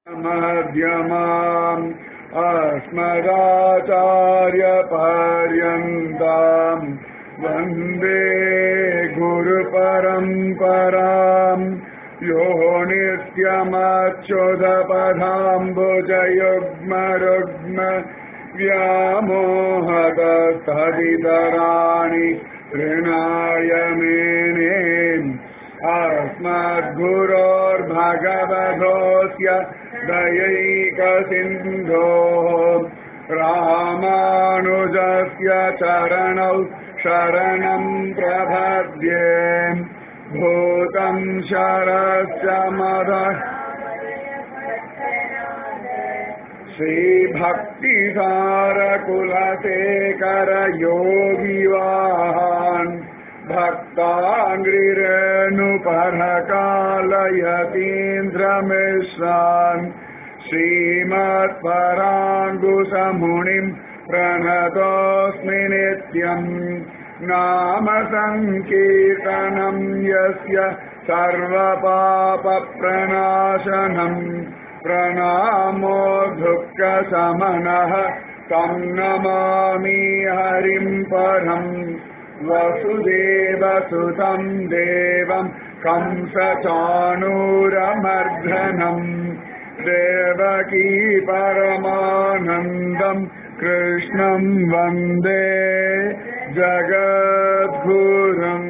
मध्यमाम् अस्मदाचार्यपर्यन्ताम् वन्दे गुरुपरम्पराम् यो नित्यमच्युतपदाम्बुजयुग्मरुग्म व्यामोहतस्तदितराणि तृणाय मेने अस्मद्गुरोर्भगवधोऽस्य दयैकसिन्धोः रामानुजस्य चरणौ शरणम् प्रपद्ये भूतम् शरस्य मदः श्रीभक्तिसारकुलशेखर योगिवान् भक्ताङ्ग्रिरेणुपरकालयतीन्द्रमिश्रान् श्रीमत्पराङ्गुसमुनिम् प्रणतोऽस्मि नित्यम् नाम सङ्कीर्तनम् यस्य सर्वपापप्रणाशनम् प्रणामो दुःखशमनः तं नमामि हरिम् परम् वसुदेवसुतं देवं कंसचाणूरमर्धनम् देवकी परमानन्दम् कृष्णम् वन्दे ஜகத்குரும்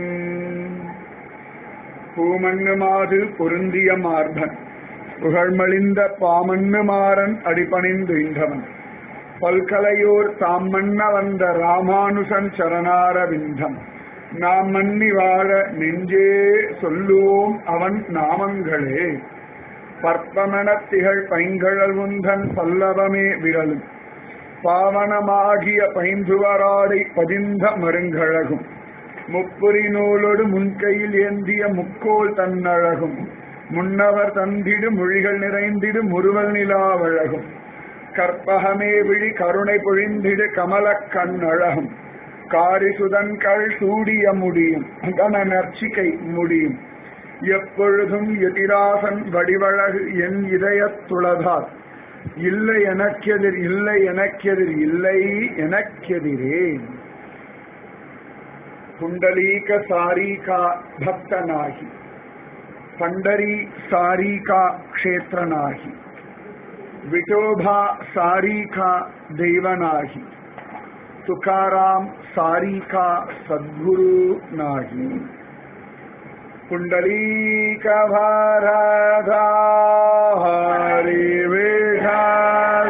பூமண்ணுமாது பொருந்திய மார்பன் புகழ்மழிந்த பாமண்ணு மாறன் அடிபணிந்து இந்தவன் பல்கலையோர் தாம் மன்ன வந்த ராமானுசன் சரணாரவிந்தம் நாம் மன்னி வாழ நெஞ்சே சொல்லுவோம் அவன் நாமங்களே பற்பமணத் திகழ் பைங்கழல் உந்தன் பல்லவமே விரலும் பாவனமாகிய பைந்துவராடை பதிந்த மருங்கழகும் முப்புரி நூலோடு முன்கையில் ஏந்திய முக்கோல் தன்னழகும் முன்னவர் தந்திடு மொழிகள் நிறைந்திடு முறுவல் நிலாவழகும் கற்பகமே விழி கருணை பொழிந்திடு கமலக் கண்ணழகும் காரிசுதன்கள் சூடிய முடியும் கன நர்ச்சிகை முடியும் எப்பொழுதும் எதிராசன் வடிவழகு என் இதயத்துளதார் இல்லை எனக்கெதிர் இல்லை எனக்கெதிர் இல்லை எனக்கெதிரே புண்டலீக சாரீகா பக்தனாகி பண்டரி சாரீகா க்ஷேತ್ರನಾಗಿ ವಿಠೋಬಾ ಸಾರೀಖಾ ದೇವನಾಗಿ ತುಕಾರಾಮ್ ಸಾರೀಖಾ ಸದ್ಗುರು ನಾಗಿ ಪುಂಡಲೀಕ ಭಾರತ ಹರಿ ವಿಠಲ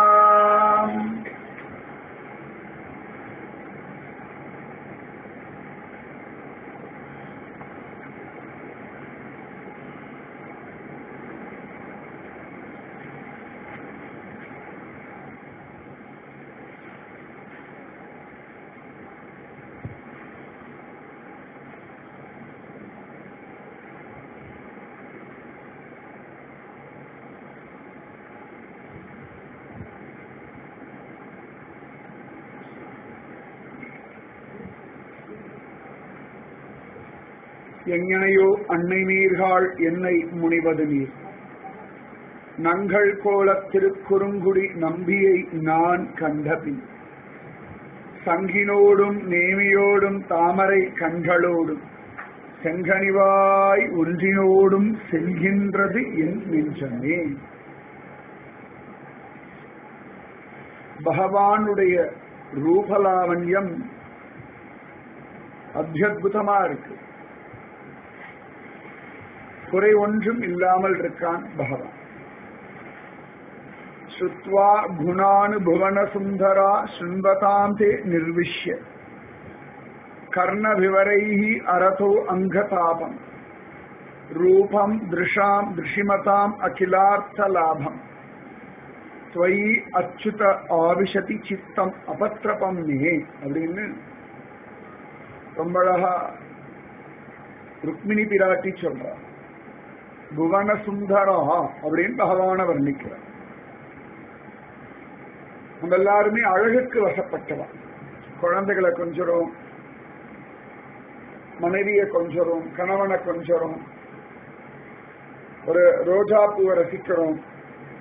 எங்கனையோ அன்னை நீர்காள் என்னை முனிவது நீர் நங்கள் கோலத் திருக்குறுங்குடி நம்பியை நான் கண்டபின் சங்கினோடும் நேமியோடும் தாமரை கண்களோடும் செங்கனிவாய் ஒன்றினோடும் செல்கின்றது என் நெஞ்சமே பகவானுடைய ரூபலாவண்யம் அத்தியுதமா இருக்கு குறை ஒன்றும் இல்லாமல் இருக்கான் பகவான் ஸ்ருத்வா குணானுபுவன சுந்தரா சுண்பதாம் தே நிர்விஷ்ய கர்ணவிவரைஹி அரதோ அங்கதாபம் ரூபம் திருஷாம் திருஷிமதாம் அகிலார்த்த லாபம் துவயி அச்சுத ஆவிஷதி சித்தம் அபத்திரபம் மே அப்படின்னு ரொம்ப அழகா ருக்மிணி பிராட்டி சொல்றார் புவன சுந்தரா அப்படின்னு பகவான வர்ணிக்கிறார் நம்ம எல்லாருமே அழகுக்கு வசப்பட்டவா குழந்தைகளை கொஞ்சம் மனைவியை கொஞ்சம் கணவனை கொஞ்சம் ஒரு ரோஜா பூவை ரசிக்கிறோம்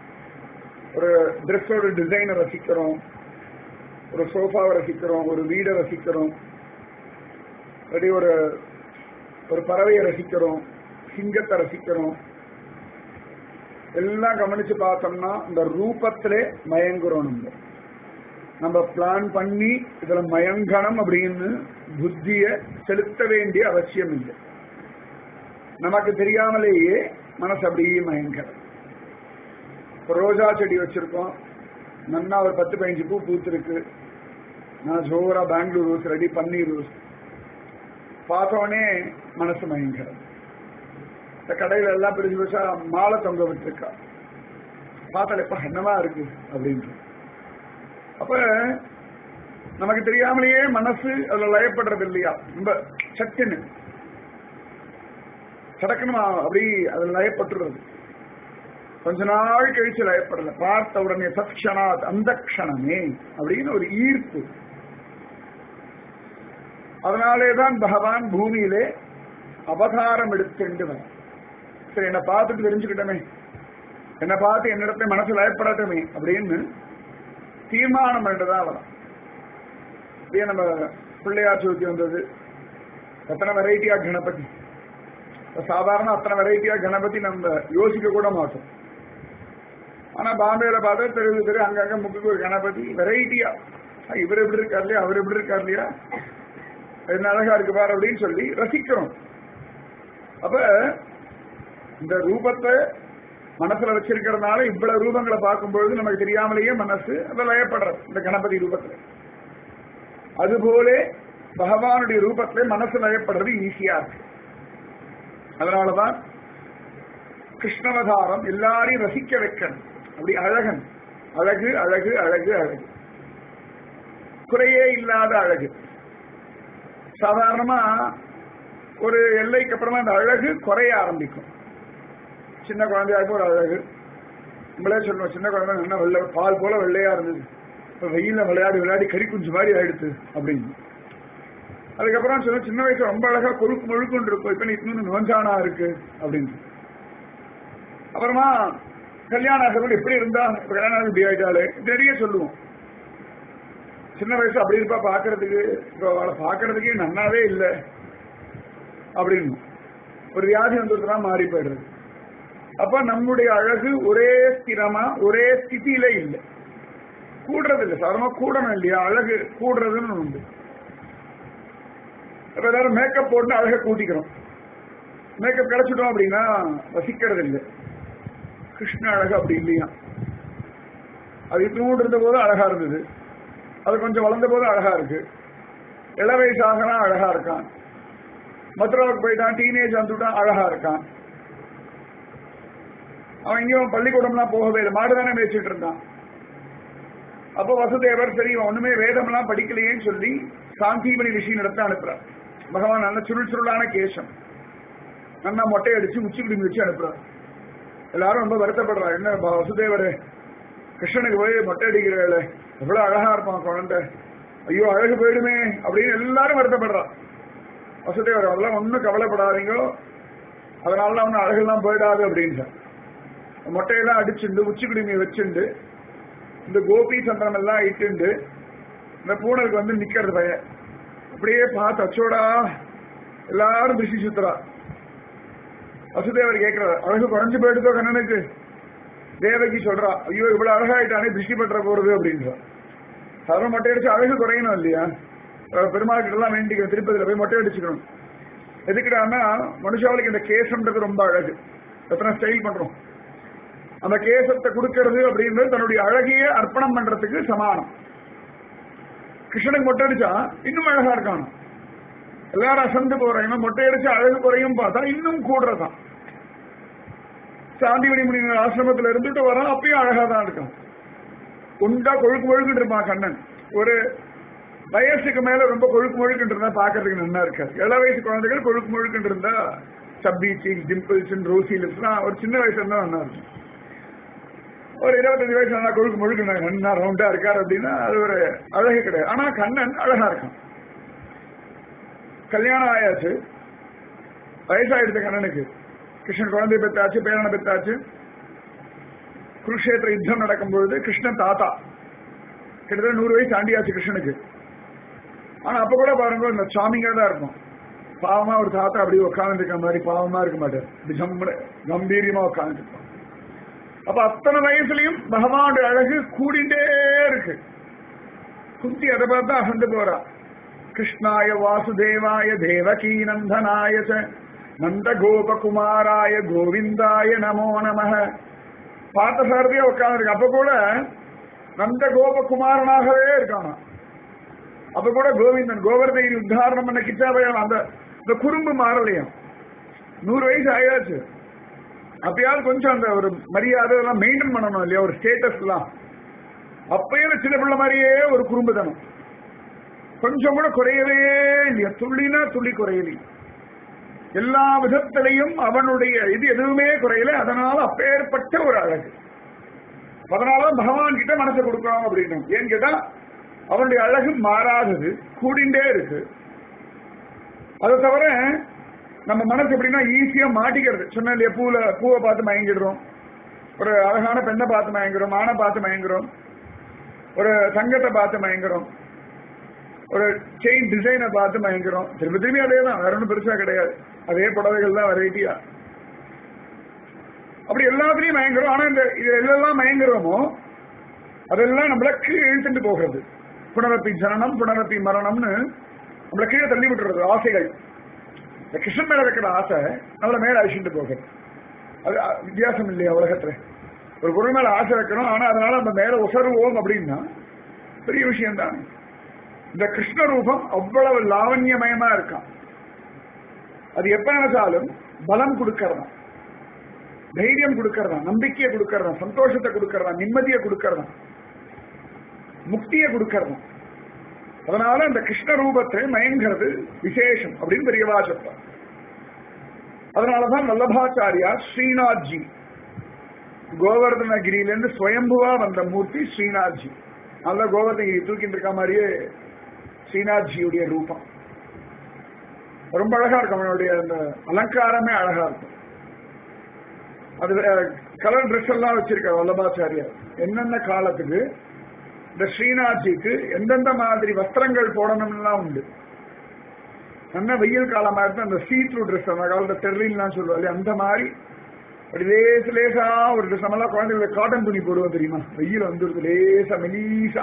ஒரு ட்ரெஸ்ஸோட டிசைனை ரசிக்கிறோம் ஒரு சோஃபாவை ரசிக்கிறோம் ஒரு வீடை ரசிக்கிறோம் இல்லாட்டி ஒரு ஒரு பறவையை ரசிக்கிறோம் சிங்கத்தை ரசிக்கிறோம் எல்லாம் கவனிச்சு பார்த்தோம்னா இந்த ரூபத்திலே மயங்குறோம் நம்ம நம்ம பிளான் பண்ணி இதுல மயங்கணும் அப்படின்னு புத்திய செலுத்த வேண்டிய அவசியம் இல்லை நமக்கு தெரியாமலேயே மனசு அப்படியே மயங்கணும் இப்போ ரோஜா செடி வச்சிருக்கோம் நன்னா ஒரு பத்து பதினஞ்சு பூ பூத்திருக்கு நான் ஜோரா பெங்களூர் ரோஸ் ரெடி பன்னீர் ரோஸ் பார்த்தோடனே மனசு மயங்கரம் இந்த கடையில எல்லாம் பிரிச்சு வச்சா மாலை தொங்க விட்டுருக்கா பார்த்தால எப்ப என்னமா இருக்கு அப்படின்ட்டு அப்ப நமக்கு தெரியாமலேயே மனசு அதுல லயப்படுறது இல்லையா ரொம்ப சட்டுன்னு சடக்குன்னு அப்படி அதுல லயப்பட்டுறது கொஞ்ச நாள் கழிச்சு லயப்படல பார்த்த உடனே தத்ஷணாத் அந்த க்ஷணமே அப்படின்னு ஒரு ஈர்ப்பு அதனாலேதான் பகவான் பூமியிலே அவதாரம் எடுத்துண்டு வர சரி என்னை பார்த்துட்டு தெரிஞ்சுக்கிட்டமே என்னை பார்த்து என்னிடத்துல மனசு லயப்படட்டுமே அப்படின்னு தீர்மானம் பண்ணிட்டுதான் வரும் அப்படியே நம்ம பிள்ளையார் சதுர்த்தி வந்தது எத்தனை வெரைட்டியா கணபதி சாதாரண அத்தனை வெரைட்டியா கணபதி நம்ம யோசிக்க கூட மாட்டோம் ஆனா பாம்பேல பார்த்தா தெரியுது தெரியும் அங்கங்க முக்குக்கு ஒரு கணபதி வெரைட்டியா இவர் எப்படி இருக்கார் இல்லையா அவர் எப்படி இருக்கார் இல்லையா என்ன அழகா இருக்கு பாரு அப்படின்னு சொல்லி ரசிக்கிறோம் அப்ப இந்த ரூபத்தை மனசுல வச்சிருக்கிறதுனால இவ்வளவு ரூபங்களை பார்க்கும்பொழுது நமக்கு தெரியாமலேயே மனசு அதை லயப்படுறது இந்த கணபதி ரூபத்துல அதுபோல பகவானுடைய ரூபத்திலே மனசு லயப்படுறது ஈஸியா இருக்கு அதனாலதான் கிருஷ்ணவதாரம் எல்லாரையும் ரசிக்க வைக்கணும் அப்படி அழகன் அழகு அழகு அழகு அழகு குறையே இல்லாத அழகு சாதாரணமா ஒரு எல்லைக்கு அப்புறமா அந்த அழகு குறைய ஆரம்பிக்கும் சின்ன குழந்தையாக ஒரு அழகு நம்மளே சொல்லுவோம் சின்ன குழந்தை என்ன வெள்ளை பால் போல வெள்ளையா இருந்தது இப்ப வெயில விளையாடி விளையாடி கறி குஞ்சு மாதிரி ஆயிடுச்சு அப்படின்னு அதுக்கப்புறம் சொல்ல சின்ன வயசுல ரொம்ப அழகா கொழுக்கு முழுக்குன்னு இருக்கும் இப்ப இன்னும் நோஞ்சானா இருக்கு அப்படின்னு அப்புறமா கல்யாணம் ஆகிறவங்க எப்படி இருந்தா இப்ப கல்யாணம் ஆகி இப்படி ஆயிட்டாலே நிறைய சொல்லுவோம் சின்ன வயசு அப்படி இருப்பா பாக்குறதுக்கு இப்போ அவளை பாக்குறதுக்கே நன்னாவே இல்லை அப்படின்னு ஒரு வியாதி வந்ததுனா மாறி போயிடுறது அப்ப நம்முடைய அழகு ஒரே ஸ்திரமா ஒரே ஸ்திதியில இல்லை கூடுறது இல்லை சாதாரணமா கூடணும் இல்லையா அழகு கூடுறதுன்னு உண்டு இப்ப எல்லாரும் மேக்கப் போட்டு அழகை கூட்டிக்கிறோம் மேக்கப் கிடைச்சிட்டோம் அப்படின்னா வசிக்கிறது இல்லை கிருஷ்ண அழகு அப்படி இல்லையா அது இத்தனோடு இருந்த போது அழகா இருந்தது அது கொஞ்சம் வளர்ந்த போது அழகா இருக்கு இள வயசாகனா அழகா இருக்கான் மதுராவுக்கு போயிட்டான் டீனேஜ் வந்துட்டான் அழகா இருக்கான் அவன் இங்கேயும் பள்ளிக்கூடம்லாம் போகவே இல்லை மாடு தானே மேய்ச்சிட்டு இருந்தான் அப்போ வசுதேவர் சரி இவன் ஒண்ணுமே வேதம்லாம் படிக்கலையேன்னு சொல்லி சாந்தீபனி ரிஷி நடத்த அனுப்புறார் பகவான் நல்ல சுருள் சுருளான கேசம் நல்லா மொட்டை அடிச்சு உச்சி குடி வச்சு அனுப்புறார் எல்லாரும் ரொம்ப வருத்தப்படுறா என்ன வசுதேவரே கிருஷ்ணனுக்கு போய் மொட்டை அடிக்கிறாள் எவ்வளவு அழகா இருப்பான் குழந்தை ஐயோ அழகு போயிடுமே அப்படின்னு எல்லாரும் வருத்தப்படுறா வசுதேவர் அதெல்லாம் ஒன்றும் கவலைப்படாதீங்க அதனால ஒன்றும் அழகெல்லாம் போயிடாது அப்படின்னு மொட்டையெல்லாம் அடிச்சுண்டு உச்சி குடிமையை வச்சுண்டு இந்த கோபி சந்திரம் எல்லாம் இட்டுண்டு இந்த பூனலுக்கு வந்து நிக்கிறது பையன் அப்படியே பார்த்து அச்சோடா எல்லாரும் திருஷ்டி சுத்துறா வசுதேவர் கேட்கிறார் அழகு குறைஞ்சு போயிடுதோ கண்ணனுக்கு தேவகி சொல்றா ஐயோ இவ்வளவு அழகாயிட்டானே திருஷ்டி பற்ற போறது அப்படின்றா சாதாரண மொட்டை அடிச்சு அழகு குறையணும் இல்லையா பெருமாள் கிட்ட எல்லாம் வேண்டிக்கணும் திருப்பதியில போய் மொட்டை அடிச்சுக்கணும் எதுக்குடான்னா மனுஷாவளுக்கு இந்த கேசம்ன்றது ரொம்ப அழகு எத்தனை ஸ்டைல் பண்றோம் அந்த கேசத்தை கொடுக்கறது அப்படின்றது தன்னுடைய அழகையே அர்ப்பணம் பண்றதுக்கு சமானம் கிருஷ்ணனுக்கு மொட்டை அடிச்சா இன்னும் அழகா இருக்கானு எல்லாரும் அசந்து போறாங்க மொட்டை அடிச்சு அழகு குறையும் பார்த்தா இன்னும் கூடுறதான் சாந்திமணி முனி ஆசிரமத்துல இருந்துட்டு வரான் அப்பயும் அழகா தான் இருக்கான் உண்டா கொழுக்கு முழுக்கிட்டு இருப்பான் கண்ணன் ஒரு வயசுக்கு மேல ரொம்ப கொழுக்கு முழுக்கிட்டு இருந்தா பாக்குறதுக்கு நல்லா இருக்காது இள வயசு குழந்தைகள் கொழுக்கு முழுக்கிட்டு இருந்தா சப்பி சீக் டிம்பிள்ஸ் ரோசி லிப்ஸ்லாம் ஒரு சின்ன வயசுல இருந்தா நல்லா இருக்கும் ஒரு இருபத்தஞ்சு வயசு நல்லா கொழுக்கு முழுக்கு நல்லா ரவுண்டா இருக்காரு அப்படின்னா அது ஒரு அழகு கிடையாது ஆனா கண்ணன் அழகா இருக்கான் கல்யாணம் ஆயாச்சு வயசாயிடுச்சு கண்ணனுக்கு கிருஷ்ணன் குழந்தை பெத்தாச்சு பேரனை பெத்தாச்சு குருஷேத்திர யுத்தம் நடக்கும் பொழுது கிருஷ்ணன் தாத்தா கிட்டத்தட்ட நூறு வயசு ஆண்டியாச்சு கிருஷ்ணனுக்கு ஆனா அப்ப கூட பாருங்க இந்த சாமிங்க தான் இருக்கும் பாவமா ஒரு தாத்தா அப்படியே உட்கார்ந்து இருக்க மாதிரி பாவமா இருக்க மாட்டார் இப்படி ஜம்முனு கம்பீரியமா உட்கார்ந்து இருப்பான் அப்ப அத்தனை வயசுலயும் பகவானுடைய அழகு கூடிண்டே இருக்கு குந்தி அதை பார்த்து அசந்து போறா கிருஷ்ணாய வாசுதேவாய தேவகீ நந்தனாய ச நந்த கோபகுமாராய கோவிந்தாய நமோ நமக பார்த்த சாரதியா உட்கார்ந்து அப்ப கூட நந்த கோபகுமாரனாகவே இருக்கானா அப்ப கூட கோவிந்தன் கோவர்தகிரி உத்தாரணம் பண்ண கிச்சாபயம் அந்த இந்த குறும்பு மாறலையாம் நூறு வயசு ஆயாச்சு அப்பயாவது கொஞ்சம் அந்த ஒரு மரியாதை எல்லாம் மெயின்டைன் பண்ணணும் இல்லையா ஒரு ஸ்டேட்டஸ் எல்லாம் அப்பயும் சின்ன பிள்ளை மாதிரியே ஒரு குறும்புதனம் கொஞ்சம் கூட குறையவே இல்லையா துள்ளினா துள்ளி குறையலையே எல்லா விதத்திலையும் அவனுடைய இது எதுவுமே குறையல அதனால அப்பேற்பட்ட ஒரு அழகு அதனாலதான் பகவான் கிட்ட மனசை கொடுக்கணும் அப்படின்னு ஏன்னு கேட்டா அவனுடைய அழகு மாறாதது கூடிண்டே இருக்கு அதை தவிர நம்ம மனசு எப்படின்னா ஈஸியா மாட்டிக்கிறது சொன்ன இல்லையா பூல பூவை பார்த்து மயங்கிடுறோம் ஒரு அழகான பெண்ணை பார்த்து மயங்குறோம் ஆணை பார்த்து மயங்குறோம் ஒரு தங்கத்தை பார்த்து மயங்குறோம் ஒரு செயின் டிசைனை பார்த்து மயங்குறோம் திரும்ப திரும்பி அதே தான் வேற ஒன்றும் பெருசா கிடையாது அதே புடவைகள் தான் வெரைட்டியா அப்படி எல்லாத்துலயும் மயங்குறோம் ஆனா இந்த இது எல்லாம் மயங்குறோமோ அதெல்லாம் நம்மள கீழே இழுத்துட்டு போகிறது புனரப்பி ஜனனம் புனரப்பி மரணம்னு நம்மள கீழே தள்ளி விட்டுறது ஆசைகள் இந்த கிருஷ்ணன் மேல இருக்கிற ஆசை நம்மள மேல அழிச்சுட்டு போகிறது அது அ, வித்தியாசம் இல்லையா உலகத்துல ஒரு பொருள் மேல ஆசை வைக்கிறோம் ஆனா அதனால நம்ம மேல உசருவோம் அப்படின்னா பெரிய விஷயம் தானே இந்த கிருஷ்ண ரூபம் அவ்வளவு லாவண்யமயமா இருக்கான் அது எப்ப நினைச்சாலும் பலம் கொடுக்கறதா தைரியம் கொடுக்கறதா நம்பிக்கையை கொடுக்கறதா சந்தோஷத்தை கொடுக்கறதா நிம்மதியை கொடுக்கறதா முக்தியை கொடுக்கறதா அதனால அந்த கிருஷ்ண ரூபத்தை மயங்கிறது விசேஷம் அப்படின்னு பெரியவா சொல்றார் அதனாலதான் வல்லபாச்சாரியா ஸ்ரீநாத்ஜி கோவர்தனகிரியிலிருந்து சுயம்புவா வந்த மூர்த்தி ஸ்ரீநாத்ஜி நல்ல கோவர்தனகிரி தூக்கிட்டு இருக்க மாதிரியே ஸ்ரீநாத்ஜியுடைய ரூபம் ரொம்ப அழகா இருக்கும் அவனுடைய அந்த அலங்காரமே அழகா இருக்கும் அது கலர் ட்ரெஸ் எல்லாம் வச்சிருக்கார் வல்லபாச்சாரியார் என்னென்ன காலத்துக்கு இந்த ஸ்ரீநாத்ஜிக்கு எந்தெந்த மாதிரி வஸ்திரங்கள் போடணும்லாம் உண்டு நல்ல வெயில் காலமா இருந்து அந்த சீ த்ரூ ட்ரெஸ் அந்த காலத்துல தெரியலாம் சொல்லுவாங்க அந்த மாதிரி அப்படி லேசு லேசா ஒரு ட்ரெஸ் நம்மளாம் குழந்தைகளுக்கு காட்டன் துணி போடுவோம் தெரியுமா வெயில் வந்துருக்கு லேசா மெலீசா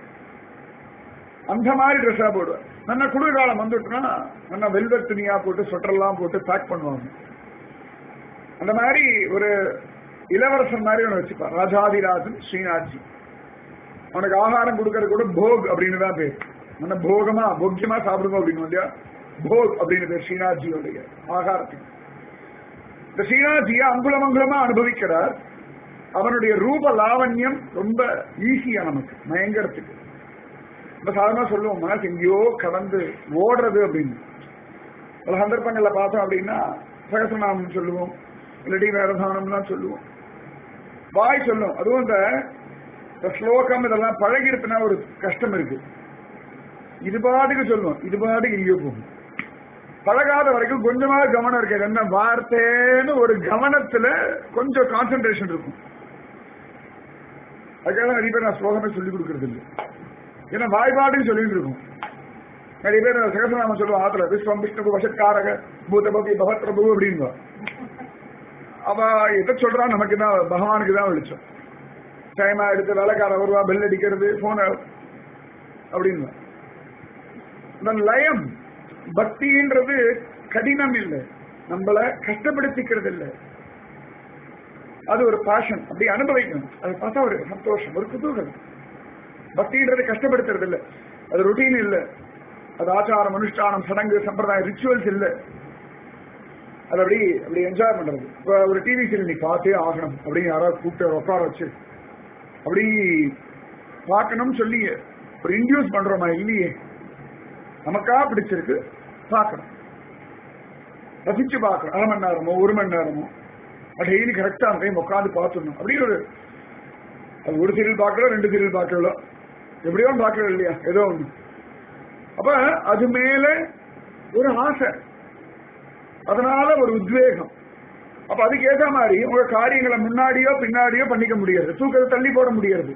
அந்த மாதிரி ட்ரெஸ்ஸா போடுவேன் நல்ல குளிர்காலம் வந்துட்டுனா நல்ல வெல்வெட் துணியா போட்டு ஸ்வெட்டர்லாம் போட்டு பேக் பண்ணுவாங்க அந்த மாதிரி ஒரு இளவரசன் மாதிரி ஒன்று வச்சுப்பான் ராஜாதிராஜன் ஸ்ரீநாத்ஜி அவனுக்கு ஆகாரம் கொடுக்கறது கூட போக் அப்படின்னு தான் பேர் நல்ல போகமா போக்கியமா சாப்பிடுங்க அப்படின்னு இல்லையா போக் அப்படின்னு பேர் ஸ்ரீநாத்ஜியோடைய ஆகாரத்துக்கு இந்த ஸ்ரீநாத்ஜியை அங்குலம் அங்குலமா அனுபவிக்கிறார் அவனுடைய ரூப லாவண்யம் ரொம்ப ஈஸியா நமக்கு மயங்கறதுக்கு நம்ம சாதாரணமா சொல்லுவோம் மனசு எங்கேயோ கடந்து ஓடுறது அப்படின்னு பல சந்தர்ப்பங்கள்ல பார்த்தோம் அப்படின்னா சகசநாமம் சொல்லுவோம் இல்லாட்டி வேததானம்லாம் சொல்லுவோம் வாய் சொல்லும் அதுவும் இந்த இந்த ஸ்லோகம் இதெல்லாம் பழகிருப்புனா ஒரு கஷ்டம் இருக்கு இது பாட்டுக்கு சொல்லுவோம் இது பாட்டுக்கு எங்கேயோ போகும் பழகாத வரைக்கும் கொஞ்சமா கவனம் இருக்கு என்ன வார்த்தைன்னு ஒரு கவனத்துல கொஞ்சம் கான்சென்ட்ரேஷன் இருக்கும் அதுக்காக நிறைய பேர் நான் ஸ்லோகமே சொல்லி கொடுக்கறது இல்லை ஏன்னா வாய்பாடுன்னு சொல்லிட்டு இருக்கும் நிறைய பேர் சகசநாமம் சொல்லுவோம் ஆத்துல விஸ்வம் விஷ்ணு வசத்காரக பூதபதி பகத் பிரபு அப்படின்பா அவ எதை சொல்றா நமக்கு தான் பகவானுக்கு தான் வெளிச்சம் டைமா எடுத்து வேலைக்கார வருவா பெல் அடிக்கிறது போன அப்படின்னு இந்த லயம் பக்தின்றது கடினம் இல்லை நம்மள கஷ்டப்படுத்திக்கிறது இல்லை அது ஒரு பாஷன் அப்படி அனுபவிக்கணும் அதை பார்த்தா ஒரு சந்தோஷம் ஒரு குதூகலம் பக்தின்றது கஷ்டப்படுத்துறது இல்லை அது ருட்டீன் இல்லை அது ஆச்சாரம் அனுஷ்டானம் சடங்கு சம்பிரதாயம் ரிச்சுவல்ஸ் இல்லை அது அப்படி அப்படி என்ஜாய் பண்றது இப்போ ஒரு டிவி சீரியல் நீ பார்த்தே ஆகணும் அப்படின்னு யாராவது கூப்பிட்டு உட்கார வச்சு அப்படி பார்க்கணும்னு சொல்லி ஒரு இன்டியூஸ் பண்றோமா இல்லையே நமக்கா பிடிச்சிருக்கு பார்க்கணும் ரசிச்சு பார்க்கணும் அரை மணி நேரமோ ஒரு மணி நேரமோ டெய்லி கரெக்டா அந்த டைம் உட்காந்து பார்த்துடணும் அப்படின்னு ஒரு அது ஒரு சீரியல் பார்க்கலாம் ரெண்டு சீரியல் பார்க்கலாம் எப்படியோ பார்க்கல இல்லையா ஏதோ ஒண்ணு அப்ப அது மேல ஒரு ஆசை அதனால ஒரு உத்வேகம் அப்ப அதுக்கு ஏற்ற மாதிரி உங்க காரியங்களை முன்னாடியோ பின்னாடியோ பண்ணிக்க முடியாது தூக்கத்தை தள்ளி போட முடியாது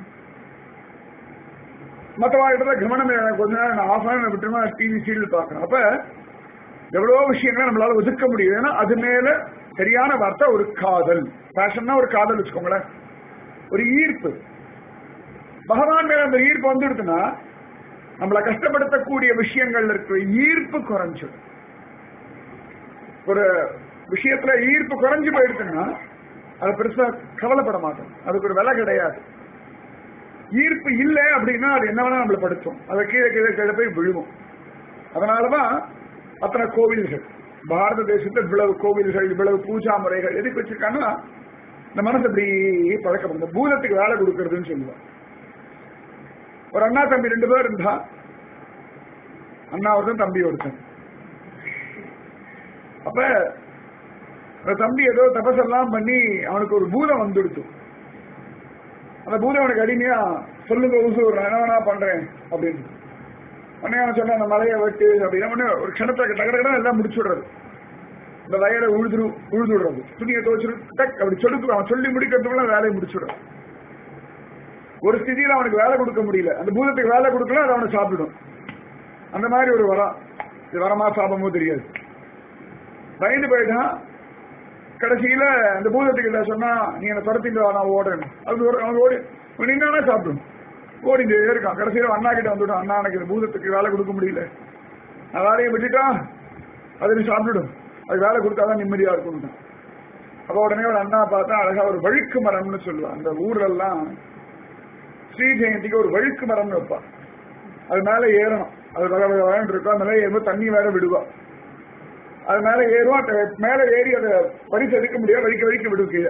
மற்றவாழ்கிட்ட கவனம் எனக்கு கொஞ்ச நேரம் நான் ஆஃப் ஆன் விட்டுருமா டிவி சீரியல் பார்க்கணும் அப்ப எவ்வளவோ விஷயங்களை நம்மளால ஒதுக்க முடியுது ஏன்னா அது மேல சரியான வார்த்தை ஒரு காதல் பேஷன்னா ஒரு காதல் வச்சுக்கோங்களேன் ஒரு ஈர்ப்பு பகவான் மேல அந்த ஈர்ப்பு வந்துடுதுன்னா நம்மளை கஷ்டப்படுத்தக்கூடிய விஷயங்கள்ல இருக்கிற ஈர்ப்பு குறைஞ்சிடும் ஒரு விஷயத்துல ஈர்ப்பு குறைஞ்சு போயிடுச்சுன்னா அது பெருசா கவலைப்பட மாட்டோம் அதுக்கு ஒரு விலை கிடையாது ஈர்ப்பு இல்லை அப்படின்னா அது என்ன வேணா நம்மளை படுத்தும் அதை கீழே கீழே கீழே போய் விழுவும் அதனாலதான் அத்தனை கோவில்கள் பாரத தேசத்துல இவ்வளவு கோவில்கள் இவ்வளவு பூஜா முறைகள் எதுக்கு வச்சிருக்காங்கன்னா இந்த மனசு அப்படி பழக்கப்படும் பூதத்துக்கு வேலை கொடுக்கறதுன்னு சொல்லுவாங்க ஒரு அண்ணா தம்பி ரெண்டு பேர் இருந்தா அண்ணா ஒருத்தன் தம்பி ஒருத்தன் அப்ப அந்த தம்பி ஏதோ தபசெல்லாம் பண்ணி அவனுக்கு ஒரு பூதம் வந்துடுத்து அந்த பூதம் அவனுக்கு அடிமையா சொல்லுங்க ஊசூர் நான் என்ன வேணா பண்றேன் அப்படின்னு உடனே அவன் சொன்ன அந்த மலையை வெட்டு அப்படின்னா உடனே ஒரு க்ஷணத்தை டகடகடா எல்லாம் முடிச்சு விடுறது இந்த வயலை உழுதுரு உழுது விடுறது துணியை துவச்சிரு டக் அப்படி சொல்லுக்கு அவன் சொல்லி முடிக்கிறதுக்குள்ள வேலையை முடிச்சு விடுறது ஒரு ஸ்திதியில அவனுக்கு வேலை கொடுக்க முடியல அந்த பூதத்துக்கு வேலை கொடுக்கல அது அவனை சாப்பிடும் அந்த மாதிரி ஒரு வரம் இது வரமா சாபமோ தெரியாது பயந்து போயிட்டான் கடைசியில அந்த பூதத்துக்கு இல்ல சொன்னா நீ என்ன துரத்திட்டு வா நான் ஓடுறேன் அது ஒரு அவன் ஓடி நின்னா சாப்பிடும் ஓடிட்டு இருக்கான் கடைசியில அண்ணா கிட்ட வந்துட்டான் அண்ணா எனக்கு இந்த பூதத்துக்கு வேலை கொடுக்க முடியல நான் வேலையை விட்டுட்டான் அது நீ சாப்பிட்டுடும் அது வேலை கொடுத்தாதான் நிம்மதியா இருக்கும் அப்ப உடனே ஒரு அண்ணா பார்த்தா அழகா ஒரு வழுக்கு மரம்னு சொல்லுவான் அந்த ஊர்ல எல்லாம் ஸ்ரீ ஜெயந்திக்கு ஒரு வழுக்கு மரம்னு வைப்பான் அது மேல ஏறணும் அது வள வளன்னு இருக்கும் அந்த மேல ஏறும்போது தண்ணி வேற விடுவா அது மேல ஏறும் அந்த மேல ஏறி அதை பரிசு எடுக்க முடியாது வலிக்க வலிக்க விடும் கீழே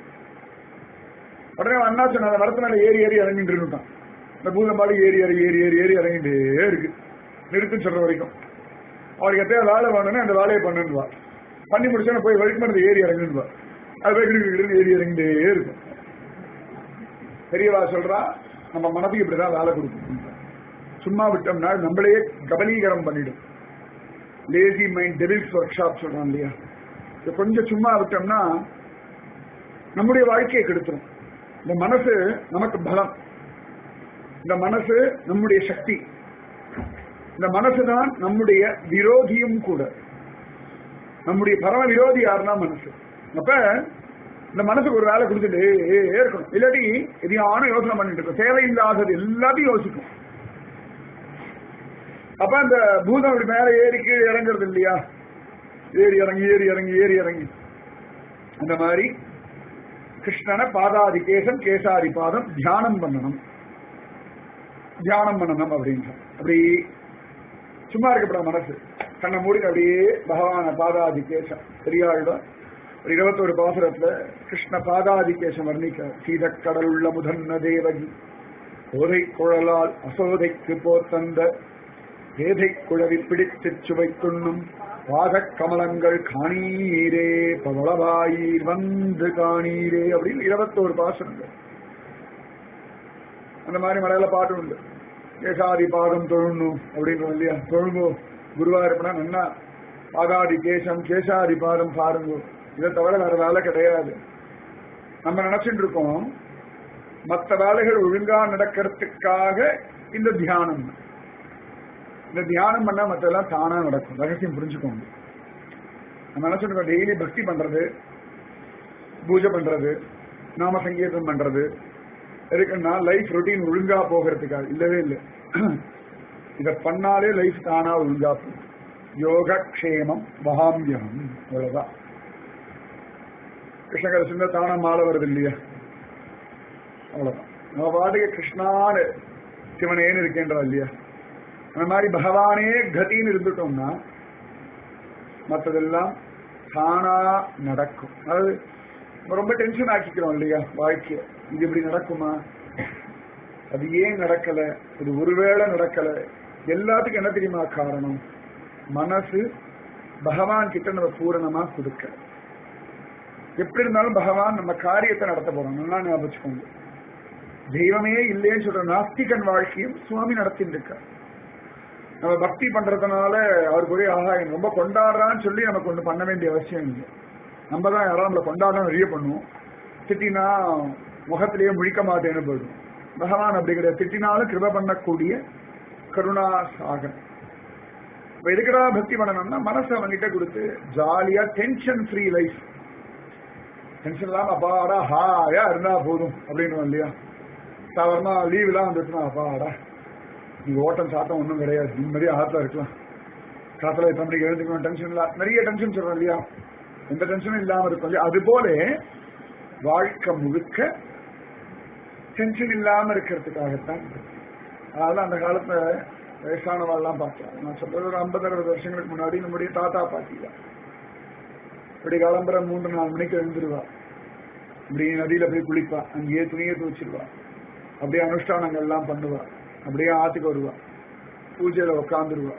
உடனே அவன் அண்ணா சொன்ன அந்த மரத்து மேல ஏறி ஏறி இறங்கிட்டு இருக்கான் இந்த பூதம்பாடு ஏறி இறங்கி ஏறி ஏறி ஏறி இறங்கிட்டே இருக்கு நிறுத்துன்னு சொல்ற வரைக்கும் அவருக்கு எத்தையா வேலை வேணும்னு அந்த வேலையை பண்ணுவா பண்ணி முடிச்சோன்னு போய் வழிக்கு மருந்து ஏறி இறங்குவா அது போய் கிடு கிடு ஏறி இறங்கிட்டே இருக்கும் பெரியவா சொல்றா நம்ம மனதுக்கு இப்படிதான் வேலை கொடுக்கும் சும்மா விட்டோம்னா நம்மளையே கபலீகரம் பண்ணிடும் lazy mind devil's workshop சொல்றான் இல்லையா இது கொஞ்சம் சும்மா விட்டோம்னா நம்முடைய வாழ்க்கையை கெடுத்துரும் இந்த மனசு நமக்கு பலம் இந்த மனசு நம்முடைய சக்தி இந்த மனசு தான் நம்முடைய விரோதியும் கூட நம்முடைய பரம விரோதி யாருன்னா மனசு அப்ப இந்த மனசுக்கு ஒரு வேலை கொடுத்துட்டு இருக்கணும் இல்லாட்டி எதையான யோசனை பண்ணிட்டு இருக்கும் தேவையில்லாதது எல்லாத்தையும் யோசிக்கும் அப்ப அந்த பூதம் அப்படி மேல ஏறி கீழே இறங்குறது இல்லையா ஏறி இறங்கி ஏறி இறங்கி ஏறி இறங்கி அந்த மாதிரி கிருஷ்ணனை பாதாதி கேசம் கேசாதி பாதம் தியானம் பண்ணணும் தியானம் பண்ணணும் அப்படின்ற அப்படி சும்மா இருக்கப்பட மனசு கண்ணை மூடி அப்படியே பகவான பாதாதி கேசம் பெரியாளிடம் ஒரு இருபத்தோரு பாசுரத்துல கிருஷ்ண பாதாதி கேசம் வர்ணிக்க சீதக்கடல் உள்ள முதன்ன தேவகி போதை குழலால் அசோதைக்கு போத்தந்த பேதை குழவி பிடித்துச் சுவை துண்ணும் பாதக் கமலங்கள் காணீரே பவளவாயீர் வந்து காணீரே அப்படின்னு இருபத்தோரு பாசுரங்கள் அந்த மாதிரி மலையில பாட்டு உண்டு கேசாதி பாதம் தொழுணும் அப்படின்னு இல்லையா தொழுங்கோ குருவா இருப்பனா நன்னா பாதாதி கேசம் கேசாதி பாதம் பாருங்கோ இதை தவிர வேற வேலை கிடையாது நம்ம நினைச்சிட்டு இருக்கோம் மற்ற வேலைகள் ஒழுங்கா நடக்கிறதுக்காக இந்த தியானம் இந்த தியானம் பண்ணா மற்றெல்லாம் தானா நடக்கும் ரகசியம் புரிஞ்சுக்கோங்க நம்ம நினைச்சிருக்கோம் டெய்லி பக்தி பண்றது பூஜை பண்றது நாம சங்கீதம் பண்றது எதுக்குன்னா லைஃப் ரொட்டீன் ஒழுங்கா போகிறதுக்காக இல்லவே இல்லை இத பண்ணாலே லைஃப் தானா ஒழுங்கா போகும் யோக க்ஷேமம் வகாமியம் அவ்வளவுதான் கிருஷ்ணகர சிந்த தானா மாலை வருது இல்லையா அவ்வளவுதான் நம்ம பாட்டுக்கு கிருஷ்ணான்னு சிவனேன்னு இருக்கின்றா இல்லையா அந்த மாதிரி பகவானே கதின்னு இருந்துட்டோம்னா மற்றதெல்லாம் தானா நடக்கும் அதாவது நம்ம ரொம்ப டென்ஷன் ஆக்கிக்கிறோம் இல்லையா வாழ்க்கைய இது இப்படி நடக்குமா அது ஏன் நடக்கல இது ஒருவேளை நடக்கல எல்லாத்துக்கும் என்ன தெரியுமா காரணம் மனசு பகவான் கிட்ட நம்ம பூரணமா கொடுக்க எப்படி இருந்தாலும் பகவான் நம்ம காரியத்தை நடத்த போறோம் நல்லா ஞாபகம் வச்சுக்கோங்க தெய்வமே இல்லைன்னு சொல்ற நாஸ்திகன் வாழ்க்கையும் சுவாமி நடத்திட்டு இருக்கார் நம்ம பக்தி பண்றதுனால அவருக்கு ஒரே ஆகாயம் ரொம்ப கொண்டாடுறான்னு சொல்லி நமக்கு ஒண்ணு பண்ண வேண்டிய அவசியம் இல்லை நம்ம தான் யாராவது நம்மளை கொண்டாடணும் நிறைய பண்ணுவோம் திட்டினா முகத்திலேயே முழிக்க மாட்டேன்னு போயிடும் பகவான் அப்படி கிடையாது திட்டினாலும் கிருப பண்ணக்கூடிய கருணா சாகர் இப்ப எதுக்குடா பக்தி பண்ணணும்னா மனசை அவன்கிட்ட கொடுத்து ஜாலியா டென்ஷன் ஃப்ரீ லைஃப் டென்ஷன் இல்லாம அப்பாடா ஹாயா இருந்தா போதும் அப்படின்னு இல்லையா சாதாரணமா லீவ் எல்லாம் வந்துச்சுன்னா அப்பாடா நீ ஓட்டம் சாட்டம் ஒன்றும் கிடையாது நிம்மதியா ஆத்துல இருக்கலாம் காத்துல எத்தனை மணிக்கு எழுந்துக்கணும் டென்ஷன் இல்ல நிறைய டென்ஷன் சொல்றோம் இல்லையா எந்த டென்ஷனும் இல்லாம இருக்கும் இல்லையா அது போல வாழ்க்கை முழுக்க டென்ஷன் இல்லாம இருக்கிறதுக்காகத்தான் அதாவது அந்த காலத்துல வயசானவாள்லாம் பார்த்தேன் நான் சொல்றது ஒரு ஐம்பது அறுபது வருஷங்களுக்கு முன்னாடி நம்முடைய தாத்தா பாட்டி தான் இப்படி கிளம்புற மூன்று நாலு மணிக்கு எழுந்துருவா இப்படி நதியில போய் குளிப்பா அங்கேயே துணியை துவச்சிருவா அப்படியே அனுஷ்டானங்கள் எல்லாம் பண்ணுவா அப்படியே ஆத்துக்கு வருவா பூஜையில உட்காந்துருவா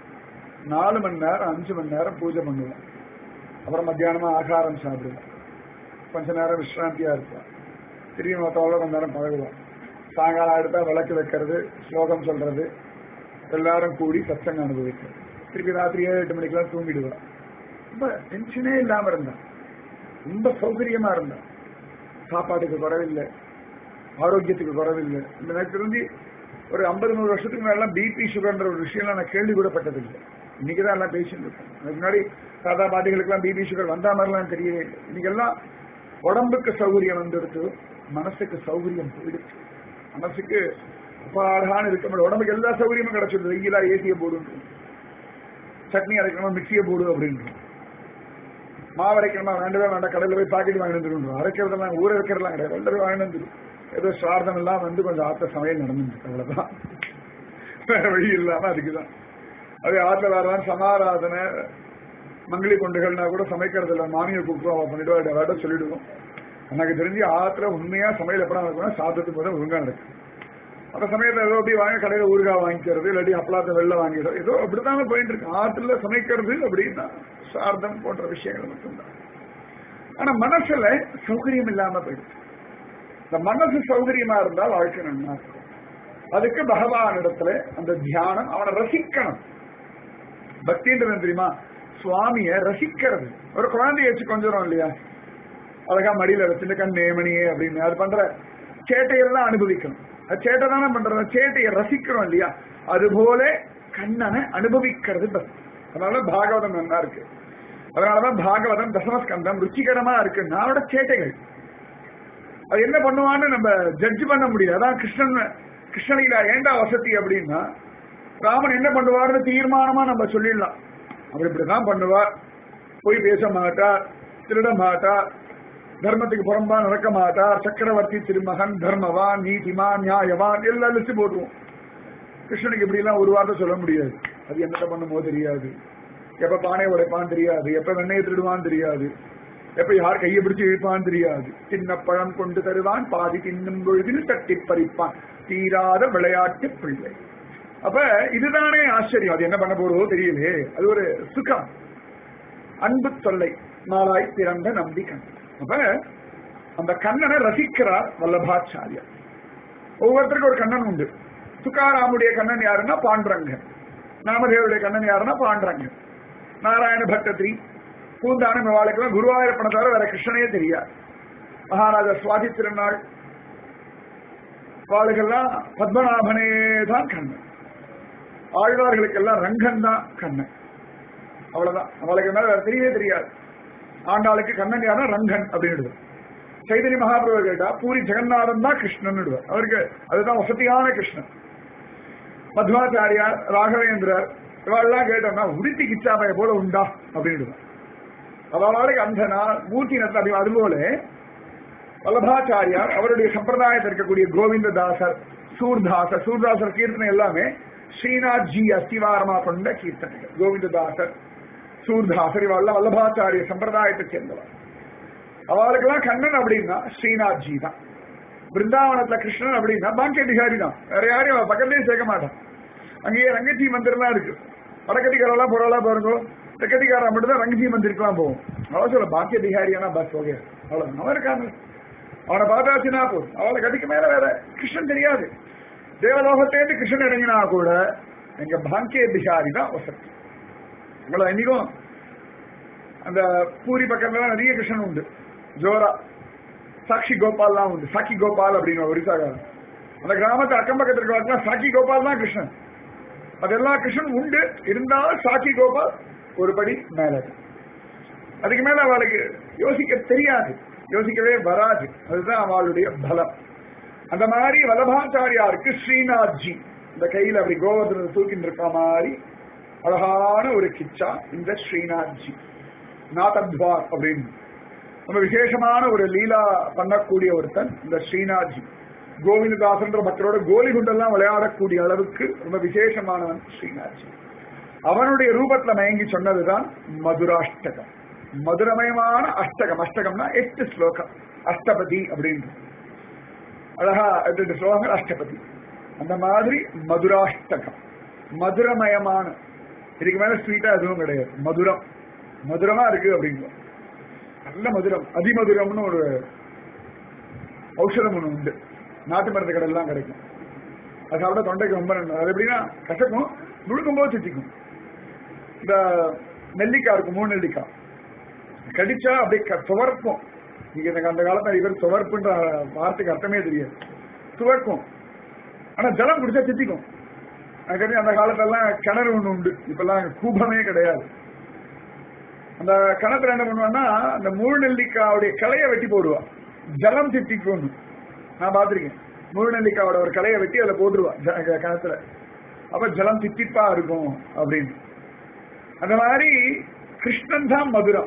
நாலு மணி நேரம் அஞ்சு மணி நேரம் பூஜை பண்ணுவா அப்புறம் மத்தியானமா ஆகாரம் சாப்பிடுவா கொஞ்ச நேரம் விஸ்ராந்தியா இருப்பா திரும்பி மற்றவங்கள கொஞ்ச நேரம் பழகுவா சாயங்காலம் அடுத்தா விளக்கு வைக்கிறது ஸ்லோகம் சொல்றது எல்லாரும் கூடி சத்சங்க அனுபவிக்கிறது திருப்பி ராத்திரி ஏழு எட்டு மணிக்கெல்லாம் தூங்கிடுவா ரொம்ப டென்ஷனே இல்லாம இருந்தா ரொம்ப சௌகரியமா இருந்தா சாப்பாட்டுக்கு குறவில்லை ஆரோக்கியத்துக்கு குறவில்லை இந்த எனக்கு தெரிஞ்சு ஒரு ஐம்பது நூறு வருஷத்துக்கு மேல பிபி சுகர்ன்ற ஒரு விஷயம் நான் கேள்வி கூட பட்டதில்லை இன்னைக்குதான் எல்லாம் பேசிட்டு இருக்கோம் அதுக்கு முன்னாடி தாத்தா பாட்டிகளுக்கெல்லாம் பிபி சுகர் வந்தா மாதிரிலாம் தெரியவே இல்லை இன்னைக்கெல்லாம் உடம்புக்கு சௌகரியம் வந்துடுச்சு மனசுக்கு சௌகரியம் போயிடுச்சு மனசுக்கு அப்பாடான இருக்க முடியும் உடம்புக்கு எல்லா சௌகரியமும் கிடைச்சிடுது வெயிலா ஏசிய போடுன்னு சட்னி அரைக்கணுமா மிக்சியை போடு அப்படின்றோம் மாவு அரைக்கணுமா வேண்டவே வேண்டாம் கடையில் போய் பாக்கெட் வாங்கி வந்துடும் அரைக்கிறதெல்லாம் ஊற வைக்கிறதெல்லாம் கிடையாது ரெண்டு ரூபாய் வாங்கி வந்துடும் ஏதோ சுவார்த்தம் எல்லாம் வந்து கொஞ்சம் ஆத்த சமையல் நடந்துருக்கு அவ்வளவுதான் வேற வழி இல்லாம அதுக்குதான் அதே ஆத்துல வரதான் சமாராதனை மங்களி கொண்டுகள்னா கூட சமைக்கிறது இல்லை மாமியை கூப்பிடுவோம் அவன் பண்ணிட்டு வேட சொல்லிடுவோம் எனக்கு தெரிஞ்சு ஆத்துல உண்மையா சமையல் எப்படா நடக்கும்னா சாதத்துக்கு போது ஒழுங்கா நடக்கும் அந்த சமயத்துல ஏதோ அப்படி வாங்கி கடையில ஊறுகாய் வாங்கிக்கிறது இல்லாட்டி அப்பளாத்த வெளில வாங்கிடுறது ஏதோ அப்படித்தானே போயிட்டு இருக்கு ஆத்துல சமைக்கிறது அப்படின்னா சார்தம் போன்ற விஷயங்கள் மட்டும்தான் ஆனா மனசுல சௌகரியம் இல்லாம போயிடுச்சு இந்த மனசு சௌகரியமா இருந்தா வாழ்க்கை நல்லா இருக்கும் அதுக்கு பகவான் இடத்துல அந்த தியானம் அவனை ரசிக்கணும் பக்தின்றது தெரியுமா சுவாமிய ரசிக்கிறது ஒரு குழந்தைய வச்சு கொஞ்சம் இல்லையா அழகா மடியில வச்சுட்டு கண்ணே மணியே அப்படின்னு அது பண்ற சேட்டையெல்லாம் அனுபவிக்கணும் அது சேட்டை தானே பண்றது சேட்டையை ரசிக்கிறோம் இல்லையா அதுபோல கண்ணனை அனுபவிக்கிறது பக்தி அதனால பாகவதம் நல்லா இருக்கு அதனாலதான் பாகவதம் தசமஸ்கந்தம் ருச்சிகரமா இருக்கு நாளோட சேட்டைகள் அது என்ன பண்ணுவான்னு நம்ம ஜட்ஜ் பண்ண முடியாது அதான் கிருஷ்ணன் கிருஷ்ணனில ஏண்டா வசதி அப்படின்னா ராமன் என்ன பண்ணுவார்னு தீர்மானமா நம்ம சொல்லிடலாம் அவர் இப்படிதான் பண்ணுவார் போய் பேச மாட்டார் திருட மாட்டார் தர்மத்துக்கு புறம்பா நடக்க மாட்டார் சக்கரவர்த்தி திருமகன் தர்மவான் நீதிமான் நியாயவான் எல்லாம் லிஸ்ட் போட்டுருவோம் கிருஷ்ணனுக்கு இப்படி எல்லாம் ஒரு வார்த்தை சொல்ல முடியாது அது என்னத்தை பண்ணுமோ தெரியாது எப்ப பானை உடைப்பான் தெரியாது எப்ப வெண்ணெயை திருடுவான் தெரியாது எப்ப யார் கையை பிடிச்சு இழுப்பான் தெரியாது சின்ன பழம் கொண்டு தருவான் பாதி தின்னும் பொழுதில் தட்டி பறிப்பான் தீராத விளையாட்டு பிள்ளை அப்ப இதுதானே ஆச்சரியம் அது என்ன பண்ண போறதோ தெரியலே அது ஒரு சுகம் அன்பு தொல்லை நாளாய் பிறந்த நம்பிக்கை அப்ப அந்த கண்ணனை ரசிக்கிறார் வல்லபாச்சாரியர் ஒவ்வொருத்தருக்கும் ஒரு கண்ணன் உண்டு துக்காராமுடைய கண்ணன் யாருன்னா பாண்டரங்கன் நாமதேவருடைய கண்ணன் யாருன்னா பாண்டரங்கன் நாராயண பக்தத்ரி பூந்தானம் இவாளுக்கெல்லாம் குருவாயூரப்பனை தவிர வேற கிருஷ்ணனே தெரியாது மகாராஜா சுவாதி திருநாள் வாளுக்கெல்லாம் பத்மநாபனே தான் கண்ணன் ஆழ்வார்களுக்கெல்லாம் ரங்கன் தான் கண்ணன் அவ்வளவுதான் அவளுக்கு மேல வேற தெரியவே தெரியாது ஆண்டாளுக்கு கண்ணன் யாருன்னா ரங்கன் அப்படின்னு சைதன்ய மகாபிரபு கேட்டா பூரி ஜெகநாதன் தான் கிருஷ்ணன் அவருக்கு அதுதான் வசதியான கிருஷ்ணன் மத்வாச்சாரியார் ராகவேந்திரர் இவாள்லாம் கேட்டோம்னா உடுத்தி கிச்சாமைய போல உண்டா அப்படின்னு அவளுக்கு அந்த நாள் மூர்த்தி நத்துல அதிகம் அதுபோல வல்லபாச்சாரியார் அவருடைய சம்பிரதாயத்தில் இருக்கக்கூடிய கோவிந்ததாசர் சூர்தாசர் சூர்தாசர் கீர்த்தனை எல்லாமே ஸ்ரீநாத் ஜி அஸ்திவாரமா கொண்ட கீர்த்தனைகள் கோவிந்ததாசர் சூர்தாசர் இவாள் வல்லபாச்சாரிய சம்பிரதாயத்தை சேர்ந்தவர் அவளுக்கெல்லாம் கண்ணன் அப்படின்னா ஸ்ரீநாத் ஜி தான் பிருந்தாவனத்துல கிருஷ்ணன் அப்படின்னா பாக்கிய பிகாரி தான் வேற யாரையும் அவ பக்கத்துலயே சேர்க்க மாட்டான் அங்கேயே ரங்கஜி மந்திரம் தான் இருக்கு வடக்கத்திக்காரெல்லாம் போறவளா பாருங்க தெக்கத்திக்காரா மட்டும் தான் ரங்கஜி மந்திருக்குலாம் போகும் அவ சொல்ல பாக்கிய பிகாரியானா பஸ் ஓகே அவ்வளவு அவன் இருக்காங்க அவனை பார்த்தாச்சுன்னா போதும் அவளை கதிக்கு மேல வேற கிருஷ்ணன் தெரியாது தேவலோகத்தேந்து கிருஷ்ணன் இறங்கினா கூட எங்க பாக்கிய பிகாரி தான் வசதி உங்களை இன்னைக்கும் அந்த பூரி பக்கத்துல நிறைய கிருஷ்ணன் உண்டு ஜோரா சாக்ஷி கோபால்லாம் உண்டு சாக்கி கோபால் அப்படின்னு ஒரிசாக்காரன் அந்த கிராமத்து அக்கம் பக்கத்துல இருக்கிறவங்க சாக்கி கோபால் தான் கிருஷ்ணன் அதெல்லாம் கிருஷ்ணன் உண்டு இருந்தாலும் சாக்கி கோபால் ஒரு படி மேல அதுக்கு மேல அவளுக்கு யோசிக்க தெரியாது யோசிக்கவே வராது அதுதான் அவளுடைய பலம் அந்த மாதிரி வல்லபாச்சாரியாருக்கு ஸ்ரீநாத்ஜி இந்த கையில அப்படி கோவர்தன தூக்கிட்டு இருக்க மாதிரி அழகான ஒரு கிச்சா இந்த ஸ்ரீநாத்ஜி நாதத்வார் அப்படின்னு ரொம்ப விசேஷமான ஒரு லீலா பண்ணக்கூடிய ஒருத்தன் இந்த ஸ்ரீநாத்ஜி கோவிந்ததாசன்ற மக்களோட கோலி குண்டெல்லாம் விளையாடக்கூடிய அளவுக்கு ரொம்ப விசேஷமானவன் ஸ்ரீநாத்ஜி அவனுடைய ரூபத்துல மயங்கி சொன்னதுதான் மதுராஷ்டகம் மதுரமயமான அஷ்டகம் அஷ்டகம்னா எட்டு ஸ்லோகம் அஷ்டபதி அப்படின்னு அழகா எட்டு ஸ்லோகங்கள் அஷ்டபதி அந்த மாதிரி மதுராஷ்டகம் மதுரமயமான இதுக்கு மேல ஸ்வீட்டா எதுவும் கிடையாது மதுரம் மதுரமா இருக்கு அப்படிங்கிறோம் நல்ல மதுரம் அதிமதுரம்னு ஒரு ஔஷதம் ஒண்ணு உண்டு நாட்டு மருந்து கடையெல்லாம் கிடைக்கும் அது சாப்பிட தொண்டைக்கு ரொம்ப நல்லது அது எப்படின்னா கசக்கும் முழுக்கும் போது சித்திக்கும் இந்த நெல்லிக்காய் இருக்கும் மூணு நெல்லிக்காய் கடிச்சா அப்படியே க- துவர்க்கும் நீங்க எனக்கு அந்த காலத்துல நிறைய பேர் துவர்ப்புன்ற வார்த்தைக்கு அர்த்தமே தெரியாது துவர்க்கும் ஆனா ஜலம் குடிச்சா சித்திக்கும் எனக்கு தெரிஞ்சு அந்த காலத்தெல்லாம் கிணறு ஒண்ணு உண்டு இப்பெல்லாம் கூபமே கிடையாது அந்த கிணத்துல என்ன பண்ணுவான்னா அந்த முழு நெல்லிக்காவுடைய கிளைய வெட்டி போடுவா ஜலம் சித்திக்கும் நான் பார்த்திருக்கேன் முழு நெல்லிக்காவோட ஒரு கிளைய வெட்டி அதுல போட்டுருவா ஜ- க- கிணத்துல அப்ப ஜலம் தித்திப்பா இருக்கும் அப்படின்னு அந்த மாதிரி கிருஷ்ணன் தான் மதுரம்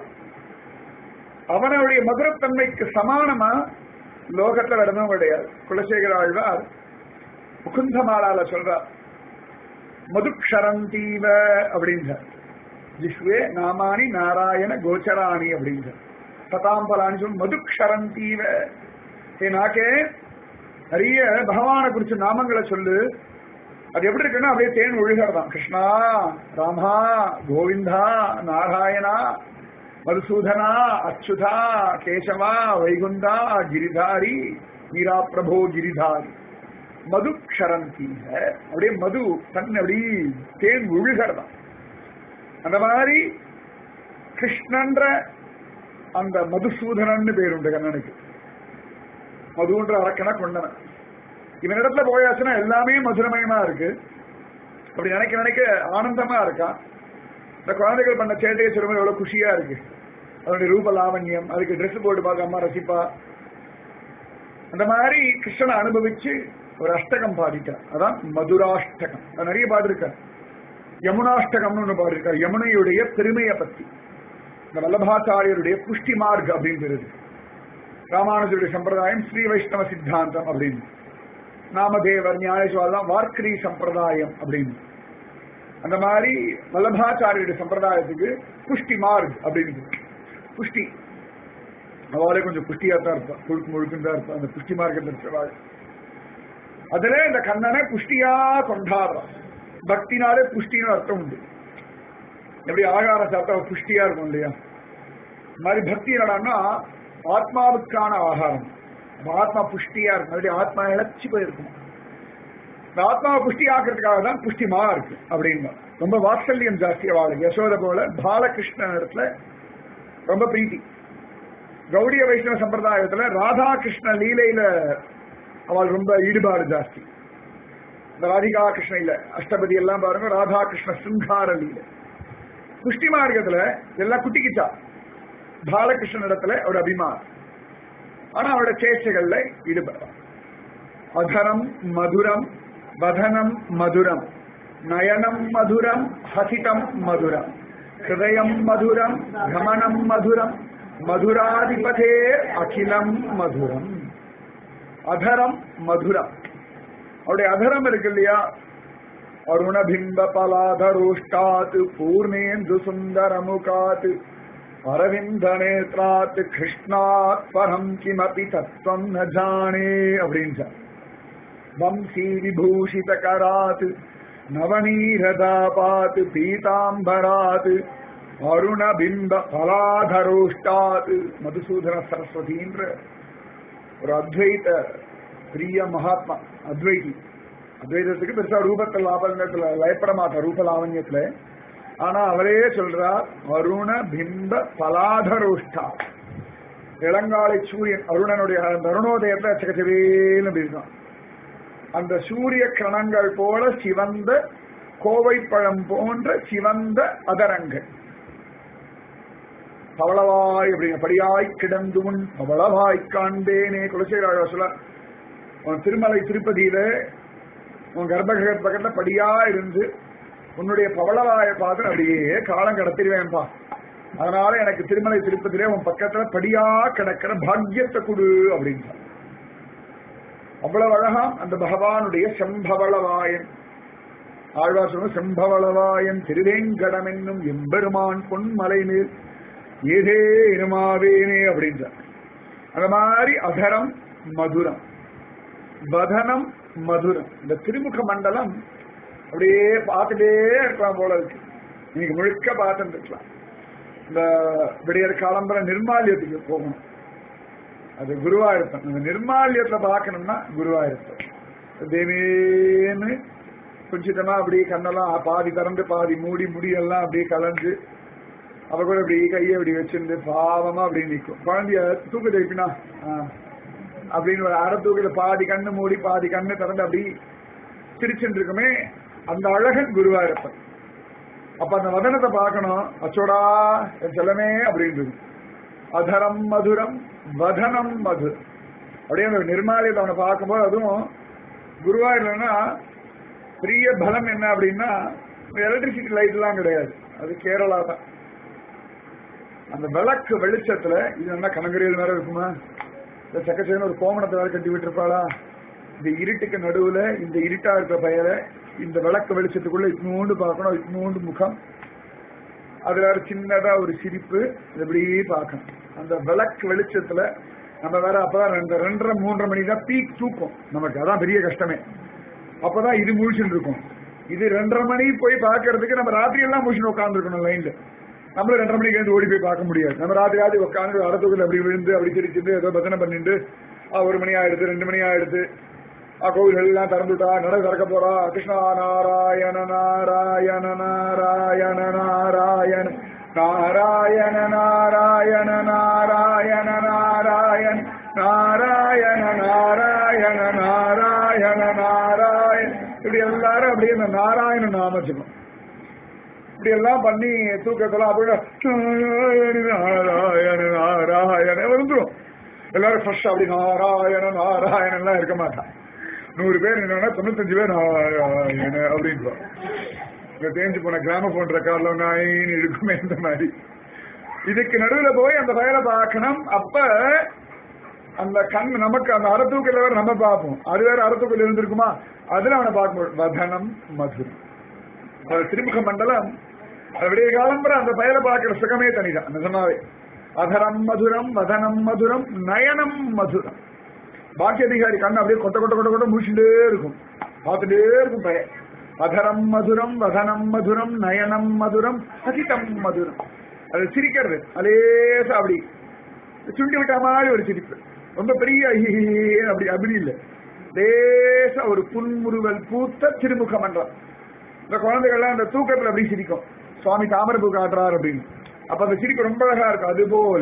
அவனுடைய மதுரத்தன்மைக்கு சமானமா லோகத்துல வேற எதுவும் கிடையாது குலசேகர ஆழ்வார் முகுந்தமாலால சொல்றார் மதுக்ஷரந்தீவ அப்படின்றார் ஜிஷ்வே நாமானி நாராயண கோச்சராணி அப்படின்றார் சதாம்பலான்னு சொல்லி மதுக்ஷரந்தீவ ஏ நாக்கே நிறைய பகவானை குறிச்ச நாமங்களை சொல்லு அது எப்படி இருக்குன்னா அப்படியே தேன் ஒழுகிறதாம் கிருஷ்ணா ராமா கோவிந்தா நாராயணா மதுசூதனா அச்சுதா கேசவா வைகுந்தா கிரிதாரி மீரா பிரபோ கிரிதாரி மது க்ஷரந்தீக அப்படியே மது தன் அப்படி தேன் ஒழுகிறதாம் அந்த மாதிரி கிருஷ்ணன்ற அந்த மதுசூதனன்னு பேருண்டு கண்ணனுக்கு மதுன்ற அரக்கனை கொண்டவன் இவன் இடத்துல போயாச்சுன்னா எல்லாமே மதுரமயமா இருக்கு அப்படி நினைக்க நினைக்க ஆனந்தமா இருக்கான் இந்த குழந்தைகள் பண்ண சேட்டையை சொல்லும்போது எவ்வளவு குஷியா இருக்கு அதனுடைய ரூப லாவண்யம் அதுக்கு Dress போட்டு பார்க்க அம்மா ரசிப்பா அந்த மாதிரி கிருஷ்ணனை அனுபவிச்சு ஒரு அஷ்டகம் பாடிட்டார் அதான் மதுராஷ்டகம் அது நிறைய பாடிருக்கார் யமுனாஷ்டகம்னு ஒண்ணு பாடிருக்கார் யமுனையுடைய பெருமையை பத்தி இந்த வல்லபாச்சாரியருடைய புஷ்டி மார்க் அப்படிங்கிறது ராமானுஜருடைய சம்பிரதாயம் ஸ்ரீ வைஷ்ணவ சித்தாந்தம் அப்படின்னு நாமதேவர் ஞானேஸ்வரெல்லாம் வார்க்கரி சம்பிரதாயம் அப்படின்னு அந்த மாதிரி வல்லபாச்சாரியருடைய சம்பிரதாயத்துக்கு புஷ்டி மார்க் அப்படின்னு புஷ்டி அவளே கொஞ்சம் புஷ்டியா தான் இருப்பா முழுக்கு முழுக்குன்னு தான் இருப்பா அந்த புஷ்டி மார்க்கத்தில் இருக்கிறவாள் அதுல இந்த கண்ணனை புஷ்டியா கொண்டாடுறான் பக்தினாலே புஷ்டின்னு அர்த்தம் உண்டு எப்படி ஆகாரம் சாப்பிட்டா புஷ்டியா இருக்கும் இல்லையா இந்த மாதிரி பக்தி என்னடான்னா ஆத்மாவுக்கான ஆகாரம் அப்ப ஆத்மா புஷ்டியா இருக்கும் மறுபடியும் ஆத்மா இழைச்சி போயிருக்கும் இந்த ஆத்மாவை புஷ்டி ஆக்குறதுக்காக தான் புஷ்டிமா இருக்கு அப்படின்னா ரொம்ப வாத்சல்யம் ஜாஸ்தியா வாழு யசோத போல பாலகிருஷ்ணன் இடத்துல ரொம்ப பிரீத்தி கௌடிய வைஷ்ணவ சம்பிரதாயத்துல ராதா கிருஷ்ண லீலையில அவள் ரொம்ப ஈடுபாடு ஜாஸ்தி இந்த ராதிகா கிருஷ்ண இல்ல அஷ்டபதி எல்லாம் பாருங்க ராதா கிருஷ்ண சிங்கார லீலை புஷ்டி மார்க்கத்துல எல்லாம் குட்டிக்கிச்சா பாலகிருஷ்ணன் இடத்துல ஒரு அபிமானம் ஆனா அவரோட சேஷ்டைகள்ல ஈடுபடுறான் அதரம் மதுரம் வதனம் மதுரம் நயனம் மதுரம் ஹசிதம் மதுரம் ஹிருதயம் மதுரம் கமனம் மதுரம் மதுராதிபதே அகிலம் மதுரம் அதரம் மதுரம் அவருடைய அதரம் இருக்கு இல்லையா அருணபிம்ப பலாதரோஷ்டாத் பூர்ணேந்து சுந்தரமுகாத் அரவிந்த நேத்ராத் கிருஷ்ணாத் பரம் கிமபி தத்துவம் ந ஜானே அப்படின்னு வம்சீ விபூஷித கராத் நவநீரதாபாத் பீதாம்பராத் அருணபிம்ப பலாதரோஷ்டாத் மதுசூதன சரஸ்வதின்ற ஒரு அத்வைத பிரிய மகாத்மா அத்வைதி அத்வைதத்துக்கு பெருசா ரூபத்தில் லாபங்கத்துல லயப்பட மாட்டான் ரூப லாவண்யத்துல ஆனா அவரே சொல்றார் வருண பிம்ப பலாதரோஷ்டா இளங்காலை சூரியன் அருணனுடைய அந்த அருணோதயத்தை சகச்சவேன்னு அப்படி இருக்கான் அந்த சூரிய கிரணங்கள் போல சிவந்த கோவைப்பழம் போன்ற சிவந்த அதரங்கள் பவளவாய் அப்படிங்க படியாய் கிடந்து உன் பவளவாய் காண்பேனே குலசேகர சொல்ல உன் திருமலை திருப்பதியில உன் கர்ப்பகிரக பக்கத்துல படியா இருந்து உன்னுடைய பவளவாய பார்த்து அப்படியே காலம் கடத்திடுவேன்பா அதனால எனக்கு திருமலை திருப்பதியிலே உன் பக்கத்துல படியா கிடக்கிற பாக்கியத்தை கொடு அப்படின்னு அவ்வளவு அழகா அந்த பகவானுடைய செம்பவளவாயன் ஆழ்வார் சொன்ன செம்பவளவாயன் திருவேங்கடம் என்னும் எம்பெருமான் பொன்மலை மேல் ஏதே இருமாவேனே அப்படின்றார் அந்த மாதிரி அதரம் மதுரம் வதனம் மதுரம் இந்த திருமுக மண்டலம் அப்படியே பார்த்துட்டே இருக்கலாம் போல இருக்கு இன்னைக்கு முழுக்க பார்த்துட்டு இருக்கலாம் இந்த விடியற் காலம்பர நிர்மாலியத்துக்கு போகணும் அது குருவாயிருப்பன் இந்த நிர்மாலியத்துல பார்க்கணும்னா குருவாயிருப்பன் தேவேன்னு கொஞ்சிதமா அப்படியே கண்ணெல்லாம் பாதி திறந்து பாதி மூடி முடியெல்லாம் அப்படியே கலந்து அவ கூட இப்படி கையை இப்படி வச்சிருந்து பாவமா அப்படி நிற்கும் குழந்தைய தூக்கு தைப்பினா அப்படின்னு ஒரு அரை தூக்கில பாதி கண்ணு மூடி பாதி கண்ணு திறந்து அப்படி சிரிச்சுட்டு இருக்குமே அந்த அழகன் குருவாயிருப்பன் அப்ப அந்த வதனத்தை பார்க்கணும் அச்சோடா என் செல்லமே அப்படின்றது அதரம் மதுரம் வதனம் மது அப்படியே அந்த நிர்மாலயத்தை அவனை பார்க்கும்போது அதுவும் குருவாயூர்லன்னா பெரிய பலம் என்ன அப்படின்னா எலக்ட்ரிசிட்டி லைட் எல்லாம் கிடையாது அது கேரளா தான் அந்த விளக்கு வெளிச்சத்துல இது என்ன கனகரியல் வேற இருக்குமா இந்த சக்கச்சேன்னு ஒரு கோமணத்தை வேற கட்டி விட்டுருப்பாளா இந்த இருட்டுக்கு நடுவுல இந்த இருட்டா இருக்கிற பையல இந்த விளக்கு வெளிச்சத்துக்குள்ள இட்னூண்டு பார்க்கணும் இட்னூண்டு முகம் அதுல ஒரு சின்னதா ஒரு சிரிப்பு இது இப்படி பார்க்கணும் அந்த விளக்கு வெளிச்சத்துல நம்ம வேற அப்பதான் ரெண்டு ரெண்டரை மூன்றரை மணி தான் பீக் தூக்கம் நமக்கு அதான் பெரிய கஷ்டமே அப்பதான் இது முழிச்சுட்டு இருக்கும் இது ரெண்டரை மணி போய் பார்க்கறதுக்கு நம்ம ராத்திரி எல்லாம் முழிச்சுட்டு உட்காந்துருக்கணும் லைன்ல நம்மளும் ரெண்டரை மணிக்கு எழுந்து ஓடி போய் பார்க்க முடியாது நம்ம ராத்திரி ராத்திரி உட்காந்து அரத்துக்குள்ள அப்படி விழுந்து அப்படி சிரிச்சுட்டு ஏதோ பஜனை பண்ணிட்டு ஆ, ஒரு மணி ஆயிடுது ரெண்டு மணி ஆயிடுது ஆ, கோவில்கள் எல்லாம் திறந்துட்டா நட திறக்க போறா கிருஷ்ணா நாராயண நாராயண நாராயண நாராயண நாராயண நாராயண நாராயண நாராயண நாராயண நாராயண நாராயண நாராயண இப்படி எல்லாரும் அப்படியே இந்த நாராயண நாமஜபம் இப்படி எல்லாம் பண்ணி தூக்கத்தெல்லாம் அப்படியே நாராயண நாராயண வந்துடும் எல்லாரும் ஃபர்ஸ்ட் அப்படி நாராயண நாராயணன் எல்லாம் இருக்க மாட்டான் நூறு பேர் என்னன்னா தொண்ணூத்தஞ்சு பேர் நாராயண அப்படின்னு இந்த தேஞ்சு போன கிராம போன்ற கார்ல நாயின்னு இருக்குமே இந்த மாதிரி இதுக்கு நடுவுல போய் அந்த வயலை பார்க்கணும் அப்ப அந்த கண் நமக்கு அந்த அறத்தூக்கில் வேற நம்ம பார்ப்போம் அது வேற அறத்தூக்கில் இருந்திருக்குமா அதுல அவனை பார்க்கும்போது வதனம் மதுரம் அது திருமுக மண்டலம் அது விடிய காலம்பர அந்த பயலை பார்க்கிற சுகமே தனிதான் நிஜமாவே அதரம் மதுரம் வதனம் மதுரம் நயனம் மதுரம் பாக்கியதிகாரி கண்ணு அப்படியே கொட்ட கொட்ட கொட்ட கொட்ட முடிச்சுட்டே இருக்கும் பார்த்துட்டே இருக்கும் பய அதரம் மதுரம் வதனம் மதுரம் நயனம் மதுரம் ஹசிதம் மதுரம் அது சிரிக்கிறது அலேசா அப்படி சுண்டி விட்ட மாதிரி ஒரு சிரிப்பு ரொம்ப பெரிய ஐயே அப்படி அப்படி இல்லை லேசா ஒரு புன்முறுவல் பூத்த திருமுக மன்றம் இந்த குழந்தைகள்லாம் அந்த தூக்கத்துல அப்படி சிரிக்கும் சுவாமி தாமரப்பூ காட்டுறார் அப்படின்னு அப்ப அந்த சிரிப்பு ரொம்ப அழகா இருக்கும் அது போல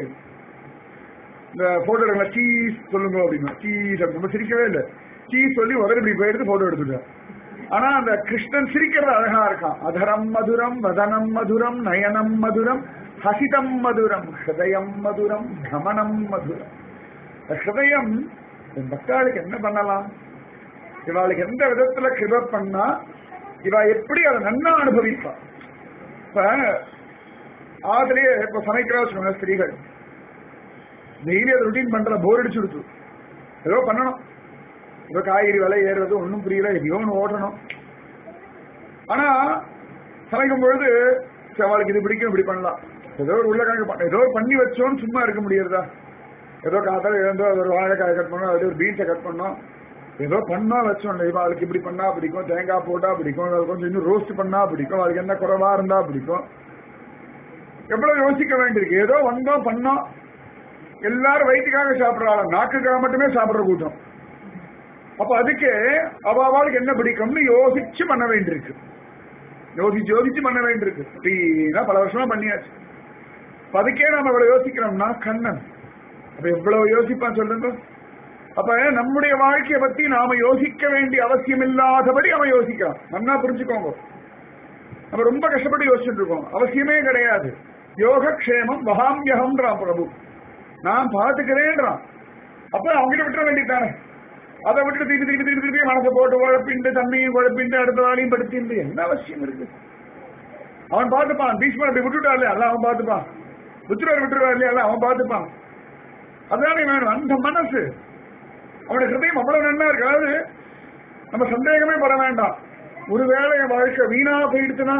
இந்த போட்டோ எடுக்கலாம் சீஸ் சொல்லுங்க அப்படின்னு சீஸ் அப்படி நம்ம சிரிக்கவே இல்லை சீஸ் சொல்லி உதவி இப்படி போய் எடுத்து போட்டோ எடுத்துட்டார் ஆனா அந்த கிருஷ்ணன் சிரிக்கிறது அழகா இருக்கான் அதரம் மதுரம் வதனம் மதுரம் நயனம் மதுரம் ஹசிதம் மதுரம் ஹிருதயம் மதுரம் கமனம் மதுரம் இந்த ஹிருதயம் இந்த பக்தாளுக்கு என்ன பண்ணலாம் இவாளுக்கு எந்த விதத்துல கிருப பண்ணா இவ எப்படி அதை நன்னா அனுபவிப்பா இப்ப ஆதிலேயே இப்ப சமைக்கிறா சொன்ன ஸ்திரீகள் டெய்லி அதை ருட்டீன் பண்ற போர் அடிச்சு கொடுத்து ஏதோ பண்ணணும் ஏதோ காய்கறி விலை ஏறுறது ஒன்றும் புரியல எதையோ ஒன்று ஓட்டணும் ஆனா சமைக்கும் பொழுது சரி, அவளுக்கு இது பிடிக்கும் இப்படி பண்ணலாம் ஏதோ ஒரு உருளைக்கிழங்கு பண்ண ஏதோ பண்ணி வச்சோன்னு சும்மா இருக்க முடியறதா ஏதோ காத்தால ஏதோ ஒரு வாழைக்காய் கட் பண்ணோம் அது ஒரு பீன்ஸை கட் பண்ணோம் ஏதோ பண்ணா வச்சோம் இப்போ அவளுக்கு இப்படி பண்ணா பிடிக்கும் தேங்காய் போட்டா பிடிக்கும் அது கொஞ்சம் இன்னும் ரோஸ்ட் பண்ணா பிடிக்கும் அதுக்கு என்ன குறைவா இருந்தா பிடிக்கும் எவ்வளவு யோசிக்க வேண்டியிருக்கு ஏதோ வந்தோம் பண்ணோம் எல்லாரும் வயிற்றுக்காக சாப்பிடுறாங்க நாக்குக்காக மட்டுமே சாப்பிடுற கூட்டம் அப்ப அதுக்கு அவ அவளுக்கு என்ன பிடிக்கும்னு யோசிச்சு பண்ண வேண்டியிருக்கு யோசிச்சு யோசிச்சு பண்ண வேண்டியிருக்கு அப்படின்னா பல வருஷமா பண்ணியாச்சு அப்ப அதுக்கே நாம இவ்வளவு யோசிக்கிறோம்னா கண்ணன் அப்ப எவ்வளவு யோசிப்பான் சொல்லுங்க அப்ப நம்முடைய வாழ்க்கையை பத்தி நாம யோசிக்க வேண்டிய அவசியம் இல்லாதபடி அவன் யோசிக்கிறான் நன்னா புரிஞ்சுக்கோங்க நம்ம ரொம்ப கஷ்டப்பட்டு யோசிச்சுட்டு இருக்கோம் அவசியமே கிடையாது யோகக்ஷேமம் வகாமியகம்ன்றான் பிரபு நான் பாத்துக்கிறேன்றான் அப்ப அவங்கிட்ட விட்டுற வேண்டியதானே அதை விட்டுட்டு திருப்பி திருப்பி திருப்பி திருப்பி மனசை போட்டு குழப்பிண்டு தண்ணியும் குழப்பிண்டு அடுத்த வேலையும் படுத்திண்டு என்ன அவசியம் இருக்கு அவன் பார்த்துப்பான் பீஷ்மர் அப்படி விட்டுட்டா இல்லையா அல்ல அவன் பார்த்துப்பான் புத்திரர் விட்டுருவா இல்லையா அல்ல அவன் பார்த்துப்பான் அதுதானே வேணும் அந்த மனசு அவனுடைய ஹிருதயம் அவ்வளவு நன்னா இருக்கு அதாவது நம்ம சந்தேகமே பட வேண்டாம் ஒருவேளை என் வாழ்க்கை வீணா போயிடுச்சுன்னா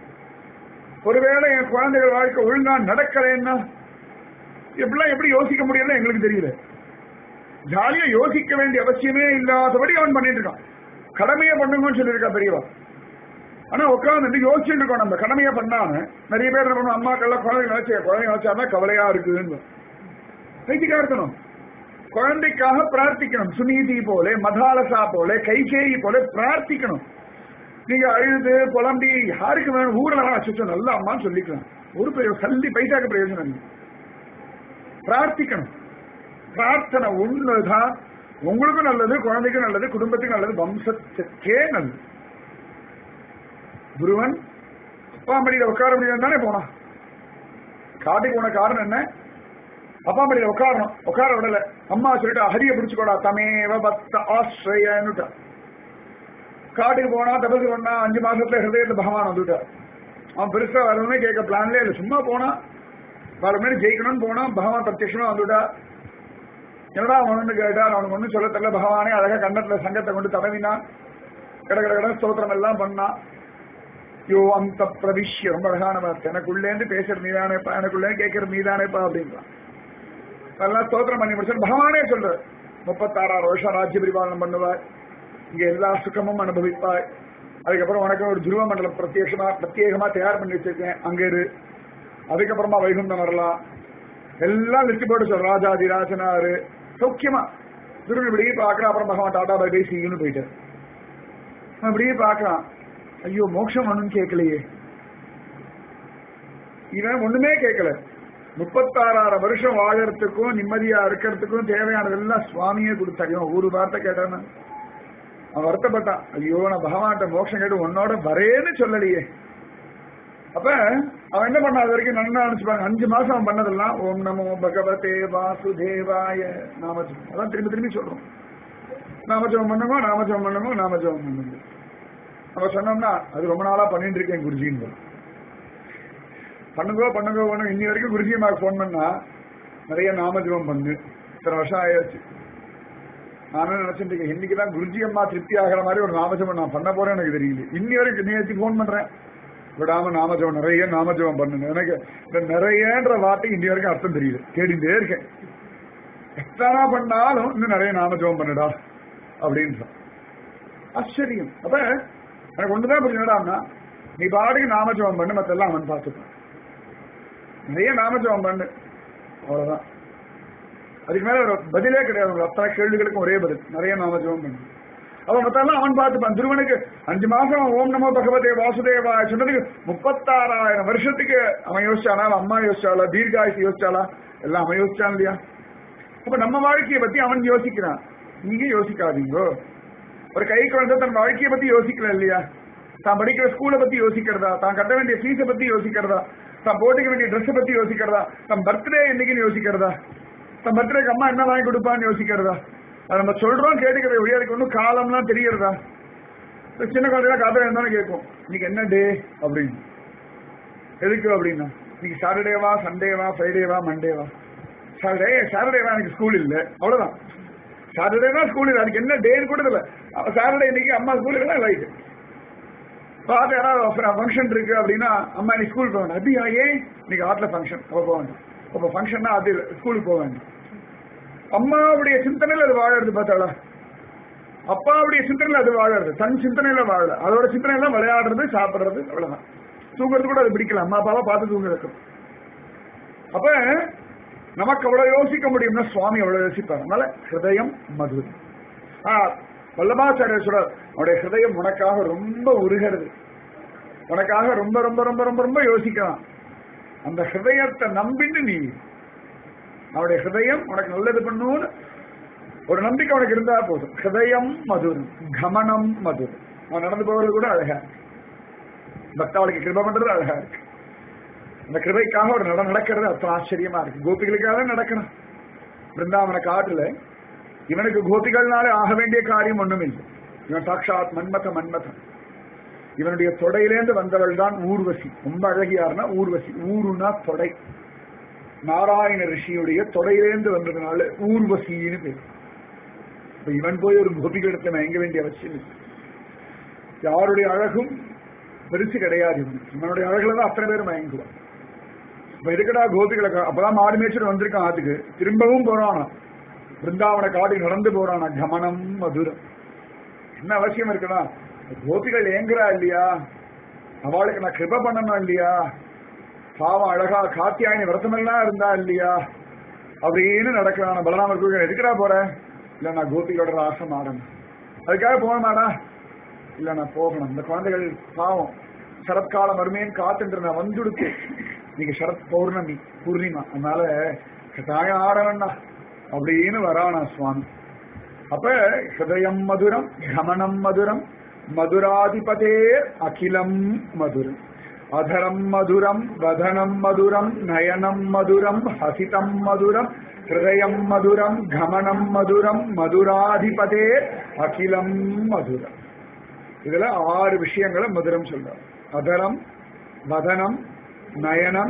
ஒருவேளை என் குழந்தைகள் வாழ்க்கை ஒழுங்கா நடக்கலைன்னா எப்படிலாம் எப்படி யோசிக்க முடியல எங்களுக்கு தெரியல ஜாலியா யோசிக்க வேண்டிய அவசியமே இல்லாதபடி அவன் பண்ணிட்டு இருக்கான் கடமையை பண்ணுங்கன்னு சொல்லியிருக்கா பெரியவா ஆனா உட்காந்து யோசிச்சுட்டு இருக்கோம் நம்ம கடமையை பண்ணாம நிறைய பேர் என்ன பண்ணுவோம் அம்மாக்கெல்லாம் குழந்தை நினைச்ச குழந்தை நினைச்சாதான் கவலையா இருக்குன்னு பைத்தியக்காரத்தனம் குழந்தைக்காக பிரார்த்திக்கணும் சுனீதி போல மதாலசா போல கைகேயி போல பிரார்த்திக்கணும் நீங்க அழுது புலம்பி யாருக்கு வேணும் ஊர்ல அச்சோ நல்ல அம்மான்னு சொல்லிக்கலாம் ஒரு பிரயோஜனம் சல்லி பைசாக்கு பிரயோஜனம் இல்லை பிரார்த்திக்கணும் பிரார்த்தனை ஒண்ணுதான் உங்களுக்கும் நல்லது குழந்தைக்கும் நல்லது குடும்பத்துக்கும் நல்லது வம்சத்துக்கே நல்லது குருவன் அப்பா மடியில உட்கார முடியாது தானே போனான் காட்டுக்கு போன காரணம் என்ன அப்பா மடியில உட்காரணும் உட்கார விடல அம்மா சொல்லிட்டு ஹரிய பிடிச்சுக்கோடா தமேவ பக்த ஆசிரியன்னுட்டா காட்டுக்கு போனா தபசு பண்ணா அஞ்சு மாசத்துல ஹிருதயத்துல பகவான் வந்துட்டார் அவன் பெருசா வரணும்னே கேட்க பிளான்லே இல்லை சும்மா போனா வர மாதிரி ஜெயிக்கணும்னு போனா பகவான் பிரத்யட்சமா வந்துட்டா என்னடா அவன் வந்து கேட்டார் அவனுக்கு ஒன்றும் சொல்ல தெரியல பகவானே அழகா கண்ணத்துல சங்கத்தை கொண்டு தடவினான் கட கட கட ஸ்தோத்திரம் எல்லாம் பண்ணான் யோ அந்த பிரவிஷ்ய ரொம்ப அழகான வார்த்தை எனக்குள்ளேந்து பேசுறது நீதானேப்பா எனக்குள்ளே கேட்கறது நீதானேப்பா அப்படின்றான் அதெல்லாம் ஸ்தோத்திரம் பண்ணி முடிச்சு பகவானே சொல்ற முப்பத்தாறாறு வருஷம் ராஜ்ய பரிபாலனம் பண்ணுவாய் இங்க எல்லா சுகமும் அனுபவிப்பாய் அதுக்கப்புறம் உனக்கு ஒரு துருவ மண்டலம் பிரத்யேகமா பிரத்யேகமா தயார் பண்ணி வச்சிருக்கேன் அங்க இரு அதுக்கப்புறமா வைகுண்டம் வரலாம் எல்லாம் லிஸ்ட் போட்டு சொல்ற ராஜாதி ராஜனாரு சௌக்கியமா துருவன் இப்படியே பாக்குறான் அப்புறம் பகவான் டாடா பை பை சீன்னு போயிட்டார் அவன் இப்படியே பாக்குறான் ஐயோ மோட்சம் ஒண்ணும் கேட்கலையே இவன் ஒண்ணுமே கேட்கல முப்பத்தாறாயிரம் வருஷம் வாழறதுக்கும் நிம்மதியா இருக்கிறதுக்கும் தேவையானதெல்லாம் சுவாமியே கொடுத்தாரு இவன் ஒரு வார்த்தை கேட்டான அவன் வருத்தப்பட்டான் ஐயோ நான் பகவான்கிட்ட மோட்சம் கேட்டு உன்னோட வரேன்னு சொல்லலையே அப்ப அவன் என்ன பண்ணா அது வரைக்கும் நன்னா நினைச்சுப்பாங்க அஞ்சு மாசம் அவன் பண்ணதெல்லாம் ஓம் நமோ பகவதே வாசுதேவாய நாமஜம் அதான் திரும்பி திரும்பி சொல்றோம் நாமஜபம் பண்ணுங்க நாமஜபம் பண்ணுங்க நாமஜபம் பண்ணுங்க நம்ம சொன்னோம்னா அது ரொம்ப நாளா பண்ணிட்டு இருக்கேன் குருஜின்னு பண்ணுங்க பண்ணுங்க பண்ணுங்க இன்னி வரைக்கும் குருஜி அம்மாவுக்கு ஃபோன் பண்ணா நிறைய நாமஜபம் பண்ணு இத்தனை வருஷம் ஆயாச்சு நானும் நினைச்சிட்டு இருக்கேன் இன்னைக்குதான் குருஜி அம்மா திருப்தி ஆகிற மாதிரி ஒரு நாமஜபம் நான் பண்ண போறேன் எனக்கு தெரியல இன்னி வரைக்கும் நேற்று ஃபோன் பண்றேன் விடாம நாமஜபம் நிறைய நாமஜபம் பண்ணுங்க எனக்கு இந்த நிறையன்ற வார்த்தைக்கு இன்னி வரைக்கும் அர்த்தம் தெரியல தேடிட்டே இருக்கேன் எத்தனை பண்ணாலும் இன்னும் நிறைய நாமஜபம் பண்ணுடா அப்படின்னு ஆச்சரியம் அப்ப எனக்கு ஒண்ணுதான் புரியுதுடான்னா நீ பாட்டுக்கு நாமஜபம் பண்ணு மத்தெல்லாம் அவன் பார்த்துப்பான் நிறைய நாமஜபம் பண்ணு அவ்வளவுதான் அதுக்கு மேல ஒரு பதிலே கிடையாது உங்க அத்தனை கேள்விகளுக்கும் ஒரே பதில் நிறைய நாமஜபம் பண்ணு அவன் மத்தெல்லாம் அவன் பார்த்துப்பான் திருவனுக்கு அஞ்சு மாசம் அவன் ஓம் நமோ பகவதே வாசுதேவா சொன்னதுக்கு முப்பத்தாறாயிரம் வருஷத்துக்கு அவன் யோசிச்சானா அவன் அம்மா யோசிச்சாளா தீர்காயுசு யோசிச்சாளா எல்லாம் அவன் யோசிச்சான் இல்லையா அப்ப நம்ம வாழ்க்கையை பத்தி அவன் யோசிக்கிறான் நீங்க யோசிக்காதீங்கோ ஒரு கை குழந்தை தன் வாழ்க்கையை பத்தி யோசிக்கல இல்லையா தான் படிக்கிற ஸ்கூலை பத்தி யோசிக்கிறதா தான் கட்ட வேண்டிய ஃபீஸை பத்தி யோசிக்கிறதா தான் போட்டுக்க வேண்டிய ட்ரெஸ்ஸை பத்தி யோசிக்கிறதா தன் பர்த்டே என்னைக்குன்னு யோசிக்கிறதா தன் பர்த்டேக்கு அம்மா என்ன வாங்கி கொடுப்பான்னு யோசிக்கிறதா அது நம்ம சொல்றோம் கேட்டுக்கிற ஒழியா அதுக்கு ஒன்றும் காலம்லாம் தெரியறதா இந்த சின்ன குழந்தைலாம் காதல இருந்தாலும் கேட்கும் இன்னைக்கு என்ன டே அப்படின்னு எதுக்கு அப்படின்னா இன்னைக்கு சாட்டர்டேவா சண்டேவா ஃப்ரைடேவா மண்டேவா சாட்டர்டே சாட்டர்டேவா எனக்கு ஸ்கூல் இல்லை அவ்வளவுதான் சாட்டர்டே தான் ஸ்கூல் இல்லை அதுக்கு என்ன டேன்னு கூட இல்லை சாட்டர்டே இன்னைக்கு அம்மா ஸ்கூல் இல்லை ரைட்டு பார்த்து யாராவது ஃபங்க்ஷன் இருக்கு அப்படின்னா அம்மா இன்னைக்கு ஸ்கூல் போக வேண்டாம் அப்படியா ஏன் இன்னைக்கு ஆட்ல ஃபங்க்ஷன் அப்போ போக வேண்டாம் அப்போ ஃபங்க்ஷன்னா அது ஸ்கூலுக்கு போக வேண்டாம் அம்மாவுடைய சிந்தனையில் அது வாழறது பார்த்தாளா அப்பாவுடைய சிந்தனையில் அது வாழறது தன் சிந்தனையில வாழல அதோட சிந்தனையில விளையாடுறது சாப்பிடுறது அவ்வளவுதான் தூங்குறது கூட அது பிடிக்கல அம்மா அப்பாவை பார்த்து தூங்க வைக்கணும் அப்ப நமக்கு அவ்வளவு யோசிக்க முடியும்னா சுவாமி அவ்வளவு யோசிப்பார் அதனால ஹிருதயம் மது வல்லபாச்சாரியர் சொல்றார் அவருடைய ஹிருதயம் உனக்காக ரொம்ப உருகிறது உனக்காக ரொம்ப ரொம்ப ரொம்ப ரொம்ப ரொம்ப யோசிக்கலாம் அந்த ஹிருதயத்தை நம்பின்னு நீ அவனுடைய ஹிருதயம் உனக்கு நல்லது பண்ணுன்னு ஒரு நம்பிக்கை உனக்கு இருந்தா போதும் ஹிருதயம் மதுரம் கமனம் மதுரம் அவன் நடந்து போவது கூட அழகா இருக்கு பக்தாவுக்கு கிருப பண்றது அழகா இருக்கு அந்த கிருபைக்காக ஒரு நட நடக்கிறது அத்தனை ஆச்சரியமா இருக்கு கோபிகளுக்காக நடக்கணும் பிருந்தாவன காட்டுல இவனுக்கு கோபிகள்னாலே ஆக வேண்டிய காரியம் ஒண்ணும் இல்லை இவன் சாட்சாத் மன்மத மன்மதன் இவனுடைய தொடையிலேந்து வந்தவள் தான் ஊர்வசி ரொம்ப அழகியார்னா ஊர்வசி ஊருனா தொடை நாராயண ரிஷியுடைய தொடையிலேந்து வந்ததுனால ஊர்வசின்னு பேர் இப்ப இவன் போய் ஒரு கோபிகளிடத்தை மயங்க வேண்டிய அவசியம் இல்லை யாருடைய அழகும் பெருசு கிடையாது இவனுக்கு இவனுடைய அழகுல தான் அத்தனை பேர் மயங்குவான் இப்ப எதுக்கடா கோபிகளை கா- அப்பதான் மாடு மேய்ச்சிட்டு வந்திருக்கான் ஆத்துக்கு திரும்பவும் போறானா பிருந்தாவன காடு நடந்து போறானா கமனம் மதுரம் என்ன அவசியம் இருக்குன்னா கோபிகள் ஏங்குறா இல்லையா அவளுக்கு நான் கிருப பண்ணணும் இல்லையா பாவம் அழகா காத்தியாயினி விரதமெல்லாம் இருந்தா இல்லையா அப்படின்னு நடக்கிறான் பலராமர் கோவில் எதுக்குடா போற இல்ல நான் கோபிகளோட ராசம் ஆடணும் அதுக்காக போகணுமாடா இல்ல நான் போகணும் இந்த குழந்தைகள் பாவம் சரத்காலம் வருமேன்னு காத்துட்டு நான் வந்துடுத்து நீங்க சரத் பௌர்ணமி பூர்ணிமா அதனால கட்டாயம் ஆடணும்னா அப்படின்னு வரானா சுவாமி அப்ப ஹிருதயம் மதுரம் கமனம் மதுரம் மதுராதிபதே அகிலம் மதுரம் அதரம் மதுரம் வதனம் மதுரம் நயனம் மதுரம் ஹசிதம் மதுரம் ஹிருதயம் மதுரம் கமனம் மதுரம் மதுராதிபதே அகிலம் மதுரம் இதுல ஆறு விஷயங்களை மதுரம் சொல்றார் அதரம் வதனம் நயனம்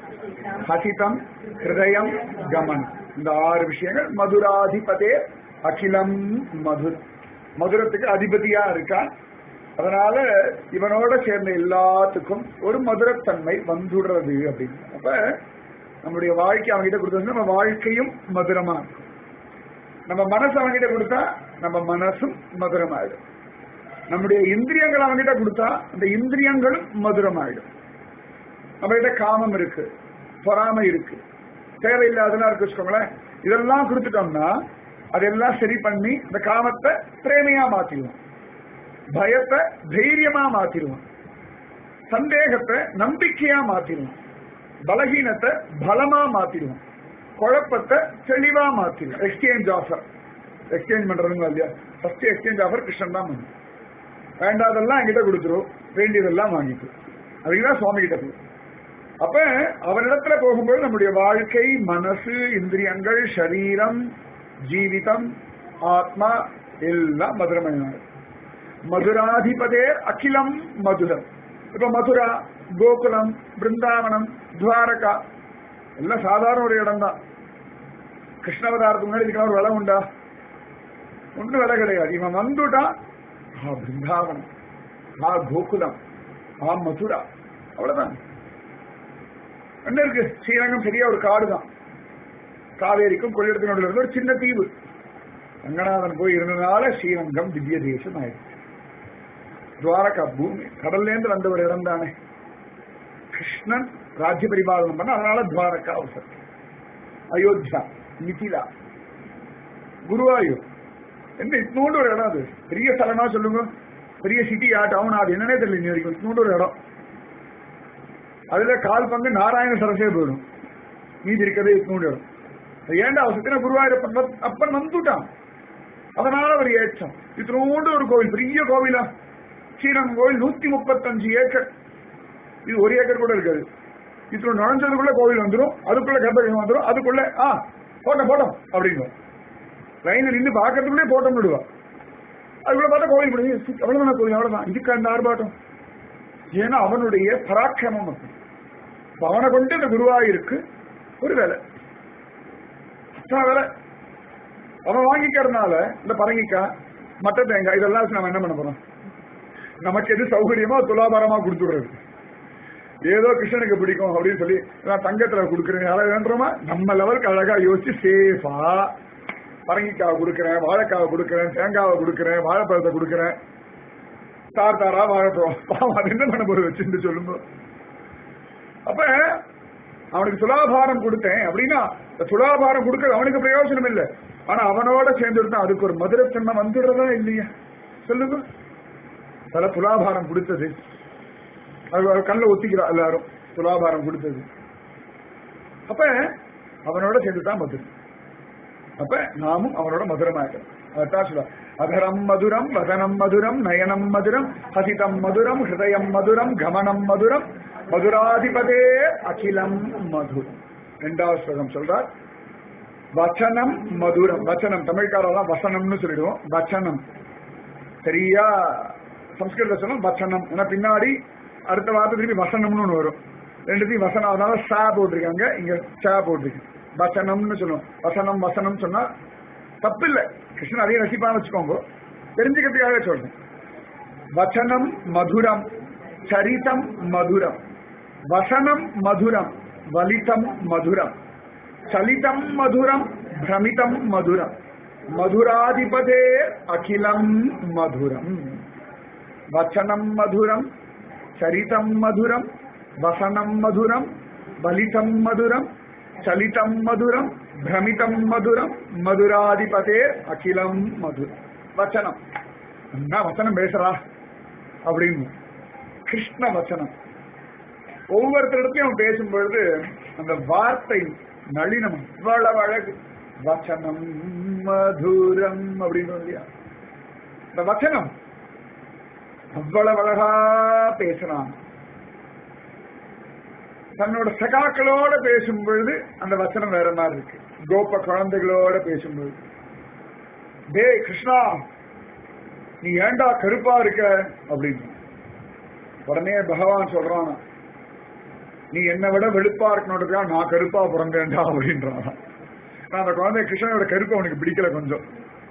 ஹசிதம் ஹிருதயம் கமனம் இந்த ஆறு விஷயங்கள் மதுராதிபதே அகிலம் மதுர் மதுரத்துக்கு அதிபதியா இருக்கான் அதனால இவனோட சேர்ந்த எல்லாத்துக்கும் ஒரு மதுரத்தன்மை வந்துடுறது அப்படின்னு அப்ப நம்முடைய வாழ்க்கை அவன்கிட்ட கொடுத்தா நம்ம வாழ்க்கையும் மதுரமா இருக்கும் நம்ம மனசு அவன்கிட்ட கொடுத்தா நம்ம மனசும் மதுரமாயிடும் நம்முடைய இந்திரியங்கள் அவன்கிட்ட கொடுத்தா அந்த இந்திரியங்களும் மதுரமாயிடும் நம்ம கிட்ட காமம் இருக்கு பொறாமை இருக்கு தேவையில்லாதெல்லாம் இருக்கு வச்சுக்கோங்களேன் இதெல்லாம் கொடுத்துட்டோம்னா அதெல்லாம் சரி பண்ணி இந்த காமத்தை பிரேமையா மாத்திடுவோம் பயத்தை தைரியமா மாத்திடுவோம் சந்தேகத்தை நம்பிக்கையா மாத்திடுவோம் பலகீனத்தை பலமா மாத்திடுவோம் குழப்பத்தை தெளிவா மாத்திடுவோம் எக்ஸ்சேஞ்ச் ஆஃபர் எக்ஸ்சேஞ்ச் பண்றதுங்க இல்லையா ஃபர்ஸ்ட் எக்ஸ்சேஞ்ச் ஆஃபர் கிருஷ்ணன் தான் பண்ணும் வேண்டாதெல்லாம் என்கிட்ட கொடுத்துரும் வேண்டியதெல்லாம் வாங்கிக்கும் அதுக்குதான் சுவாமி கிட்ட போகும் அப்ப அவனிடத்துல போகும்போது நம்முடைய வாழ்க்கை மனசு இந்திரியங்கள் சரீரம் ஜீவிதம் ஆத்மா எல்லாம் மதுரமயமாக மதுராதிபதே அகிலம் மதுரம் இப்ப மதுரா கோகுலம் பிருந்தாவனம் துவாரகா எல்லாம் சாதாரண ஒரு இடம் தான் கிருஷ்ணவதாரத்துக்கு முன்னாடி இதுக்கு ஒரு விலை உண்டா ஒன்றும் விலை கிடையாது இவன் வந்துட்டான் ஆ பிருந்தாவனம் ஆ கோகுலம் ஆ மதுரா அவ்வளவுதான் என்ன இருக்கு ஸ்ரீரங்கம் சரியா ஒரு காடு தான் காவேரிக்கும் கொள்ளிடத்தின் நடுவில் இருந்த ஒரு சின்ன தீவு ரங்கநாதன் போய் இருந்ததுனால ஸ்ரீரங்கம் திவ்ய தேசம் ஆயிடுச்சு துவாரகா பூமி கடல்ல இருந்து வந்த ஒரு இடம் தானே கிருஷ்ணன் ராஜ்ய பரிபாலனம் பண்ண அதனால துவாரகா அவசர் அயோத்தியா மிதிலா குருவாயூர் என்ன இட்னூண்டு ஒரு இடம் அது பெரிய ஸ்தலமா சொல்லுங்க பெரிய சிட்டியா டவுன் அது என்னன்னே தெரியல இன்னி வரைக்கும் இட்னூண்டு ஒரு இடம் அதுல கால் பங்கு நாராயண சரசே போயிடும் மீதி இருக்கிறதே இட்னூண்டு இடம் ஏண்டா அவசத்தின குருவாயூரப்பன் வந்து- அப்பன் வந்துட்டான் அதனால ஒரு ஏற்றம் இத்தினோண்டு ஒரு கோவில் பெரிய கோவிலா ஸ்ரீரங்கம் கோவில் நூத்தி முப்பத்தஞ்சு ஏக்கர் இது ஒரு ஏக்கர் கூட இருக்காது இத்தனை நுழைஞ்சதுக்குள்ள கோவில் வந்துடும் அதுக்குள்ள கர்ப்பகிரகம் வந்துடும் அதுக்குள்ள ஆ போட்டோம் போட்டோம் அப்படின்னு லைன்ல நின்று பாக்கிறதுக்குள்ளே போட்டோம் விடுவா அதுக்குள்ள பார்த்தா கோவில் முடியும் அவ்வளவுதான் கோவில் அவ்வளவுதான் இதுக்கு அந்த ஆர்ப்பாட்டம் ஏன்னா அவனுடைய பராக்கிரமம் அப்படி. அப்ப அவனை கொண்டு இந்த குருவாயிருக்கு ஒரு வேலை அத்தனை வேலை அவன் வாங்கிக்கிறதுனால இந்த பரங்கிக்காய் மட்ட தேங்காய் இதெல்லாம் வச்சு நம்ம என்ன பண்ண போறோம் நமக்கு எது சௌகரியமோ அது துலாபாரமா கொடுத்துடுறது ஏதோ கிருஷ்ணனுக்கு பிடிக்கும் அப்படின்னு சொல்லி நான் தங்கத்துல கொடுக்குறேன் யாராவது வேண்டுமா நம்ம லெவலுக்கு அழகா யோசிச்சு சேஃபா பரங்கிக்காவை கொடுக்குறேன் வாழைக்காவை கொடுக்குறேன் தேங்காவை கொடுக்குறேன் வாழைப்பழத்தை கொடுக்குறேன் தார் தாரா வாழைப்பழம் பாவம் அது என்ன பண்ண போறது வச்சுட்டு சொல்லுங்க அப்ப அவனுக்கு துலாபாரம் கொடுத்தேன் அப்படின்னா இந்த துலாபாரம் கொடுக்கறது அவனுக்கு பிரயோஜனம் இல்லை ஆனா அவனோட சேர்ந்து இருந்தா அதுக்கு ஒரு மதுரத்தன்மை வந்துடுறதா இல்லையா சொல்லுங்க பல துலாபாரம் கொடுத்தது அது அவர் கண்ணில் ஒத்திக்கிறா எல்லாரும் துலாபாரம் கொடுத்தது அப்ப அவனோட சேர்ந்து தான் மதுரம் அப்ப நாமும் அவனோட மதுரமாயிடும் அதான் சொல்ல அதரம் மதுரம் வதனம் மதுரம் நயனம் மதுரம் ஹசிதம் மதுரம் ஹிருதயம் மதுரம் கமனம் மதுரம் மதுராதிபதே அகிலம் மதுரம் ரெண்டாவது ஸ்லோகம் சொல்றார் வச்சனம் மதுரம் வச்சனம் தமிழ்காரெல்லாம் வசனம்னு சொல்லிடுவோம் வச்சனம் சரியா சம்ஸ்கிருத சொல்லணும் வச்சனம் ஏன்னா பின்னாடி அடுத்த வார்த்தை திருப்பி வசனம்னு ஒன்று வரும் ரெண்டுத்தையும் வசனம் அதனால சா போட்டிருக்காங்க இங்க சா போட்டிருக்கு வசனம்னு சொல்லுவோம் வசனம் வசனம் சொன்னா தப்பு இல்லை கிருஷ்ணன் அதையும் ரசிப்பான்னு வச்சுக்கோங்க தெரிஞ்சுக்கிறதுக்காக சொல்றேன் வச்சனம் மதுரம் சரிதம் மதுரம் வசனம் மதுரம் வலிதம் மதுரம் சலிதம் மதுரம் பிரமிதம் மதுரம் மதுராதிபதே அகிலம் மதுரம் வச்சனம் மதுரம் சரிதம் மதுரம் வசனம் மதுரம் வலிதம் மதுரம் சலிதம் மதுரம் பிரமிதம் மதுரம் மதுராதிபதே அகிலம் மதுரம் வச்சனம் என்ன வச்சனம் பேசுறா அப்படின்னு கிருஷ்ண வச்சனம் ஒவ்வொருத்தரிடத்தையும் அவன் பேசும் பொழுது அந்த வார்த்தை நளினம் இவ்வளவு அழகு வச்சனம் மதுரம் அப்படின்னு இல்லையா இந்த வச்சனம் அவ்வளவு அழகா பேசுறான் தன்னோட சகாக்களோட பேசும் பொழுது அந்த வசனம் வேற மாதிரி இருக்கு கோப குழந்தைகளோட பேசும்பொழுது டே கிருஷ்ணா நீ ஏண்டா கருப்பா இருக்க அப்படின்னு உடனே பகவான் சொல்றான் நீ என்னை விட வெளுப்பா இருக்கணுன்றதுக்காக நான் கருப்பா பிறந்தேன்டா அப்படின்றான் நான் அந்த குழந்தை கிருஷ்ணனோட கருப்பு அவனுக்கு பிடிக்கல கொஞ்சம்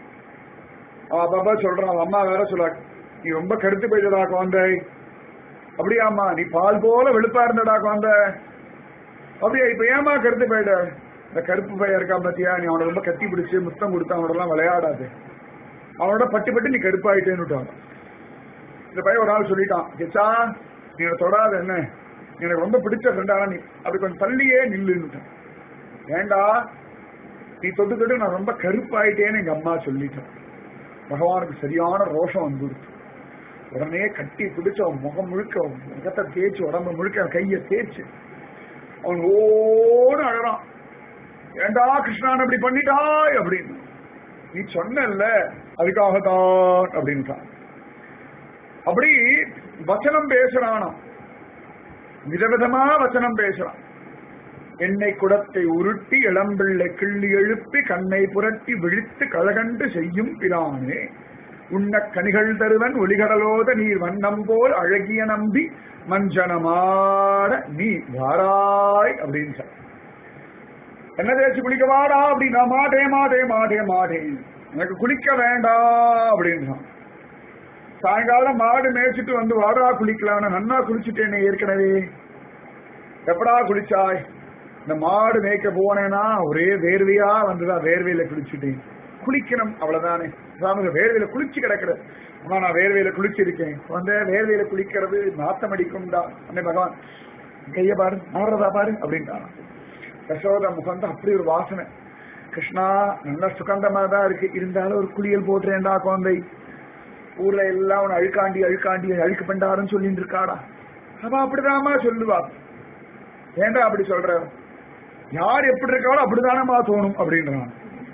அவன் பாப்பா சொல்றான் அவன் அம்மா வேற சொல்ல நீ ரொம்ப கருத்து போயிட்டடா குழந்தை அப்படியாம்மா நீ பால் போல வெளுப்பா இருந்தடா குழந்தை அப்படியா இப்ப ஏமா கருத்து போயிட்ட இந்த கருப்பு பையன் இருக்கா பாத்தியா நீ அவனை ரொம்ப கத்தி பிடிச்சு முத்தம் கொடுத்து அவனோட எல்லாம் விளையாடாது அவனோட பட்டு பட்டு நீ கருப்பாயிட்டேன்னு விட்டான் இந்த பையன் ஒரு ஆள் சொல்லிட்டான் கேச்சா நீ என்னை தொடாத என்ன நீ எனக்கு ரொம்ப பிடிச்ச ஃப்ரெண்டானா நீ அப்படி கொஞ்சம் தள்ளியே நில்லுன்னுட்டான் ஏண்டா நீ தொட்டு தொட்டு நான் ரொம்ப கருப்பாயிட்டேன்னு எங்க அம்மா சொல்லிட்டான் பகவானுக்கு சரியான ரோஷம் வந்துடுச்சு உடனே கட்டி பிடிச்சு அவன் முகம் முழுக்க அவன் முகத்தை தேய்ச்சு உடம்பு முழுக்க அவன் கையை தேய்ச்சு அவன் ஓடு அழறான் ஏண்டா கிருஷ்ணான் அப்படி பண்ணிட்டாய் அப்படின்னு நீ சொன்னல்ல அதுக்காகத்தான் அப்படின்ட்டான் அப்படி வச்சனம் பேசுறானாம் விதவிதமா வச்சனம் பேசுறான் எண்ணெய் குடத்தை உருட்டி இளம்பிள்ளை கிள்ளி எழுப்பி கண்ணை புரட்டி விழித்து கழகண்டு செய்யும் பிரானே உண்ண கனிகள் தருவன் ஒளிகடலோத நீர் வண்ணம் போல் அழகிய நம்பி மஞ்சனமாட நீ வாராய் அப்படின்னு சொல். என்ன தேய்ச்சி குளிக்க வாடா அப்படின்னா மாட்டே மாட்டே மாட்டே மாட்டேன் எனக்கு குளிக்க வேண்டாம் அப்படின்றான் சாயங்காலம் மாடு மேய்ச்சிட்டு வந்து வாடா குளிக்கலாம் நன்னா குளிச்சுட்டேனே ஏற்கனவே எப்படா குளிச்சாய் இந்த மாடு மேய்க்க போனேன்னா ஒரே வேர்வையா வந்துதா வேர்வையில குளிச்சுட்டேன் குளிக்கணும் அவ்வளவுதானே சாமி வேர்வையில குளிச்சு கிடக்குற அம்மா நான் வேர்வையில குளிச்சிருக்கேன் வந்து வேர்வையில குளிக்கிறது நாத்தம் அடிக்கும்டா அன்னை பகவான் கைய பாரு நாடுறதா பாரு அப்படின்ட்டான் யசோதா முகம் தான் அப்படி ஒரு வாசனை கிருஷ்ணா நல்ல சுகந்தமா தான் இருக்கு இருந்தாலும் ஒரு குளியல் போட்டுறேன்டா குழந்தை ஊர்ல எல்லாம் உன்னை அழுக்காண்டி அழுக்காண்டி அழுக்கு பண்டாருன்னு சொல்லிட்டு இருக்காடா அவ அப்படிதாம்மா சொல்லுவா ஏன்டா அப்படி சொல்ற யார் எப்படி இருக்காளோ அப்படிதானமா தோணும் அப்படின்றான்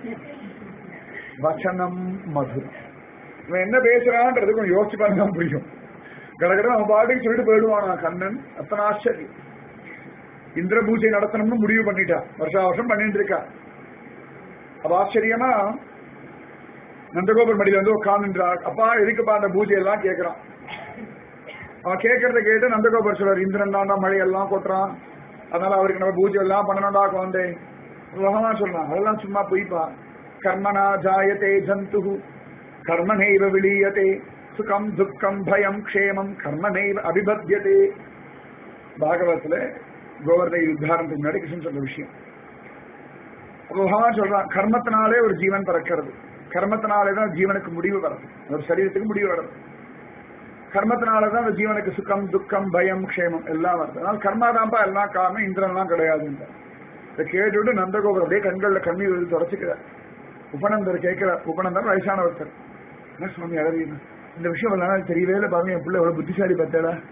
வசனம் மதுரம் இவன் என்ன பேசுறான்றது கொஞ்சம் யோசிச்சு பாருங்க தான் புரியும் கடகடன் அவன் பாட்டுக்கு சொல்லிட்டு போயிடுவானா கண்ணன் அத்தனை ஆச்சரியம் இந்திர பூஜை நடத்தணும்னு முடிவு பண்ணிட்டா வருஷா வருஷம் பண்ணிட்டு இருக்கா அவ ஆச்சரியமா நந்தகோபுர மடியில வந்து உட்காந்துன்றா அப்பா எதுக்குப்பா அந்த பூஜை எல்லாம் கேட்கறான் அவன் கேட்கறத கேட்டு நந்தகோபுர சொல்றார் இந்திரன் தாண்டா மழை எல்லாம் கொட்டுறான் அதனால அவருக்கு நம்ம பூஜை எல்லாம் பண்ணணும்டா குழந்தை பகவான் சொல்றான் அதெல்லாம் சும்மா பொய்ப்பா கர்மனா ஜாயத்தே ஜந்து கர்மனைவ விளீயத்தே சுகம் துக்கம் பயம் க்ஷேமம் கர்மனைவ அபிபத்தியதே பாகவத்துல கோவர்தை உத்தாரணத்துக்கு முன்னாடி கிருஷ்ணன் சொல்ற விஷயம் அப்ப பகவான் சொல்றான் கர்மத்தினாலே ஒரு ஜீவன் பிறக்கிறது கர்மத்தினாலே தான் ஜீவனுக்கு முடிவு வருது ஒரு சரீரத்துக்கு முடிவு வருது கர்மத்தினால தான் அந்த ஜீவனுக்கு சுகம் துக்கம் பயம் க்ஷேமம் எல்லாம் வருது அதனால கர்மா தான்ப்பா எல்லாம் காரணம் இந்திரன்லாம் கிடையாதுன்ற இதை கேட்டுவிட்டு நந்தகோபுரம் அப்படியே கண்கள்ல கண்ணீர் எழுதி தொடச்சிக்கிறார் உபநந்தர் கேட்கிறார் உபநந்தர் வயசான ஒருத்தர் என்ன சுவாமி அழகு இந்த விஷயம் எல்லாம் தெரியவே இல்லை பாருங்க என் பிள்ளை எவ்வளவு புத்திசாலி பார்த்தேடா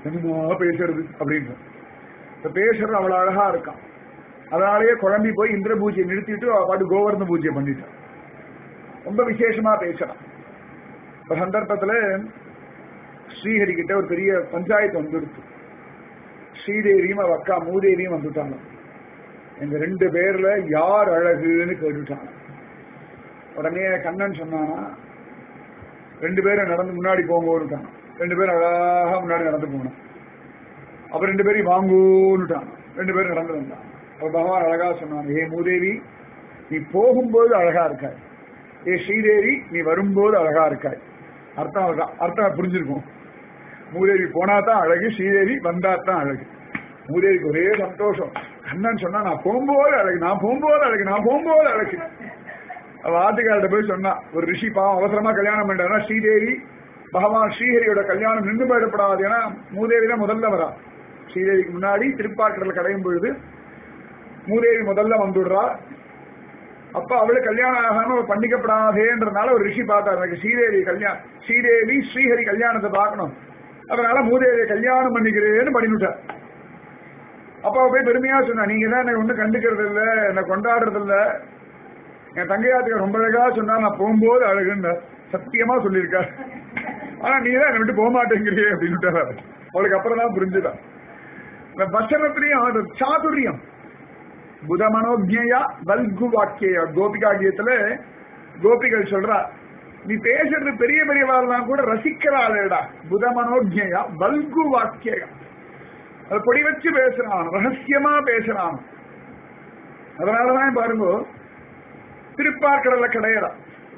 என்னமா பேசுறது அப்படின்னு இப்ப பேசுறது அவ்வளவு அழகா இருக்கான் அதனாலேயே குழம்பி போய் இந்திர பூஜையை நிறுத்திட்டு அவ பாட்டு கோவர்ண பூஜையை பண்ணிட்டான் ரொம்ப விசேஷமா பேசுறான் ஒரு சந்தர்ப்பத்துல ஸ்ரீஹரி கிட்ட ஒரு பெரிய பஞ்சாயத்து வந்துடுச்சு ஸ்ரீதேவியும் அவ அக்கா மூதேவியும் வந்துட்டாங்க எங்க ரெண்டு பேர்ல யார் அழகுன்னு கேட்டுட்டாங்க உடனே கண்ணன் சொன்னானா ரெண்டு பேரும் நடந்து முன்னாடி போங்கோன்னுட்டாங்க ரெண்டு பேரும் அழகா முன்னாடி நடந்து போனோம் அப்ப ரெண்டு பேரும் வாங்கோன்னுட்டாங்க ரெண்டு பேரும் நடந்து வந்தாங்க அப்ப பகவான் அழகா சொன்னாங்க ஏ மூதேவி நீ போகும்போது அழகா இருக்காய் ஏ ஸ்ரீதேவி நீ வரும்போது அழகா இருக்காய் அர்த்தம் அதுதான் அர்த்தம் புரிஞ்சிருக்கும் மூதேவி போனா தான் அழகு ஸ்ரீதேவி வந்தா தான் அழகு மூதேவிக்கு ஒரே சந்தோஷம் கண்ணன் சொன்னா நான் போகும்போது அழகு நான் போகும்போது அழகு நான் போகும்போது அழகு அவ ஆத்துக்கார்ட்ட போய் சொன்னா ஒரு ரிஷி பாவம் அவசரமா கல்யாணம் பண்றாருன்னா ஸ்ரீதேவி பகவான் ஸ்ரீஹரியோட கல்யாணம் நின்று போயிடப்படாது ஏன்னா மூதேவி தான் முதல்ல வரா ஸ்ரீதேவிக்கு முன்னாடி திருப்பாக்கடல கடையும் பொழுது மூதேவி முதல்ல வந்துடுறா அப்ப அவளுக்கு கல்யாணம் ஆகாம அவ பண்ணிக்கப்படாதேன்றதுனால ஒரு ரிஷி பார்த்தாரு எனக்கு ஸ்ரீதேவி கல்யாணம் ஸ்ரீதேவி ஸ்ரீஹரி கல்யாணத்தை பார்க்கணும் அதனால மூதேவியை கல்யாணம் பண்ணிக்கிறேன்னு பண்ணிவிட்டார் அப்ப அவ போய் பெருமையா சொன்னா நீங்க தான் என்னை ஒண்ணும் கண்டுக்கிறது இல்ல என்னை கொண்டாடுறது இல்ல என் தங்கையாத்துக்கு ரொம்ப அழகா சொன்னா நான் போகும்போது அழகுன்னு சத்தியமா சொல்லியிருக்காரு ஆனா நீ தான் என்னை விட்டு போக மாட்டேங்கிறியே அப்படின்னு அவளுக்கு அப்புறம் தான் புரிஞ்சுதான் இந்த வசனத்திலையும் அது சாதுரியம் புத மனோஜ்யா வல்கு வாக்கிய கோபிகா கீதத்துல கோபிகள் சொல்றா நீ பேசுறது பெரிய பெரியவாள்லாம் கூட ரசிக்கிறாளேடா புத மனோஜ்யா வல்கு வாக்கிய அது பொடி வச்சு பேசுறான் ரகசியமா பேசுறான் அதனாலதான் பாருங்க திருப்பார்கடல கிடையாது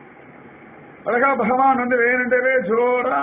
அழகா பகவான் வந்து வேணுண்டவே ஜோரா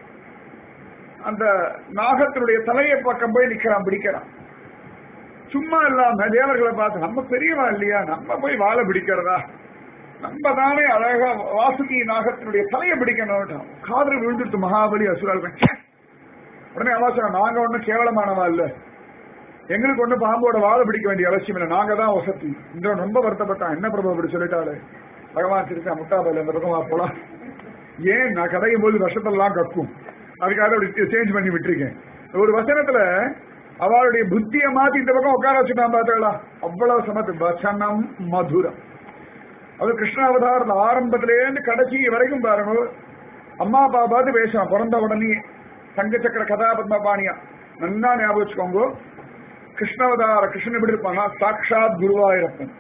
அந்த நாகத்தினுடைய தலையை பக்கம் போய் நிக்கிறான் பிடிக்கிறான் சும்மா இல்லாம தேவர்களை பார்த்து நம்ம பெரியவா இல்லையா நம்ம போய் வாழை பிடிக்கிறதா நம்ம தானே அழகா வாசுகி நாகத்தினுடைய தலையை பிடிக்கணும் காதல் விழுந்துட்டு மகாபலி அசுரால் உடனே அவசரம் நாங்க ஒண்ணும் கேவலமானவா இல்ல எங்களுக்கு ஒண்ணு பாம்போட வாழை பிடிக்க வேண்டிய அவசியம் இல்லை நாங்க தான் வசதி இந்த ரொம்ப வருத்தப்பட்டான் என்ன பிரபு அப்படி சொல்லிட்டாரு பகவான் சிரிச்சா முட்டாபல் இந்த பக்கமா போலாம் ஏன் நான் கதையும் போது வருஷத்தெல்லாம் கக்கும் அதுக்காக அப்படி சேஞ்ச் பண்ணி விட்டுருக்கேன் ஒரு வசனத்துல அவளுடைய புத்தியை மாத்தி இந்த பக்கம் உட்கார வச்சுட்டான் பார்த்தா அவ்வளவு சமத்து வசனம் மதுரம் அது கிருஷ்ணாவதாரத்துல ஆரம்பத்திலேருந்து கடைசி வரைக்கும் பாருங்க அம்மா அப்பா பார்த்து பேசுவான் பிறந்த உடனே சங்க சக்கர கதாபத்ம பாணியா நல்லா ஞாபகம் வச்சுக்கோங்க கிருஷ்ணாவதார கிருஷ்ணன் எப்படி இருப்பானா சாட்சாத் குருவாயூரப்பன்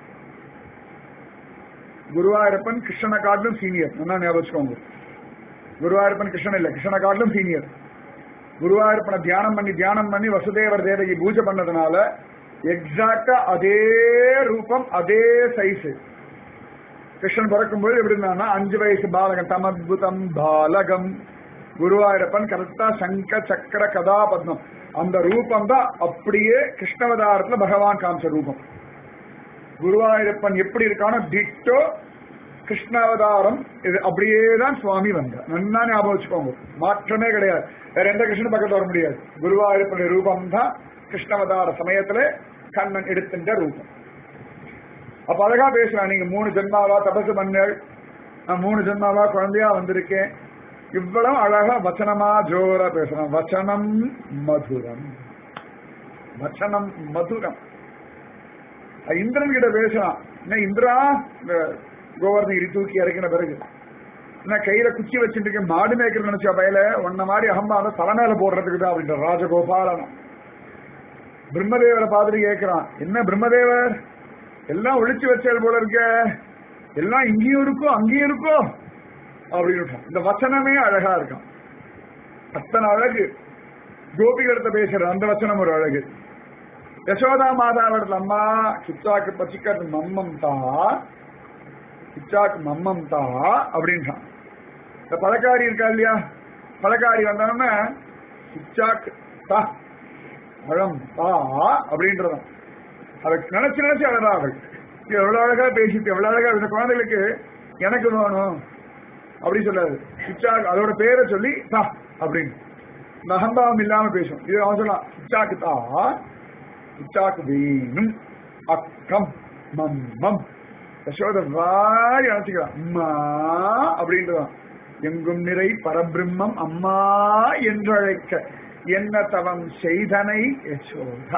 குருவாயூரப்பன் கிருஷ்ணனை காட்டிலும் சீனியர் நல்லா ஞாபகம் வச்சுக்கோங்க குருவாயூரப்பன் கிருஷ்ணன் இல்ல கிருஷ்ணனை காட்டிலும் சீனியர் குருவாயூரப்பனை தியானம் பண்ணி தியானம் பண்ணி வசுதேவர் தேவகி பூஜை பண்ணதுனால எக்ஸாக்டா அதே ரூபம் அதே சைஸ் கிருஷ்ணன் பிறக்கும்போது எப்படி இருந்தான்னா அஞ்சு வயசு பாலகன் தமத்புதம் பாலகம் குருவாயூரப்பன் கரெக்டா சங்க சக்கர கதாபத்மம் அந்த ரூபம் தான் அப்படியே கிருஷ்ணவதாரத்துல பகவான் காமிச்ச ரூபம் குருவாயூரப்பன் எப்படி இருக்கானோ டிட்டோ கிருஷ்ணாவதாரம் இது அப்படியே தான் சுவாமி வந்தார் நன்னா ஞாபகம் வச்சுக்கோங்க மாற்றமே கிடையாது வேற எந்த கிருஷ்ணன் பக்கத்துல வர முடியாது குருவாயூரப்பனுடைய ரூபம் தான் கிருஷ்ணாவதார சமயத்துல கண்ணன் எடுத்துட்ட ரூபம் அப்ப அழகா பேசுறான் நீங்க மூணு ஜென்மாவா தபசு பண்ணல் நான் மூணு ஜென்மாவா குழந்தையா வந்திருக்கேன் இவ்வளவு அழகா வச்சனமா ஜோரா பேசுறான் வச்சனம் மதுரம் வச்சனம் மதுரம் இந்திரன் கிட்ட பேசுறான் என்ன இந்திரா இந்த கோவர்தகிரி தூக்கி இறக்கின பிறகு என்ன கையில குச்சி வச்சுட்டு இருக்கேன் மாடு மேய்க்கிற நினைச்ச பயில உன்ன மாதிரி அகம்பாத தலை மேல போடுறதுக்கு தான் அப்படின்ற ராஜகோபாலனம் பிரம்மதேவரை பார்த்துட்டு கேட்கிறான் என்ன பிரம்மதேவர் எல்லாம் ஒழிச்சு வச்சது போல இருக்க எல்லாம் இங்கேயும் இருக்கோ அங்கேயும் இருக்கோ அப்படின்னு இந்த வச்சனமே அழகா இருக்கும் அத்தனை அழகு கோபிகளிடத்த பேசுற அந்த வச்சனம் ஒரு அழகு யசோதா மாதாவிடத்துல அம்மா கிச்சாக்கு பச்சிக்கிறது மம்மம் தா கிச்சாக்கு மம்மம் தா அப்படின்றான் இந்த பழக்காரி இருக்கா இல்லையா பழக்காரி வந்தோம்னா கிச்சாக்கு தா பழம் தா அப்படின்றதான் அதை நினைச்சு நினைச்சு அழகா அவள் எவ்வளவு அழகா பேசிட்டு எவ்வளவு அழகா இந்த குழந்தைகளுக்கு எனக்கு வேணும் அப்படி சொல்லாது கிச்சாக்கு அதோட பேரை சொல்லி தா அப்படின்னு இந்த அகம்பாவம் இல்லாம பேசும் இது அவன் சொல்லலாம் கிச்சாக்கு தா கிச்சாக்கு வேணும் அக்கம் மம்மம் யசோத வாரி அணைச்சிக்கலாம் அம்மா அப்படின்றதான் எங்கும் நிறை பரபிரம்மம் அம்மா என்று அழைக்க என்ன தவம் செய்தனை யசோதா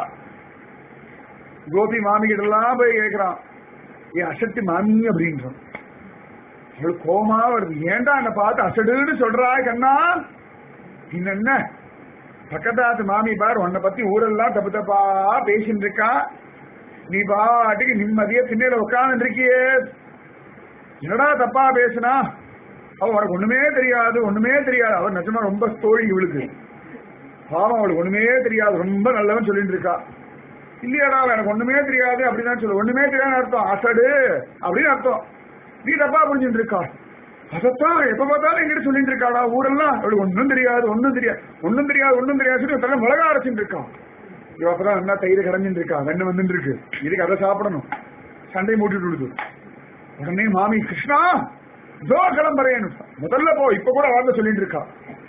கோபி மாமி கிட்ட எல்லாம் போய் கேட்கிறான் என் அசட்டு மாமி அப்படின்றான் அவளுக்கு கோமா வருது ஏன்டா என்ன பார்த்து அசடுன்னு சொல்றா கண்ணா பின்ன என்ன பக்கத்தாத்து மாமி பார் உன்னை பத்தி ஊரெல்லாம் தப்பு தப்பா பேசிட்டு இருக்கா நீ பாட்டுக்கு நிம்மதியா திண்ணையில உட்கார்ந்து இருக்கியே என்னடா தப்பா பேசுனா அவ உனக்கு ஒண்ணுமே தெரியாது ஒண்ணுமே தெரியாது அவர் நிஜமா ரொம்ப தோழி இவளுக்கு பாவம் அவளுக்கு ஒண்ணுமே தெரியாது ரொம்ப நல்லவன் சொல்லிட்டு இருக்கா இல்லையாடா எனக்கு ஒண்ணுமே தெரியாது அப்படின்னு சொல்லு ஒண்ணுமே தெரியாது அர்த்தம் அசடு அப்படின்னு அர்த்தம் நீ தப்பா புரிஞ்சுட்டு இருக்கா அதத்தான் எப்ப பார்த்தாலும் எங்கிட்ட சொல்லிட்டு இருக்காளா ஊரெல்லாம் அவளுக்கு ஒண்ணும் தெரியாது ஒண்ணும் தெரியாது ஒண்ணும் தெரியாது ஒண்ணும் தெரியாது சொல்லி தலை மிளகா அரைச்சிட்டு இருக்கான் இவ அப்பதான் என்ன தயிர் கடைஞ்சிட்டு இருக்கா வெண்ணெய் வந்துட்டு இருக்கு இதுக்கு அதை சாப்பிடணும் சண்டை மூட்டிட்டு விடுது உடனே மாமி கிருஷ்ணா இதோ கிளம்புறேன்னு முதல்ல போ இப்ப கூட வாங்க சொல்லிட்டு இருக்கா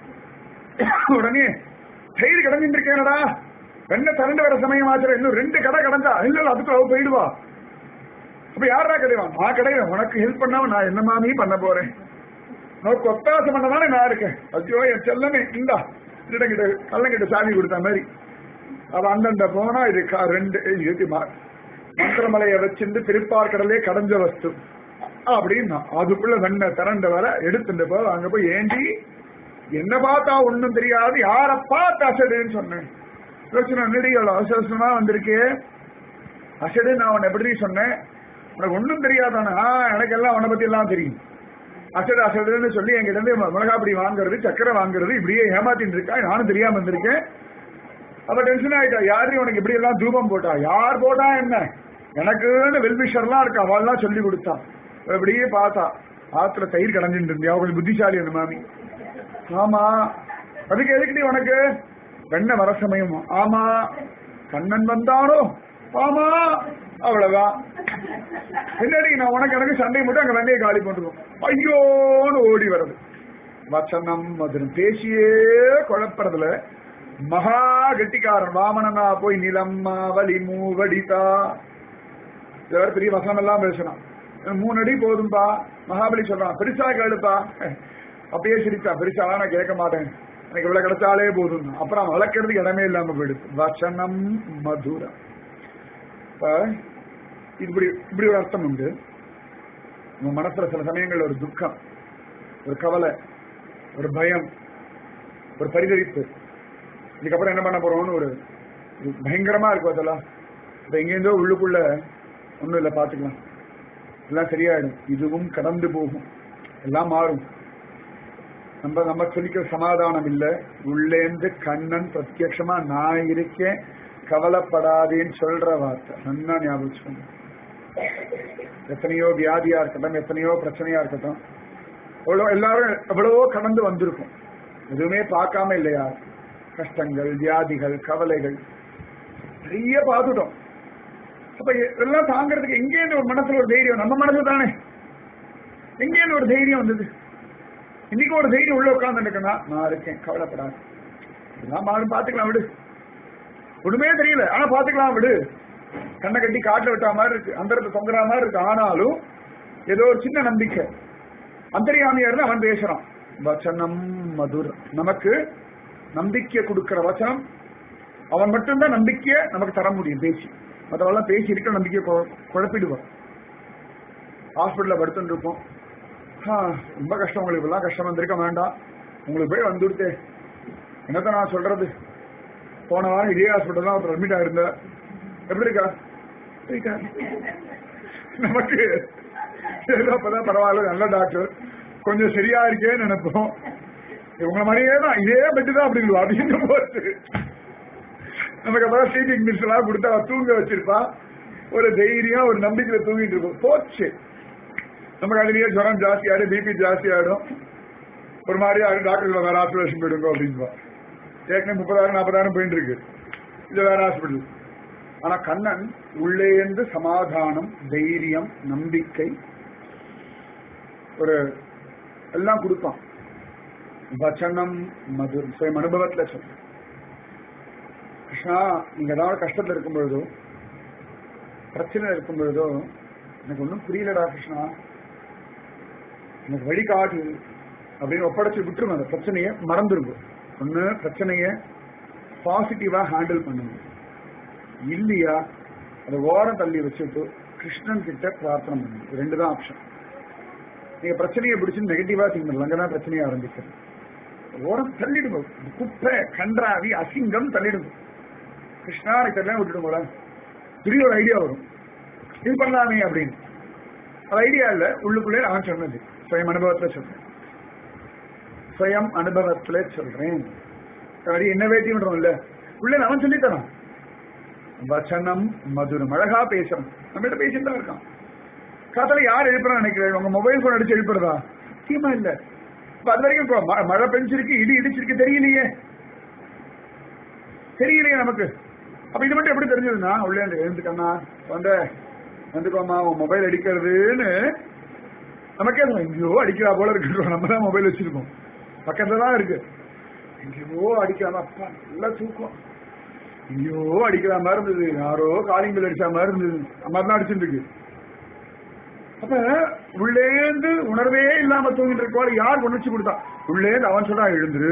உடனே தயிர் கடைஞ்சிட்டு இருக்கேனடா வெண்ணெய் திரண்டு வர சமயம் ஆச்சுல இன்னும் ரெண்டு கடை கடந்தா இல்ல இல்ல அதுக்கு அவ போயிடுவா அப்ப யாரா கிடைவான் நான் கிடையாது உனக்கு ஹெல்ப் பண்ணாம நான் என்ன மாமி பண்ண போறேன் உனக்கு ஒத்தாசம் பண்ணதானே நான் இருக்கேன் ஐயோ என் செல்லமே இந்தா கிட்ட கள்ளங்கிட்ட சாமி கொடுத்த மாதிரி அவ அந்தண்ட போனா இது க- ரெண்டு இது மா- மந்திரமலையை வச்சிருந்து திருப்பார் கடலே கடைஞ்ச வஸ்து அப்படின்னா அதுக்குள்ள வெண்ண திரண்டு வர எடுத்துட்டு போ அங்க போய் ஏண்டி என்ன பார்த்தா ஒண்ணும் தெரியாது யார பார்த்து அசடுன்னு சொன்னேன் யோசனை நெடிகள் அவசரமா வந்திருக்கே அசடு நான் உன்னை எப்படி சொன்னேன் உனக்கு ஒண்ணும் தெரியாதானே ஆ எனக்கு எல்லாம் உன்னை பத்தி எல்லாம் தெரியும் அசடு அசடுன்னு சொல்லி என்கிட்ட இருந்து மிளகாப்பொடி வாங்குறது சக்கரை வாங்குறது இப்படியே ஏமாத்திட்டு இருக்கா நானும் தெரியாம வந்திருக்கேன் அவ டென்ஷன் ஆயிட்டா யாரு உனக்கு இப்படி எல்லாம் தூபம் போட்டா யார் போட்டா என்ன எனக்குன்னு வெல்விஷர்லாம் இருக்கா அவள்லாம் சொல்லி கொடுத்தா அவ இப்படியே பார்த்தா ஆத்துல தயிர் கடைஞ்சிட்டு இருந்தியா அவ கொஞ்சம் புத்திசாலி அந்த மாமி ஆமா அதுக்கு எதுக்குடி உனக்கு வெண்ண வர சமயம் ஆமா கண்ணன் வந்தானோ ஆமா அவ்வளவுதான் என்னடி நான் உனக்கு எனக்கு சண்டை மட்டும் அங்க வெண்ணையை காலி பண்ணுவோம் ஐயோன்னு ஓடி வர்றது வச்சனம் மதுரம் பேசியே குழப்பறதுல மகா கெட்டிக்காரன் வாமனனா போய் நிலம்மா வலி மூவடிதா இதை வேற பெரிய வசனம் எல்லாம் பேசணும் மூணு அடி போதும்பா மகாபலி சொல்றான் பெருசா கேளுப்பா அப்படியே சிரிச்சா பெருசா நான் கேட்க மாட்டேன் எனக்கு இவ்வளவு கிடைச்சாலே போதும் அப்புறம் வளர்க்கறதுக்கு இடமே இல்லாம போயிடுது வசனம் மதுரம் இப்ப இப்படி இப்படி ஒரு அர்த்தம் உண்டு உங்க மனசுல சில சமயங்கள்ல ஒரு துக்கம் ஒரு கவலை ஒரு பயம் ஒரு பரிதவிப்பு இதுக்கப்புறம் என்ன பண்ண போறோம்னு ஒரு ஒரு பயங்கரமா இருக்கும் அதெல்லாம் இப்ப எங்கேருந்தோ உள்ளுக்குள்ள ஒண்ணும் இல்ல பாத்துக்கலாம் எல்லாம் சரியாயிடும் இதுவும் கடந்து போகும் எல்லாம் மாறும் நம்ம நம்ம சொல்லிக்கிற சமாதானம் இல்ல உள்ளேந்து கண்ணன் பிரத்யட்சமா நான் இருக்கேன் கவலைப்படாதேன்னு சொல்ற வார்த்தை நன்னா ஞாபகம் வச்சுக்கோங்க. எத்தனையோ வியாதியா இருக்கட்டும் எத்தனையோ பிரச்சனையா இருக்கட்டும் அவ்வளோ எல்லாரும் எவ்வளவோ கடந்து வந்திருக்கும் எதுவுமே பார்க்காம இல்லையா கஷ்டங்கள் வியாதிகள் கவலைகள் நிறைய பார்த்துட்டோம் அப்ப இதெல்லாம் தாங்கிறதுக்கு எங்கேருந்து ஒரு மனசுல ஒரு தைரியம் நம்ம மனசு தானே எங்கேருந்து ஒரு தைரியம் வந்தது இன்னைக்கு ஒரு தைரியம் உள்ள உட்கார்ந்து நான் இருக்கேன் கவலைப்படாது இதெல்லாம் மாறும் பாத்துக்கலாம் விடு ஒண்ணுமே தெரியல ஆனா பாத்துக்கலாம் விடு கண்ணை கட்டி காட்டுல விட்டா மாதிரி இருக்கு அந்தரத்தை தொங்குற மாதிரி இருக்கு ஆனாலும் ஏதோ ஒரு சின்ன நம்பிக்கை அந்தரியாமியா இருந்தா அவன் பேசுறான் வச்சனம் மதுர் நமக்கு நம்பிக்கை கொடுக்கிற வச்சனம் அவன் மட்டும்தான் நம்பிக்கையை நமக்கு தர முடியும் பேசி மற்றவெல்லாம் பேசி இருக்கிற நம்பிக்கையை குழ- குழப்பிடுவான் ஹாஸ்பிட்டல்ல படுத்துட்டு இருப்போம் ஆ, ரொம்ப கஷ்டம் உங்களுக்கு இப்பெல்லாம் கஷ்டம் வந்திருக்க வேண்டாம் உங்களுக்கு போய் வந்துடுத்தே என்னத்த நான் சொல்றது போன வாரம் இதே ஹாஸ்பிட்டல் தான் ஒருத்தர் அட்மிட் ஆயிருந்த எப்படி இருக்கா இருக்கா நமக்கு ஏதோ அப்பதான் பரவாயில்ல நல்ல டாக்டர் கொஞ்சம் சரியா இருக்கேன்னு நினைப்போம் இவங்க மாதிரியே தான் இதே பெட்டு தான் அப்படிங்களா அப்படின்னு போச்சு நமக்கு அப்பதான் ஸ்லீப்பிங் மில்ஸ் எல்லாம் கொடுத்தா அவ தூங்க வச்சிருப்பா ஒரு தைரியம் ஒரு நம்பிக்கையில தூங்கிட்டு இருக்கும் போச்சு நமக்கு அதுலயே ஜுரம் ஜாஸ்தி ஆயிடும் பிபி ஜாஸ்தி ஆயிடும் ஒரு மாதிரி ஆகும் டாக்டர் வேற ஆப்ரேஷன் போயிடுங்க அப்படின்பா ஏற்கனவே முப்பதாயிரம் நாற்பதாயிரம் போயிட்டு இருக்கு இது வேற ஹாஸ்பிட்டல் ஆனா கண்ணன் உள்ளே இருந்து சமாதானம் தைரியம் நம்பிக்கை ஒரு எல்லாம் கொடுப்பான் வச்சனம் மதுர் சுயம் அனுபவத்துல சொல்றேன் கிருஷ்ணா நீங்க ஏதாவது கஷ்டத்துல இருக்கும் பொழுதோ பிரச்சனை இருக்கும் பொழுதோ எனக்கு ஒன்றும் புரியலடா கிருஷ்ணா எனக்கு வழி காட்டு அப்படின்னு ஒப்படைச்சு விட்டுருங்க அந்த பிரச்சனையை மறந்துருங்க ஒண்ணு பிரச்சனைய பாசிட்டிவா ஹேண்டில் பண்ணணும் இல்லையா அதை ஓரம் தள்ளி வச்சுட்டு கிருஷ்ணன் கிட்ட பிரார்த்தனை பண்ணணும் இது ரெண்டு தான் ஆப்ஷன் நீங்க பிரச்சனையை பிடிச்சு நெகட்டிவா திங்க் பண்ணலாம் அங்கதான் பிரச்சனையை ஆரம்பிக்கிறது ஓரம் தள்ளிடுங்க குப்பை கன்றாவி அசிங்கம் தள்ளிடுங்க கிருஷ்ணா எனக்கு தெரியல விட்டுடுங்க பெரிய ஒரு ஐடியா வரும் இது பண்ணலாமே அப்படின்னு அது ஐடியா இல்ல உள்ளுக்குள்ளே அவன் சொன்னது சுயம் அனுபவத்துல சொல்றேன் சுயம் அனுபவத்துல சொல்றேன் இன்னோவேட்டிவ் இல்ல உள்ள அவன் சொல்லித்தரான் வச்சனம் மதுரம் அழகா பேசணும் நம்மகிட்ட பேசிட்டு தான் இருக்கான் காத்தால யார் எழுப்புறான்னு நினைக்கிறேன் உங்க மொபைல் போன் அடிச்சு எழுப்புறதா சத்தியமா இல்ல இப்ப அது வரைக்கும் இப்ப ம- மழை பெஞ்சிருக்கு இடி இடிச்சிருக்கு தெரியலையே தெரியலையே நமக்கு அப்ப இது மட்டும் எப்படி தெரிஞ்சதுன்னா உள்ளே இருந்து எழுந்துக்கண்ணா வந்து வந்துக்கோமா உன் மொபைல் அடிக்கிறதுன்னு நமக்கே தோணும், எங்கேயோ அடிக்கிறா போல இருக்கு நம்ம தான் மொபைல் வச்சிருக்கோம் பக்கத்துல தான் இருக்கு எங்கேயோ அடிக்கிறாமா அப்பா நல்லா தூக்கம் எங்கேயோ அடிக்கிற மாதிரி இருந்தது யாரோ காலிங் பில் அடிச்ச மாதிரி இருந்தது அந்த மாதிரி தான் அடிச்சுட்டு இருக்கு அப்ப உள்ளேந்து உணர்வே இல்லாம தூங்கிட்டு இருக்கோம் யார் உணர்ச்சி கொடுத்தா உள்ளேந்து அவன் சொல்றான் எழுந்துரு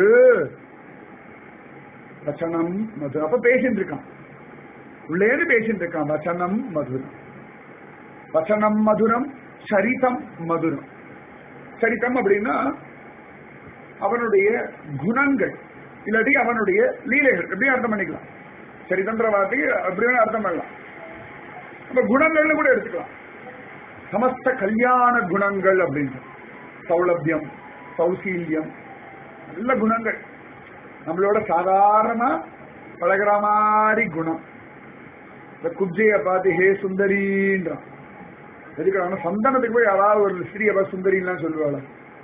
வச்சனம் மதுரம் அப்ப பேசிட்டு இருக்கான் உள்ளேந்து பேசிட்டு இருக்கான் வச்சனம் மதுரம் வச்சனம் மதுரம் சரிதம் மதுரம் சரிதம் அப்படின்னா அவனுடைய குணங்கள் இல்லாட்டி அவனுடைய லீலைகள் எப்படி அர்த்தம் பண்ணிக்கலாம் சரிதன்ற வார்த்தைக்கு அப்படி வேணா அர்த்தம் பண்ணலாம் நம்ம குணங்கள்னு கூட எடுத்துக்கலாம் சமஸ்த கல்யாண குணங்கள் அப்படின்னு சௌலபியம் சௌசீல்யம் நல்ல குணங்கள் நம்மளோட சாதாரண பழகிற மாதிரி குணம் இந்த குப்ஜைய பார்த்து ஹே சுந்தரின்றான் எதுக்கு சந்தனத்துக்கு போய் யாராவது ஒரு ஸ்ரீ அவ சுந்தரின்லாம் சொல்லுவாள்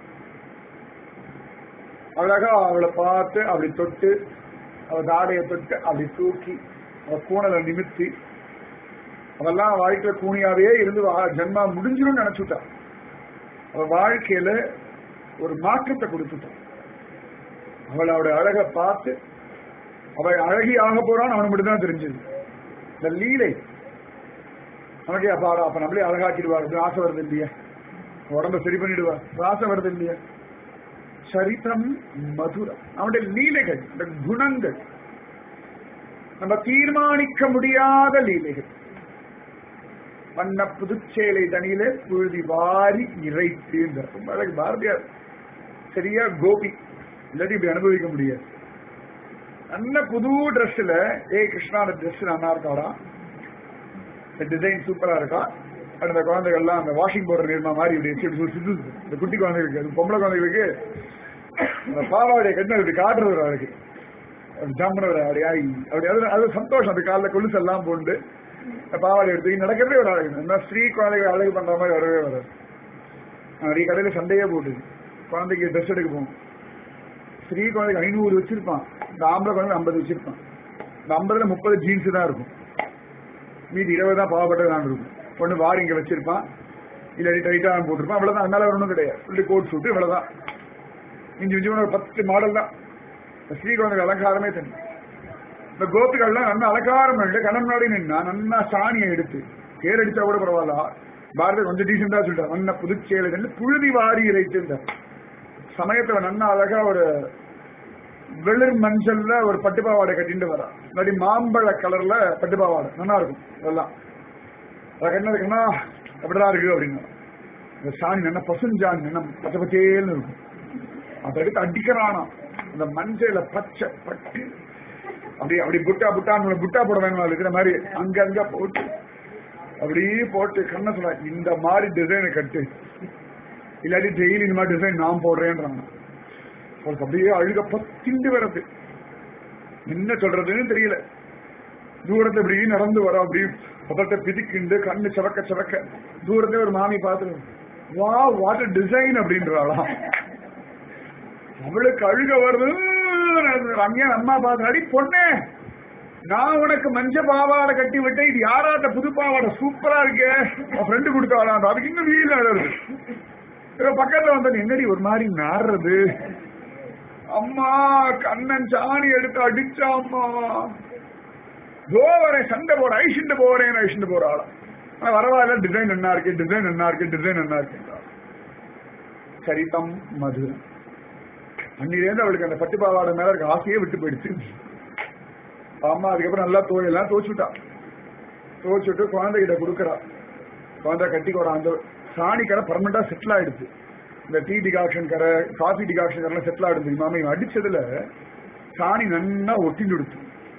அழகா அவளை பார்த்து அப்படி தொட்டு அவ தாடையை தொட்டு அப்படி தூக்கி அவ கூணலை நிமித்தி அவெல்லாம் வாழ்க்கையில கூனியாவே இருந்து வா- ஜென்மா முடிஞ்சிடும் நினைச்சுட்டா அவ வாழ்க்கையில ஒரு மாற்றத்தை கொடுத்துட்டான் அவள் அவளுடைய அழகை பார்த்து அவள் அழகி ஆக போறான்னு அவனுக்கு மட்டும் தான் தெரிஞ்சது இந்த லீலை நமக்கே அப்பா அப்ப நம்மளே அழகாக்கிடுவா அப்படின்னு ஆசை வருது இல்லையா உடம்ப சரி பண்ணிடுவா ஆசை வருது இல்லையா சரிதம் மதுரம் அவனுடைய லீலைகள் அந்த குணங்கள் நம்ம தீர்மானிக்க முடியாத லீலைகள் வண்ண புதுச்சேலை தனியில புழுதி வாரி இறைத்து ரொம்ப அழகு பாரதியார் சரியா கோபி இல்லாட்டி இப்படி அனுபவிக்க முடியாது நல்ல புது ட்ரெஸ்ல ஏ கிருஷ்ணா அந்த ட்ரெஸ் நல்லா இருக்காடா இந்த டிசைன் சூப்பரா இருக்கா அந்த குழந்தைகள்லாம் அந்த வாஷிங் பவுடர் நிர்மா மாதிரி இப்படி வச்சு இப்படி சுத்தி சுத்துது. இந்த குட்டி குழந்தைகளுக்கு அது பொம்பளை குழந்தைகளுக்கு அந்த பாவாடைய கட்டின இப்படி காட்டுறது ஒரு அழகு ஜாமன ஒரு அப்படி ஆகி அப்படி அது அது சந்தோஷம் அந்த காலில் கொலுசு எல்லாம் போண்டு இந்த பாவாடை எடுத்து நடக்கிறதே ஒரு அழகு இந்த ஸ்ரீ குழந்தைகள் அழகு பண்ற மாதிரி வரவே வராது நிறைய கடையில சண்டையே போட்டுது குழந்தைக்கு ட்ரெஸ் எடுக்க போகும் ஸ்ரீ குழந்தைக்கு ஐநூறு வச்சிருப்பான் இந்த ஆம்பளை குழந்தை ஐம்பது வச்சிருப்பான் இந்த ஐம்பதுல முப்பது ஜீன்ஸ் தான் இருக்கும் மீதி இருபது தான் பாவப்பட்டது தான் இருக்கும் ஒண்ணு வாரி இங்க வச்சிருப்பான் இல்லாட்டி டைட்டா போட்டிருப்பான் அவ்வளவுதான் அதனால வேற ஒண்ணும் கிடையாது ஃபுல்லி கோட் சூட்டு இவ்வளவுதான் இஞ்சி இஞ்சி ஒரு பத்து மாடல் தான் இந்த ஸ்ரீ குழந்தைகள் அலங்காரமே தனி இந்த கோபிகள்லாம் நல்லா அலங்காரம் பண்ணிட்டு கண்ணன் முன்னாடி நின்னா நல்லா சாணியை எடுத்து பேர் அடிச்சா கூட பரவாயில்ல பாரதி கொஞ்சம் டீசெண்டா சொல்லிட்டார் நல்ல புதுச்சேலை புழுதி வாரி இறைத்து சமயத்துல நன்னா அழகா ஒரு வெளிர் மஞ்சள்ல ஒரு பட்டு பாவாடை கட்டிட்டு வரா இல்லாட்டி மாம்பழ கலர்ல பட்டு பாவாடை நல்லா இருக்கும் இதெல்லாம் அதை கட்டினதுக்குன்னா அப்படிதான் இருக்கு அப்படின்னா இந்த சாணி நல்லா பசுஞ்சாணி நல்லா பச்சை பச்சேன்னு இருக்கும் அதை எடுத்து அடிக்கிறானா அந்த மஞ்சள பச்சை பட்டு அப்படி அப்படி புட்டா புட்டான்னு புட்டா போட வேணும் இருக்கிற மாதிரி அங்கங்க போட்டு அப்படியே போட்டு கண்ண சொல்ல இந்த மாதிரி டிசைனை கட்டு இல்லாட்டி டெய்லி இந்த மாதிரி டிசைன் நான் போடுறேன்றாங்க அவளுக்கு அப்படியே அழுக பத்திண்டு வரது என்ன சொல்றதுன்னு தெரியல தூரத்துல இப்படி நடந்து வர அப்படி பதத்தை பிதிக்கிண்டு கண்ணு சவக்க சவக்க தூரத்துல ஒரு மாமி பார்த்து வா வாட் டிசைன் அப்படின்றாளாம் அவளுக்கு அழுக வருது ரம்யா அம்மா பார்த்து அடி பொண்ணே நான் உனக்கு மஞ்ச பாவாடை கட்டி விட்டேன் இது யாராட்ட புது பாவாடை சூப்பரா இருக்கே உன் ஃப்ரெண்டு கொடுத்தாளாம் அதுக்கு இன்னும் வீல் அழகு இவ பக்கத்துல வந்தது என்னடி ஒரு மாதிரி நாடுறது அம்மா கண்ணன் சாணி எடுத்து அடிச்சா அம்மா தோ வரேன் சண்டை போட ஐஷிண்டு போறேன் ஐஷிண்டு போறாளா ஆனா வரவாயில்ல டிசைன் என்ன இருக்கு டிசைன் என்ன இருக்கு டிசைன் என்ன இருக்கு சரிதம் மது அன்னிலேருந்து அவளுக்கு அந்த பட்டு பாவாடை மேல இருக்க ஆசையே விட்டு போயிடுச்சு அம்மா அதுக்கப்புறம் நல்லா தோயெல்லாம் தோச்சுட்டா தோச்சுட்டு குழந்தைகிட்ட கொடுக்குறா குழந்தை கட்டிக்கோடா அந்த சாணி கரை பர்மனண்டா செட்டில் ஆயிடுச்சு இந்த டீ டிகாக்ஷன் கரை காஃபி டிகாக்ஷன் கரை செட்டில் ஆயிடுச்சு தெரியுமா இவன் அடிச்சதுல சாணி நன்னா ஒட்டின்னு கொடுத்து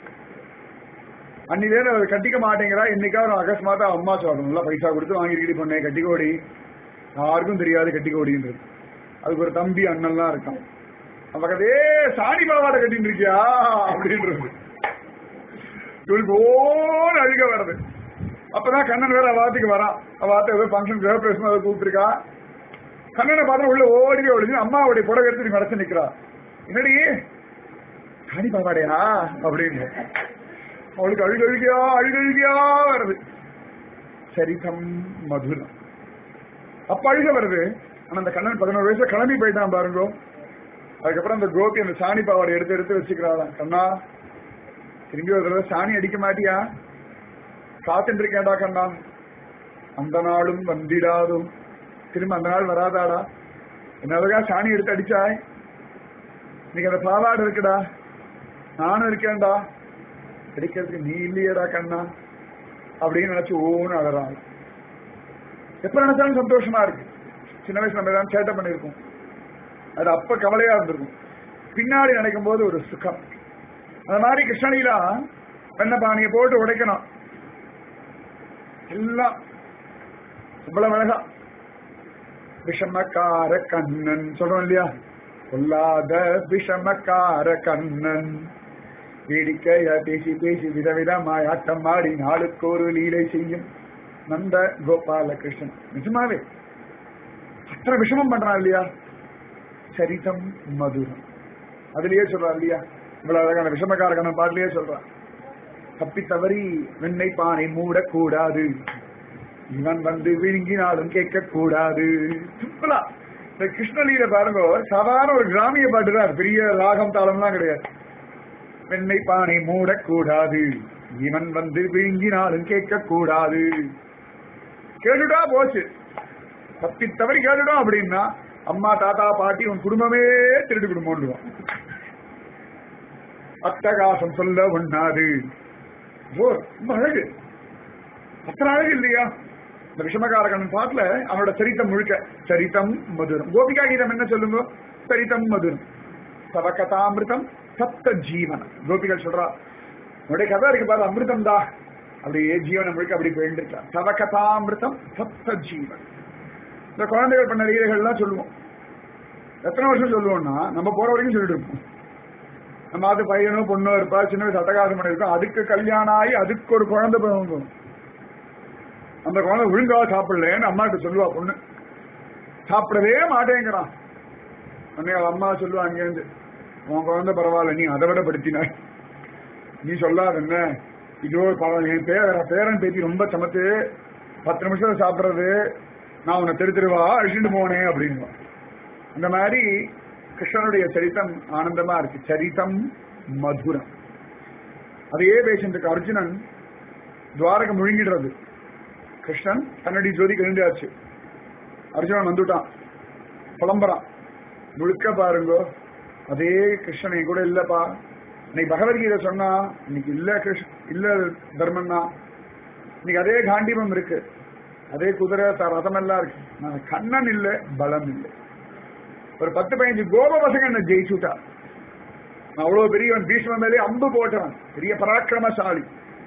அன்னிலே அவர் கட்டிக்க மாட்டேங்கிறா என்னைக்காவது அகஸ்மாத்தா அம்மா சொல்லணும் நல்லா பைசா கொடுத்து வாங்கிருக்கடி பொண்ணே கட்டிக்கோடி யாருக்கும் தெரியாது கட்டிக்கோடின்றது அதுக்கு ஒரு தம்பி அண்ணன்லாம் இருக்கான் பக்கத்தே சாணி பாவாடை கட்டின்னு இருக்கியா அப்படின்றது இவளுக்கு ஓன்னு அழுக வருது அப்பதான் கண்ணன் வேற அவாத்துக்கு வரான் அவாத்த ஏதோ ஃபங்க்ஷன் வேற பேசணும் அதை கூப்பிட்டுருக்கா கண்ணனை பார்த்தா உள்ள ஓடி ஒழிஞ்சு அம்மாவுடைய புடவை எடுத்து நீ மறைச்சு நிக்கிறா என்னடி சாணி பாவாடையா அப்படின்னு அவளுக்கு அழுக அழுகியா அழுக அழுகியா வருது சரிதம் மதுரம் அப்ப அழுக வருது ஆனா அந்த கண்ணன் பதினோரு வயசுல கிளம்பி போயிட்டான் பாருங்க அதுக்கப்புறம் அந்த கோபி அந்த சாணி பாவாடை எடுத்து எடுத்து வச்சுக்கிறாளாம் கண்ணா திரும்பி ஒரு தடவை சாணி அடிக்க மாட்டியா காத்துட்டு இருக்கேன்டா கண்ணா அந்த நாளும் வந்திடாதும் திரும்ப அந்த நாள் வராதாடா என்னதுக்கா சாணி எடுத்து அடிச்சாய் இன்னைக்கு அந்த பாவாடை இருக்குடா நானும் இருக்கேன்டா கிடைக்கிறதுக்கு நீ இல்லையேடா கண்ணா அப்படின்னு நினைச்சு ஓன்னு அழறாங்க எப்ப நினைச்சாலும் சந்தோஷமா இருக்கு சின்ன வயசுல நம்ம ஏதாவது சேட்டை பண்ணிருக்கோம் அது அப்ப கவலையா இருந்திருக்கும் பின்னாடி நினைக்கும் போது ஒரு சுகம் அந்த மாதிரி கிருஷ்ணலீலா வெண்ணப்பானியை போட்டு உடைக்கணும் எல்லாம் இவ்வளவு அழகா விஷமக்கார கண்ணன் சொல்றோம் இல்லையா கொல்லாத விஷமக்கார கண்ணன் வேடிக்கையா பேசி பேசி விதவிதமாய் ஆட்டம் ஆடி நாளுக்கு ஒரு லீலை செய்யும் நந்த கோபால கிருஷ்ணன் நிஜமாவே அத்தனை விஷமம் பண்றான் இல்லையா சரிதம் மதுரம் அதுலயே சொல்றான் இல்லையா இவ்வளவு அழகான விஷமக்காரகன பாட்டிலேயே சொல்றான் தப்பி தவறி வெண்ணெய் பானை மூடக்கூடாது இவன் வந்து விழுங்கினாலும் கேட்க கூடாது சிம்பிளா இந்த கிருஷ்ணலீல பாருங்க சாதாரண ஒரு கிராமிய பாட்டு தான் பெரிய ராகம் தாளம்லாம் கிடையாது வெண்ணெய் பானை மூடக்கூடாது இவன் வந்து விழுங்கினாலும் கேட்க கூடாது கேட்டுட்டா போச்சு தப்பி தவறி கேட்டுட்டோம் அப்படின்னா அம்மா தாத்தா பாட்டி உன் குடும்பமே திருட்டு குடும்பம் அட்டகாசம் சொல்ல ஒண்ணாது ஜோர் ரொம்ப அழகு அத்தனை அழகு இல்லையா இந்த விஷமகாரகன் பாட்டுல அவனோட சரித்தம் முழுக்க சரித்தம் மதுரம் கோபிகா கீதம் என்ன சொல்லுங்க சரித்தம் மதுரம் சவகதாமிருதம் சப்த ஜீவனம் கோபிகள் சொல்றா உன்னுடைய கதை இருக்கு பாரு அமிர்தம் தான் அப்படியே ஜீவனம் முழுக்க அப்படி போயிட்டு சவகதாமிருதம் சப்த ஜீவன் இந்த குழந்தைகள் பண்ண லீலைகள்லாம் சொல்லுவோம் எத்தனை வருஷம் சொல்லுவோம்னா நம்ம போற வரைக்கும் சொல்லிட்டு இருப்போம் நம்ம அது பையனோ பொண்ணோ இருப்பா சின்ன வயசு அட்டகாசம் பண்ணிருக்கோம் அதுக்கு கல்யாணம் ஆகி அதுக்கு ஒரு குழந்தை பிறந்தோம் அந்த குழந்தை ஒழுங்கா சாப்பிடலன்னு அம்மாட்ட சொல்லுவா பொண்ணு சாப்பிடவே மாட்டேங்கிறான் அன்னைக்கு அவ அம்மா சொல்லுவா அங்கேருந்து உன் குழந்தை பரவாயில்ல நீ அதை விட படுத்தினாய் நீ சொல்லாத என்ன இதோ பரவாயில்ல என் பேர பேரன் பேத்தி ரொம்ப சமத்து பத்து நிமிஷம் சாப்பிடுறது நான் உன்னை தெரு தெருவா அழிச்சுட்டு போனேன் அப்படின்னு அந்த மாதிரி கிருஷ்ணனுடைய சரித்தம் ஆனந்தமா இருக்கு சரிதம் மதுரம் அதையே பேசிட்டு இருக்க அர்ஜுனன் துவாரகம் முழுங்கிடுறது கிருஷ்ணன் தன்னடி ஜோதி கழிந்தாச்சு அர்ஜுனன் வந்துட்டான் புலம்புறான் முழுக்க பாருங்கோ அதே கிருஷ்ணன் என் கூட இல்லப்பா இன்னைக்கு பகவத்கீதை சொன்னா இன்னைக்கு இல்ல கிருஷ்ண இல்ல தர்மன்னா இன்னைக்கு அதே காண்டிபம் இருக்கு அதே குதிரை த- ரதம் எல்லாம் இருக்கு நான் கண்ணன் இல்ல பலம் இல்லை ஒரு பத்து பதினஞ்சு கோப பசங்க என்ன ஜெயிச்சுட்டா நான் அவ்வளவு பெரியவன் பீஷ்ம மேலே அம்பு போட்டவன் பெரிய பராக்கிரமசாலி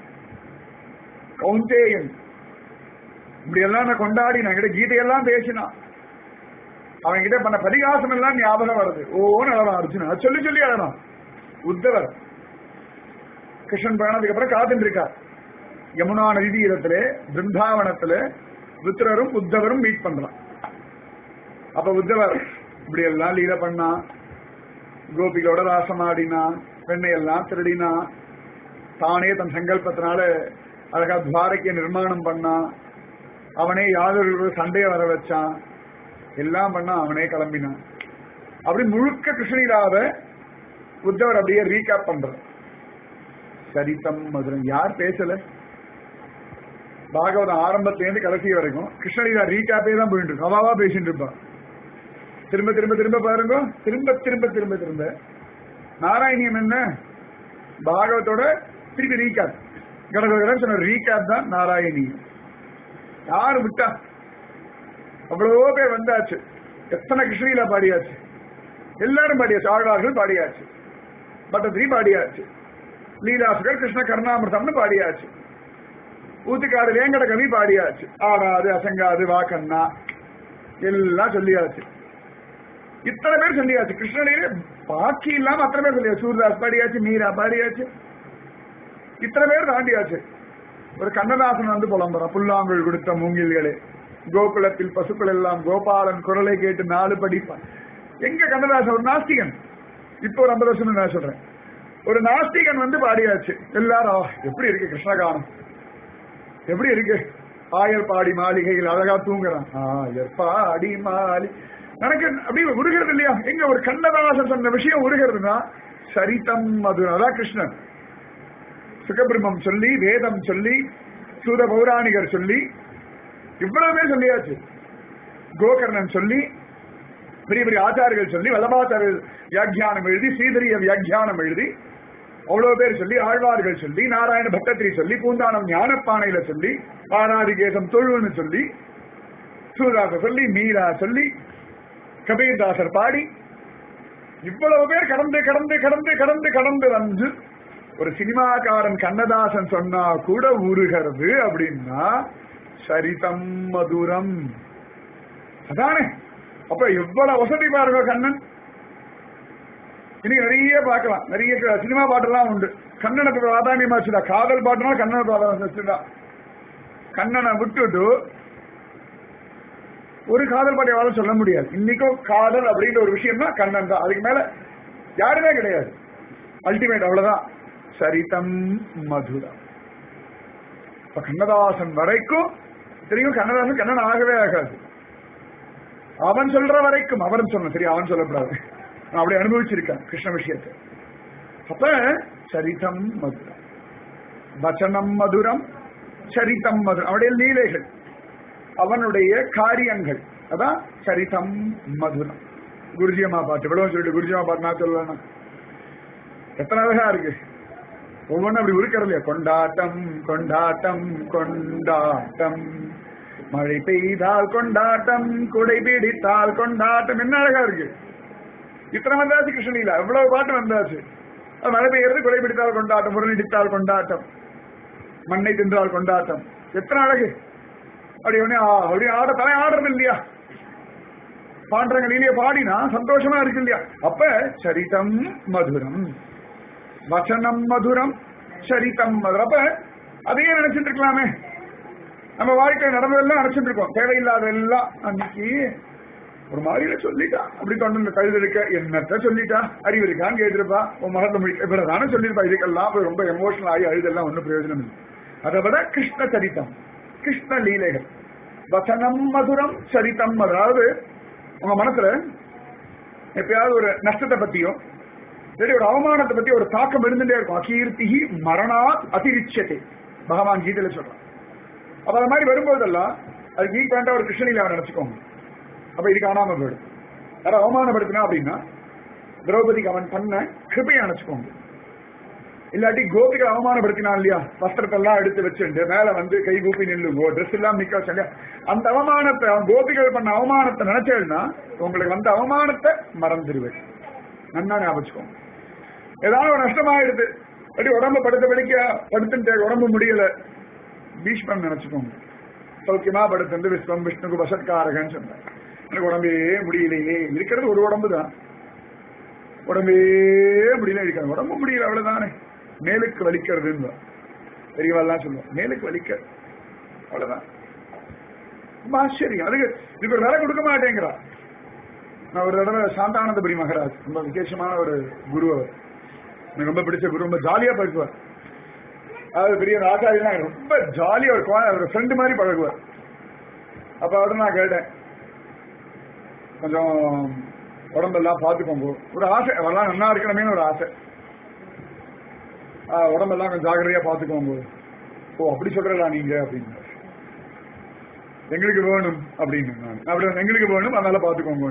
கௌந்தேயன் இப்படி எல்லாம் நான் கொண்டாடி நான் கிட்ட கீதையெல்லாம் பேசினான் அவன் கிட்ட பண்ண பரிகாசம் எல்லாம் ஞாபகம் வருது ஓன்னு அழறான் அர்ஜுனன் அது சொல்லி சொல்லி அழறான் உத்தவர் கிருஷ்ணன் பயணத்துக்கு அப்புறம் காத்துட்டு இருக்கார் யமுனா நதி தீரத்திலே பிருந்தாவனத்திலே ருத்ரரும் உத்தவரும் மீட் பண்றான் அப்ப உத்தவர் இப்படி எல்லாம் லீல பண்ணா கோபிகளோட ராசமாடினா பெண்ணையெல்லாம் திருடினா தானே தன் சங்கல்பத்தினால அழகா துவாரகையை நிர்மாணம் பண்ணா அவனே யாதொரு சண்டையை வர வச்சான் எல்லாம் பண்ணா அவனே கிளம்பினான் அப்படி முழுக்க கிருஷ்ணீராவ உத்தவர் அப்படியே ரீகேப் பண்றார் சரிதம் மதுரம் யார் பேசல பாகவதம் ஆரம்பத்திலேருந்து கடைசி வரைக்கும் கிருஷ்ணலீலா ரீகேப்பே தான் போயிட்டு இருக்கும் அவாவா பேசிட்டு இருப்பான் திரும்ப திரும்ப திரும்ப பாருங்க திரும்ப திரும்ப திரும்ப திரும்ப நாராயணியம் என்ன பாகவத்தோட திருப்பி ரீகேப் கடகடன் சொன்ன ரீகேப் தான் நாராயணி யாரு விட்டா அவ்வளவோ பேர் வந்தாச்சு எத்தனை கிருஷ்ணீல பாடியாச்சு எல்லாரும் பாடியாச்சு ஆழ்வார்கள் பாடியாச்சு பட்டத்திரி பாடியாச்சு லீலாசுகர் கிருஷ்ண கருணாமிர்தம்னு பாடியாச்சு ஊத்துக்காடு வேங்கட கவி பாடியாச்சு ஆடாது அசங்காது வாக்கண்ணா எல்லாம் சொல்லியாச்சு இத்தனை பேர் சொல்லியாச்சு கிருஷ்ணனையே பாக்கி இல்லாம அத்தனை பேர் சொல்லியாச்சு சூர்தாஸ் பாடியாச்சு மீரா பாடியாச்சு இத்தனை பேர் தாண்டியாச்சு ஒரு கண்ணதாசன் வந்து புலம்புறான் புல்லாங்குழல் கொடுத்த மூங்கில்களே கோகுலத்தில் பசுக்கள் எல்லாம் கோபாலன் குரலை கேட்டு நாலு படிப்பான் எங்க கண்ணதாசன் ஒரு நாஸ்திகன் இப்போ ஒரு ஐம்பது வருஷம் நான் சொல்றேன் ஒரு நாஸ்திகன் வந்து பாடியாச்சு எல்லாரும் "ஆ, எப்படி இருக்கு கிருஷ்ணகானம் எப்படி இருக்கு ஆயர் பாடி மாளிகையில் அழகா தூங்குறான் ஆயர் பாடி மாலி எனக்கு அப்படியே உருகிறது இல்லையா எங்க ஒரு கண்ணதாசன் சொன்ன விஷயம் உருகிறதுனா சரிதம் மதுரம் அதான் கிருஷ்ணன் சுகபிரம்மம் சொல்லி வேதம் சொல்லி சூத பௌராணிகர் சொல்லி இவ்வளவு பேர் சொல்லியாச்சு கோகர்ணன் சொல்லி பெரிய பெரிய ஆச்சாரியர்கள் சொல்லி வல்லபாச்சாரியர் வியாக்கியானம் எழுதி ஸ்ரீதரிய வியாக்கியானம் எழுதி அவ்வளவு பேர் சொல்லி ஆழ்வார்கள் சொல்லி நாராயண பட்டத்திரி சொல்லி பூந்தானம் ஞானப்பானையில சொல்லி ஆராதிகேசம் தொழுன்னு சொல்லி சூதாசர் சொல்லி மீரா சொல்லி கபீர்தாசர் பாடி இவ்வளவு பேர் கடந்து கடந்து கடந்து கடந்து கடந்து வந்து ஒரு சினிமாக்காரன் கண்ணதாசன் சொன்னா கூட உருகிறது அப்படின்னா சரிதம் மதுரம் அதானே அப்ப எவ்வளவு வசதி பாருங்க கண்ணன் இன்னைக்கு நிறைய பார்க்கலாம் நிறைய க- சினிமா பாட்டெல்லாம் உண்டு கண்ணனுக்கு பிராதானியமா வச்சுடா காதல் பாட்டுனா கண்ணனை பிராதானியம் வச்சுடா கண்ணனை விட்டுட்டு ஒரு காதல் பாட்டை யாரும் சொல்ல முடியாது இன்னைக்கும் காதல் அப்படின்ற ஒரு விஷயம்னா கண்ணன் தான் அதுக்கு மேல யாருமே கிடையாது அல்டிமேட் அவ்வளவுதான் சரிதம் மதுரம் இப்ப கண்ணதாசன் வரைக்கும் தெரியும் கண்ணதாசன் கண்ணன் ஆகவே ஆகாது அவன் சொல்ற வரைக்கும் அவன் சொன்ன சரி அவன் சொல்லக்கூடாது நான் அப்படி அனுபவிச்சிருக்கேன் கிருஷ்ண விஷயத்தை அப்ப சரிதம் மதுரம் வச்சனம் மதுரம் சரிதம் மதுரம் அவனுடைய லீலைகள் அவனுடைய காரியங்கள் அதான் சரிதம் மதுரம் குருஜியம்மா பாட்டு இவ்வளவு சொல்லிட்டு குருஜியம்மா பாட்டு நான் சொல்லுவேன் எத்தனை அழகா இருக்கு ஒவ்வொன்றும் அப்படி உருக்கிறது இல்லையா கொண்டாட்டம் கொண்டாட்டம் கொண்டாட்டம் மழை பெய்தால் கொண்டாட்டம் குடை பிடித்தால் கொண்டாட்டம் என்ன அழகா இருக்கு இத்தனை வந்தாச்சு கிருஷ்ணலீலா எவ்வளவு பாட்டு வந்தாச்சு அது மழை பெய்யறது குடை பிடித்தால் கொண்டாட்டம் முரணிடித்தால் கொண்டாட்டம் மண்ணை தின்றால் கொண்டாட்டம் எத்தனை அழகு அப்படி ஒண்ணு அப்படி ஆட தலை ஆடுறது இல்லையா பாண்டரங்க லீலைய பாடினா சந்தோஷமா இருக்கு இல்லையா அப்ப சரிதம் மதுரம் வசனம் மதுரம் சரிதம் மதுரம் அப்ப அதையே நினைச்சிட்டு இருக்கலாமே நம்ம வாழ்க்கையில் நடந்ததெல்லாம் நினைச்சிட்டு இருக்கோம் தேவையில்லாதெல்லாம் அன்னைக்கு ஒரு மாதிரியில சொல்லிட்டா அப்படி தொண்டல கழுது இருக்க என்னத்த சொல்லிட்டா அறிவு இருக்கான்னு கேட்டிருப்பா உன் மகத்த மொழி இப்பதானே சொல்லியிருப்பா இதுக்கெல்லாம் போய் ரொம்ப எமோஷனல் ஆகி அழுதெல்லாம் ஒன்றும் பிரயோஜனம் இல்லை அதை விட கிருஷ்ண சரிதம் கிருஷ்ண லீலைகள் வசனம் மதுரம் சரிதம் மதுரம் அதாவது உங்க மனசுல எப்பயாவது ஒரு நஷ்டத்தை பத்தியோ சரி ஒரு அவமானத்தை பத்தி ஒரு தாக்கம் இருந்துட்டே இருக்கும் அகீர்த்திகி மரணாத் அதிரிச்சதே பகவான் கீதையில சொல்றான் அப்ப அது மாதிரி வரும்போதெல்லாம் அதுக்கு ஈக்குவலண்டா ஒரு கிருஷ்ணலீலை அவன் நினைச்சுக்கோங்க அப்ப இது காணாம போயிடும் யாரும் அவமானப்படுத்தினா அப்படின்னா திரௌபதிக்கு அவன் பண்ண கிருபையை நினைச்சுக்கோங்க இல்லாட்டி கோபிகள் அவமானப்படுத்தினான் இல்லையா வஸ்திரத்தை எல்லாம் எடுத்து வச்சுட்டு மேல வந்து கை கூப்பி நில்லுங்கோ ட்ரெஸ் எல்லாம் நிக்க வச்சு இல்லையா அந்த அவமானத்தை அவன் கோபிகள் பண்ண அவமானத்தை நினைச்சேன்னா உங்களுக்கு வந்த அவமானத்தை மறந்துடுவேன் நன்னா ஞாபகம் வச்சுக்கோங்க. ஏதாவது ஒரு நஷ்டமாயிடுது அப்படி உடம்ப படுத்த படிக்க படுத்துட்டு உடம்பு முடியல பீஷ்மன் நினைச்சுக்கோங்க சௌக்கியமா படுத்து விஸ்வம் விஷ்ணுக்கு வசத்காரகன்னு சொன்னார் எனக்கு உடம்பே முடியலையே இருக்கிறது ஒரு உடம்பு தான் உடம்பே முடியல இருக்காது உடம்பு முடியல அவ்வளவுதானே மேலுக்கு வலிக்கிறதுன்னு பெரியவாள்லாம் சொல்லுவோம் மேலுக்கு வலிக்க அவ்வளவுதான் ரொம்ப ஆச்சரியம் அதுக்கு இதுக்கு ஒரு விலை கொடுக்க மாட்டேங்கிறா நான் ஒரு தடவை சாந்தானந்தபுரி மகராஜ் ரொம்ப விசேஷமான ஒரு குரு அவர் எனக்கு ரொம்ப பிடிச்ச குரு ரொம்ப ஜாலியா பழகுவார் அதாவது பெரிய ஒரு ஆச்சாரியெல்லாம் ரொம்ப ஜாலியா ஒரு குழந்தை- ஒரு ஃப்ரெண்டு மாதிரி பழகுவார் அப்ப அவர்கிட்ட நான் கேட்டேன் கொஞ்சம் உடம்பெல்லாம் பார்த்துக்கோங்க ஒரு ஆசை அவெல்லாம் நல்லா இருக்கணுமேனு ஒரு ஆசை ஆ, உடம்பெல்லாம் கொஞ்சம் ஜாக்கிரதையா பார்த்துக்கோங்க ஓ அப்படி சொல்றா நீங்க அப்படின்னு எங்களுக்கு வேணும் அப்படின்னு நான் அப்படி எங்களுக்கு வேணும் அதனால பார்த்துக்கோங்க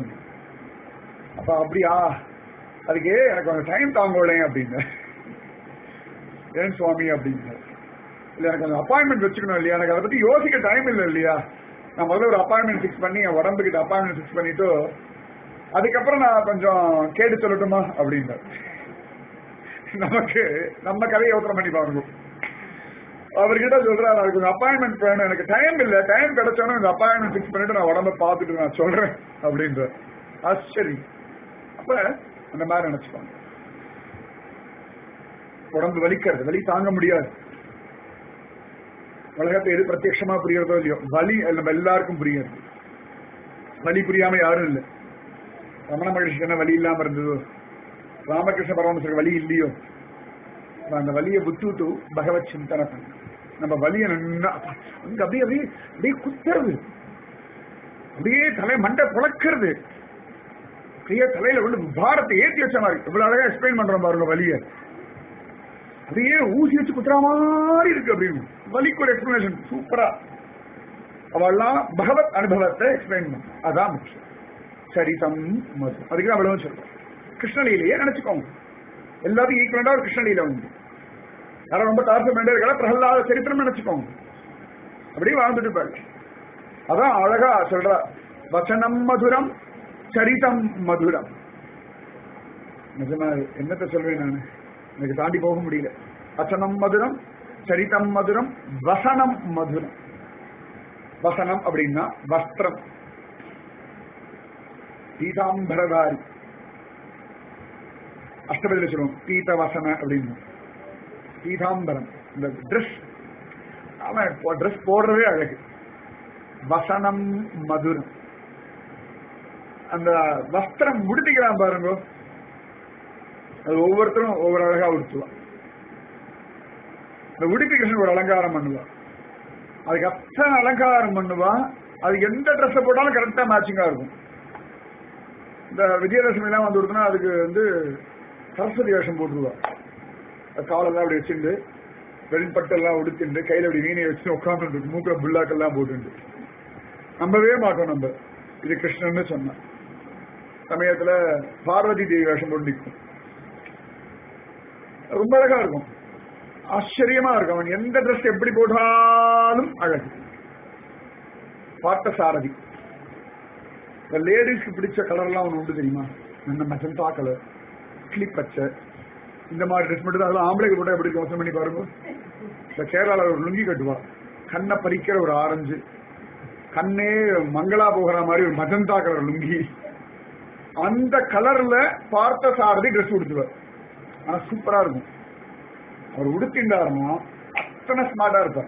அப்ப அப்படியா அதுக்கு எனக்கு கொஞ்சம் டைம் தாங்கோலேன் அப்படின்னு ஏன் சுவாமி அப்படின்னாரு இல்ல எனக்கு அந்த அப்பாயின்மெண்ட் வச்சுக்கணும் இல்லையா எனக்கு அதை பத்தி யோசிக்க டைம் இல்லை இல்லையா நான் முதல்ல ஒரு அப்பாயின்மெண்ட் ஃபிக்ஸ் பண்ணி என் உடம்புக்கிட்ட அப்பாயின்மெண்ட் ஃபிக்ஸ் பண்ணிட்டு அதுக்கப்புறம் நான் கொஞ்சம் கேட்டு சொல்லட்டுமா அப்படின்னாரு நமக்கு நம்ம கதையை யோசனை பண்ணி பாருங்க அவர்கிட்ட சொல்றாரு அதுக்கு கொஞ்சம் அப்பாயின்மெண்ட் வேணும் எனக்கு டைம் இல்ல டைம் கிடைச்சோன்னு இந்த அப்பாயின்மெண்ட் ஃபிக்ஸ் பண்ணிட்டு நான் உடம்ப பார்த்துட்டு நான் சொல்றேன் அப்படின்ற ஆச்சரி அப்ப அந்த மாதிரி நினைச்சுப்பாங்க உடம்பு வலிக்கிறது வலி தாங்க முடியாது உலகத்தை எது பிரத்யட்சமா புரியறதோ இல்லையோ வலி நம்ம எல்லாருக்கும் புரியாது வலி புரியாம யாரும் இல்லை ரமண மகிழ்ச்சிக்கு என்ன வலி இல்லாம இருந்ததோ ராமகிருஷ்ண பரமஹம்சருக்கு வலி இல்லையோ அப்ப அந்த வலியை விட்டுட்டு பகவத் சிந்தனை பண்ணு நம்ம வலியை நல்லா அங்க அப்படியே அப்படியே அப்படியே குத்துறது அப்படியே தலை மண்டை புழக்கிறது அப்படியே தலையில வந்து பாரத்தை ஏற்றி வச்ச மாதிரி இவ்வளவு அழகா எக்ஸ்பிளைன் பண்றோம் பாருங்க வலியை அப்படியே ஊசி வச்சு குத்துற மாதிரி இருக்கு அப்படின்னு வலிக்கு ஒரு எக்ஸ்பிளனேஷன் சூப்பரா அவெல்லாம் பகவத் அனுபவத்தை எக்ஸ்பிளைன் பண்ணும் அதான் முக்கியம் சரிதம் மது அதுக்கு தான் அவ்வளவு சொல்றோம் கிருஷ்ணலீலையே நினைச்சுக்கோங்க எல்லாத்தையும் ஈக்குவலண்டா ஒரு கிருஷ்ணலீலை உண்டு யாரும் ரொம்ப தாரசம் வேண்டிய பிரகலாத சரித்திரம் நினைச்சுக்கோங்க அப்படியே வாழ்ந்துட்டு பாரு அதான் அழகா சொல்ற வசனம் மதுரம் சரிதம் மதுரம் நிஜமா என்னத்தை சொல்வேன் நான் எனக்கு தாண்டி போக முடியல வசனம் மதுரம் சரிதம் மதுரம் வசனம் மதுரம் வசனம் அப்படின்னா வஸ்திரம் பீதாம்பரதாரி அஷ்டபதியில சொல்லுவோம் பீத வசன அப்படின்னு பீதாம்பரம் இந்த ட்ரெஸ் அவன் ட்ரெஸ் போடுறதே அழகு வசனம் மதுரம் அந்த வஸ்திரம் முடித்துக்கிறான் பாருங்க அது ஒவ்வொருத்தரும் ஒவ்வொரு அழகா உடுத்துவான் இந்த உடுப்பி கிருஷ்ணன் ஒரு அலங்காரம் பண்ணுவான் அதுக்கு அத்தனை அலங்காரம் பண்ணுவான் அது எந்த ட்ரெஸ் போட்டாலும் கரெக்டா மேட்சிங்கா இருக்கும் இந்த விஜயதசமி எல்லாம் வந்து கொடுத்தனா அதுக்கு வந்து சரஸ்வதி வேஷம் போட்டுருவா காலெல்லாம் அப்படி வச்சுட்டு வெண்பட்டெல்லாம் உடுத்திண்டு கையில அப்படி வீணையை வச்சு உட்காந்துட்டு மூக்கில புல்லாக்கெல்லாம் போட்டுண்டு நம்பவே மாட்டோம் நம்ம இது கிருஷ்ணன்னு சொன்னான் சமயத்துல பார்வதி தேவி வேஷம் போட்டு நிற்கும் ரொம்ப அழகா இருக்கும் ஆச்சரியமா இருக்கும் அவன் எந்த ட்ரெஸ் எப்படி போட்டாலும் அழகு பார்த்த சாரதி இந்த லேடிஸ்க்கு பிடிச்ச கலர் எல்லாம் ஒன்று உண்டு தெரியுமா நல்ல மெஜந்தா கலர் இட்லி பச்சை இந்த மாதிரி ட்ரெஸ் மட்டும் தான் அதெல்லாம் ஆம்பளைக்கு போட்டா எப்படி யோசனை பண்ணி பாருங்க இந்த கேரளால ஒரு லுங்கி கட்டுவா கண்ணை பறிக்கிற ஒரு ஆரஞ்சு கண்ணே மங்களா போகிற மாதிரி ஒரு மஜந்தா கலர் லுங்கி அந்த கலர்ல பார்த்த சாரதி ட்ரெஸ் உடுத்துவார் ஆனா சூப்பரா இருக்கும் அவர் உடுத்தின்றாருன்னா அத்தனை ஸ்மார்ட்டா இருப்பார்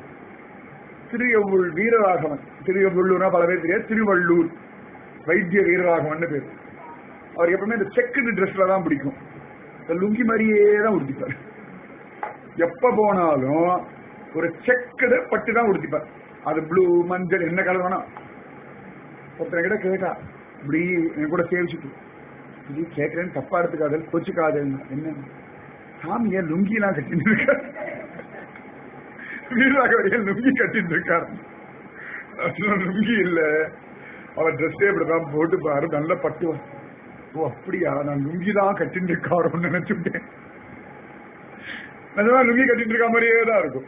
திருவள்ளூர் வீரராகவன் திருவள்ளூர்னா பல பேர் தெரியாது திருவள்ளூர் வைத்திய வீரராகவன் பேர் அவர் எப்பவுமே இந்த செக்குடு ட்ரெஸ்ல தான் பிடிக்கும் இந்த லுங்கி மாதிரியே தான் உடுத்திப்பார் எப்ப போனாலும் ஒரு செக்குடு பட்டு தான் உடுத்திப்பார் அது ப்ளூ மஞ்சள் என்ன கலர் வேணா ஒருத்தர் கிட்ட கேட்டா இப்படி என் கூட சேவிச்சுட்டு இது கேட்கிறேன்னு தப்பா எடுத்துக்காது கொச்சுக்காது என்ன சாமி ஏன் லுங்கி எல்லாம் கட்டிட்டு இருக்காரு வீரராகவரியல் லுங்கி கட்டிட்டு இருக்காரு லுங்கி இல்ல அவர் ட்ரெஸ்ஸே இப்படிதான் போட்டு பாரு நல்ல பட்டுவா ஓ அப்படியா நான் லுங்கி தான் கட்டிட்டு இருக்காரோன்னு நினைச்சுட்டேன் நிஜமா லுங்கி கட்டிட்டு இருக்க மாதிரியே தான் இருக்கும்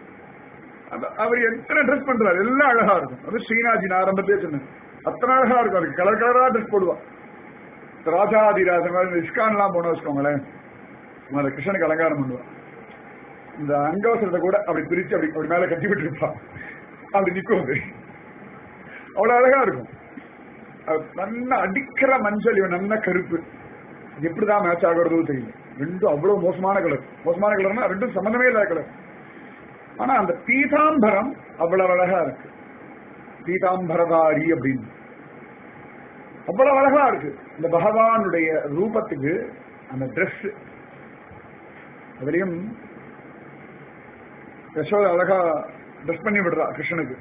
அவர் எத்தனை ட்ரெஸ் பண்றாரு எல்லாம் அழகா இருக்கும் அது ஸ்ரீநாஜி நான் ஆரம்பத்திலே சொன்னேன் அத்தனை அழகா இருக்கும் அதுக்கு கலர் கலரா ட்ரெஸ் போடுவா ராஜாதிராஜன் மாதிரி இஸ்கான் எல்லாம் போன வச்சுக்கோங்களேன் அந்த கிருஷ்ணனுக்கு அலங்காரம் பண்ணுவான் இந்த அங்கவசரத்தை கூட அப்படி பிரிச்சு அப்படி அப்படி மேல கட்டி விட்டுருப்பான் அப்படி நிக்கும் அது அவ்வளவு அழகா இருக்கும் நல்ல அடிக்கிற மஞ்சள் இவன் நல்ல கருப்பு எப்படிதான் மேட்ச் ஆகிறதோ தெரியல ரெண்டும் அவ்வளவு மோசமான கலர் மோசமான கலர்னா ரெண்டும் சம்பந்தமே இல்லாத கலர் ஆனா அந்த பீதாம்பரம் அவ்வளவு அழகா இருக்கு பீதாம்பரதாரி அப்படின்னு அவ்வளவு அழகா இருக்கு இந்த பகவானுடைய ரூபத்துக்கு அந்த ட்ரெஸ் அதுலயும் யசோத அழகா ட்ரெஸ் பண்ணி விடுறா கிருஷ்ணனுக்கு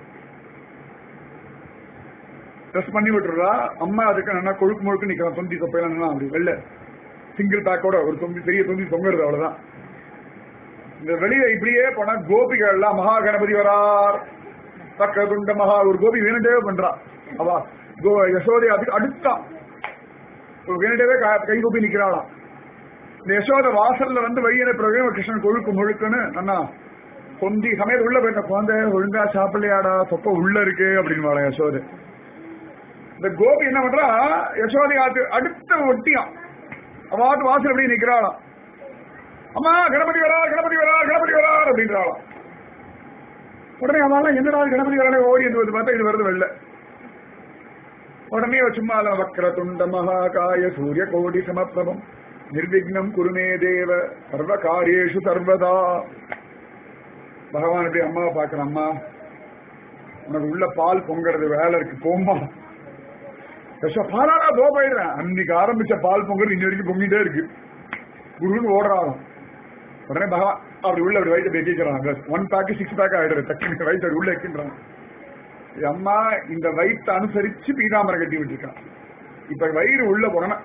ட்ரெஸ் பண்ணி விட்டுறா அம்மா அதுக்கு நல்லா கொழுக்கு முழுக்கு நிக்கிறான் தொந்தி தொப்பையெல்லாம் அப்படி வெள்ள சிங்கிள் பேக்கோட ஒரு தொந்தி பெரிய தொந்தி தொங்குறது அவ்வளவுதான் இந்த வெளியில இப்படியே போனா கோபிகள் எல்லாம் மகா கணபதி வரார் தக்க துண்ட மகா ஒரு கோபி வேணுட்டே பண்றா அவா கோ யசோதை அதுக்கு அடுத்தான் ஒரு வேணுட்டவே கை கோபி நிக்கிறாளாம் இந்த யசோத வாசல்ல வந்து வழியின பிறகு கிருஷ்ணன் கொழுக்கு முழுக்குன்னு அண்ணா கொந்தி சமயத்து உள்ள போயிட்ட குழந்தை ஒழுங்கா சாப்பிடலையாடா தொப்ப உள்ள இருக்கு அப்படின்னு வாழ யசோது இந்த கோபி என்ன பண்றா யசோதை ஆத்து அடுத்த ஒட்டியான் அவாட்டு வாசல் அப்படியே நிக்கிறாளாம் அம்மா கணபதி வரா கணபதி வரா கணபதி வரா அப்படின்றாளாம் உடனே அவெல்லாம் என்னடா கணபதி வரனே ஓடி என்று வந்து பார்த்தா இது வருது வெள்ள உடனே அவ சும்மா அல்ல வக்கர துண்ட மகாகாய சூரிய கோடி சமப்பிரபம் நிர்விக்னம் குருமே தேவ சர்வ காரியேஷு சர்வதா பகவான் அப்படி அம்மாவை பாக்குற அம்மா உனக்கு உள்ள பால் பொங்குறது வேலை இருக்கு போம்மா யசோ பாலாடா தோ போயிடுறேன் அன்னைக்கு ஆரம்பிச்ச பால் பொங்கல் இன்னி வரைக்கும் பொங்கிட்டே இருக்கு குருன்னு ஓடுறாராம் உடனே பகவான் அப்படி உள்ள அப்படி வயிற்று வைக்கிறாங்க ஒன் பேக் சிக்ஸ் பேக் ஆயிடுறது டக்குனு வயிற்று அப்படி உள்ள வைக்கின்றாங்க அம்மா இந்த வயிற்று அனுசரிச்சு பீதாமரம் கட்டி விட்டுருக்கான் இப்ப வயிறு உள்ள போனா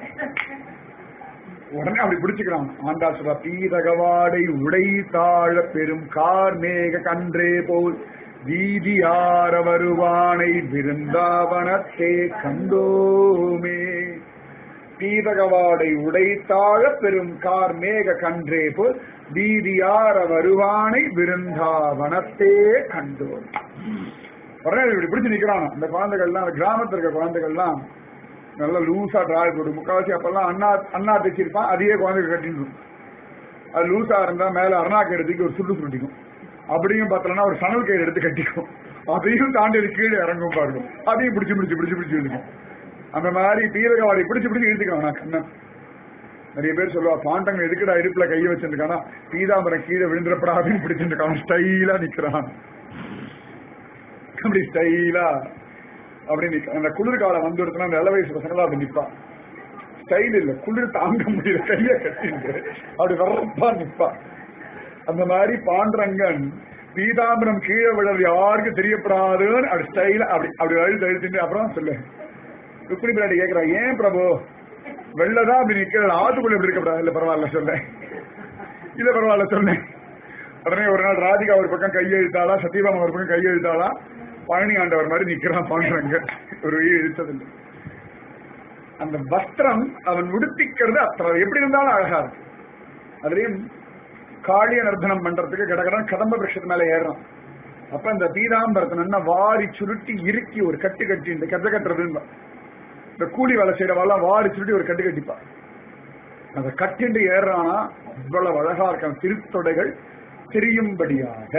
உடனே அப்படி பிடிச்சுக்கிறான் ஆண்டா சொல்றா பீதகவாடை உடை தாழ பெரும் கார் மேக கன்றே போல் வீதியார வருவானை விருந்தாவனத்தே கண்டோமே பீதகவாடை உடைத்தாழ பெரும் கார் மேக கன்றே போல் வீதியார வருவானை விருந்தாவனத்தே கண்டோம் உடனே இப்படி பிடிச்சு நிக்கிறான் அந்த குழந்தைகள்லாம் அந்த கிராமத்துல இருக்க குழந்தைகள்லாம் நல்லா லூசா டிராய் போடும் முக்காவாசி அப்பெல்லாம் அண்ணா அண்ணா தைச்சிருப்பான் அதையே குழந்தைங்க கட்டிட்டு அது லூசா இருந்தா மேல அருணாக்கை எடுத்துக்கு ஒரு சுட்டு சுருட்டிக்கும் அப்படியும் பார்த்தோம்னா ஒரு சணல் கயிறு எடுத்து கட்டிக்கும் அதையும் தாண்டி அது கீழே இறங்கும் பாருங்க அதையும் பிடிச்சு பிடிச்சு பிடிச்சு பிடிச்சு இழுக்கும் அந்த மாதிரி பீரகவாடி பிடிச்சு பிடிச்சு இழுத்துக்கான் நான் கண்ணன் நிறைய பேர் சொல்லுவா பாண்டங்க எதுக்குடா இடுப்புல கையை வச்சிருக்கானா பீதாம்பரம் கீழே விழுந்துடப்படாதுன்னு பிடிச்சிருக்கான் ஸ்டைலா நிக்கிறான் அப்படி ஸ்டைலா அப்படி நிக்க அந்த குளிர்காலம் வந்து எடுத்தா அந்த இள வயசு பசங்களா அப்படி நிப்பான் ஸ்டைல் இல்ல குளிர் தாங்க முடியல கைய கட்டிட்டு அப்படி வரப்பா நிப்பா அந்த மாதிரி பாண்டரங்கன் பீதாம்பரம் கீழே விழறது யாருக்கும் தெரியப்படாதுன்னு அப்படி ஸ்டைல அப்படி அப்படி அழுத்து அழுத்திட்டு அப்புறம் சொல்லு ருக்மிணி பிராட்டி கேக்குறா ஏன் பிரபு வெள்ளதான் அப்படி நிக்கிறது ஆத்துக்குள்ள இப்படி இருக்கப்படாது இல்ல பரவாயில்ல சொல்லேன் இல்ல பரவாயில்ல சொன்னேன் உடனே ஒரு நாள் ராதிகா ஒரு பக்கம் கையெழுத்தாளா சத்யபாமா ஒரு பக்கம் கையெழுத்தாளா பழனி ஆண்டவர் மாதிரி நிக்கிறான் பாண்டுறங்க ஒரு வழி இழுத்ததில்லை அந்த வஸ்திரம் அவன் உடுத்திக்கிறது அத்தனை எப்படி இருந்தாலும் அழகா இருக்கு அதுலயும் காளிய நர்த்தனம் பண்றதுக்கு கடகடன் கதம்ப விஷத்து மேல ஏறுறான் அப்ப அந்த பீதாம்பரத்தை நல்லா வாரி சுருட்டி இறுக்கி ஒரு கட்டு கட்டி இந்த கதை கட்டுறதுன்னு இந்த கூலி வேலை செய்யறவாள் வாரி சுருட்டி ஒரு கட்டு கட்டிப்பா அதை கட்டிண்டு ஏறானா இவ்வளவு அழகா இருக்கான் திருத்தொடைகள் தெரியும்படியாக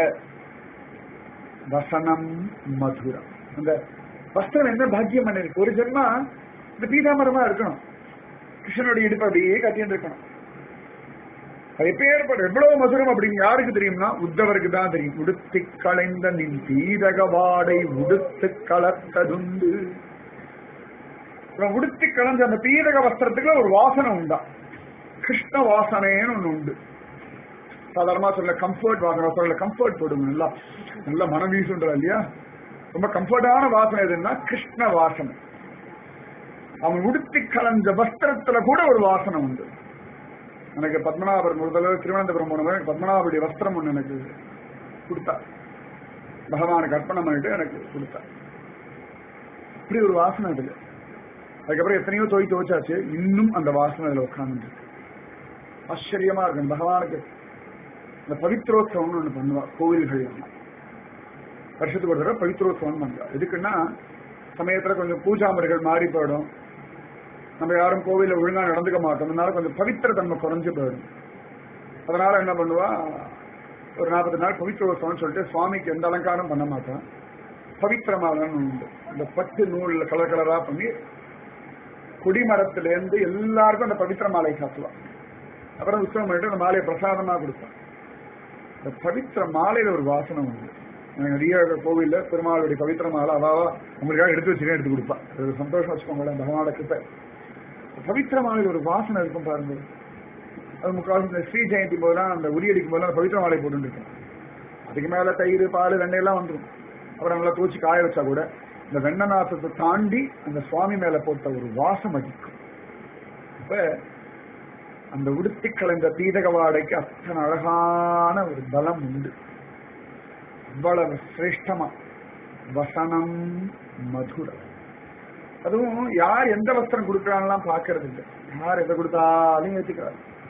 வசனம் மதுரம் அந்த வஸ்திரம் என்ன பாக்கியம் பண்ணிருக்கு ஒரு ஜென்மா இந்த பீதாமரமா இருக்கணும் கிருஷ்ணனுடைய இடுப்பு அப்படியே கட்டிட்டு இருக்கணும் அது எப்பேற்பட்ட எவ்வளவு மதுரம் அப்படின்னு யாருக்கு தெரியும்னா உத்தவருக்கு தான் தெரியும் உடுத்தி களைந்த நின் பீதக வாடை உடுத்து கலத்ததுண்டு இவன் உடுத்தி களைஞ்ச அந்த பீதக வஸ்திரத்துக்குள்ள ஒரு வாசனை உண்டா கிருஷ்ண வாசனைன்னு ஒண்ணு உண்டு சாதாரணமா சொல்ல கம்ஃபர்ட் வாசனை சொல்ல கம்ஃபர்ட் போடுங்க நல்லா நல்ல மனம் வீசுன்றா இல்லையா ரொம்ப கம்ஃபர்டான வாசனை எதுன்னா கிருஷ்ண வாசனை அவன் உடுத்தி கலஞ்ச வஸ்திரத்துல கூட ஒரு வாசனை உண்டு எனக்கு பத்மநாபர் ஒரு தடவை திருவனந்தபுரம் போனவன் எனக்கு பத்மநாபருடைய வஸ்திரம் ஒண்ணு எனக்கு கொடுத்தா பகவானுக்கு அர்ப்பணம் பண்ணிட்டு எனக்கு கொடுத்தா இப்படி ஒரு வாசனை அதுல அதுக்கப்புறம் எத்தனையோ தோய் துவைச்சாச்சு இன்னும் அந்த வாசனை அதுல உட்கார்ந்து ஆச்சரியமா இருக்கும் பகவானுக்கு இந்த பவித்ரோத்சவம்னு ஒண்ணு பண்ணுவா கோவில்கள் வருஷத்துக்கு ஒரு தடவை பவித்ரோத்சவம் பண்ணுவா எதுக்குன்னா சமயத்துல கொஞ்சம் பூஜாமர்கள் மாறி போயிடும் நம்ம யாரும் கோவில ஒழுங்கா நடந்துக்க மாட்டோம் அதனால கொஞ்சம் பவித்திர தன்மை குறைஞ்சு போயிடும் அதனால என்ன பண்ணுவா ஒரு நாற்பது நாள் பவித்ரோத்சவம் சொல்லிட்டு சுவாமிக்கு எந்த அலங்காரம் பண்ண மாட்டோம் பவித்திரமாலன்னு உண்டு இந்த பட்டு நூல்ல கலர் கலரா பண்ணி கொடிமரத்திலேருந்து எல்லாருக்கும் அந்த பவித்திர மாலை சாத்துவான் அப்புறம் உற்சவம் பண்ணிட்டு அந்த மாலையை பிரசாதமா கொடுப்பான் இந்த பவித்திர மாலையில ஒரு வாசனை உண்டு எனக்கு நிறைய கோவில்ல பெருமாளுடைய பவித்திர மாலை அவாவா உங்களுக்காக எடுத்து வச்சுக்கே எடுத்து கொடுப்பா அது ஒரு சந்தோஷம் வச்சுக்கோங்களேன் பகவான கிட்ட பவித்திர மாலையில ஒரு வாசனை இருக்கும் பாருங்க அது முக்கால் இந்த ஸ்ரீ ஜெயந்தி போதெல்லாம் அந்த உரியடிக்கும் போதெல்லாம் அந்த பவித்திர மாலை போட்டு இருக்கேன் அதுக்கு மேல தயிர் பால் வெண்ணெய் எல்லாம் வந்துடும் அப்புறம் நல்லா தூச்சி காய வச்சா கூட இந்த வெண்ண நாசத்தை தாண்டி அந்த சுவாமி மேல போட்ட ஒரு வாசம் அடிக்கும் இப்ப அந்த உடுத்தி கலந்த பீதக வாடைக்கு அத்தனை அழகான ஒரு பலம் உண்டு இவ்வளவு சிரேஷ்டமா வசனம் மதுரம் அதுவும் யார் எந்த வஸ்திரம் கொடுக்கறான்லாம் பாக்குறது இல்லை யார் எதை கொடுத்தாலும் ஏத்துக்கிறார்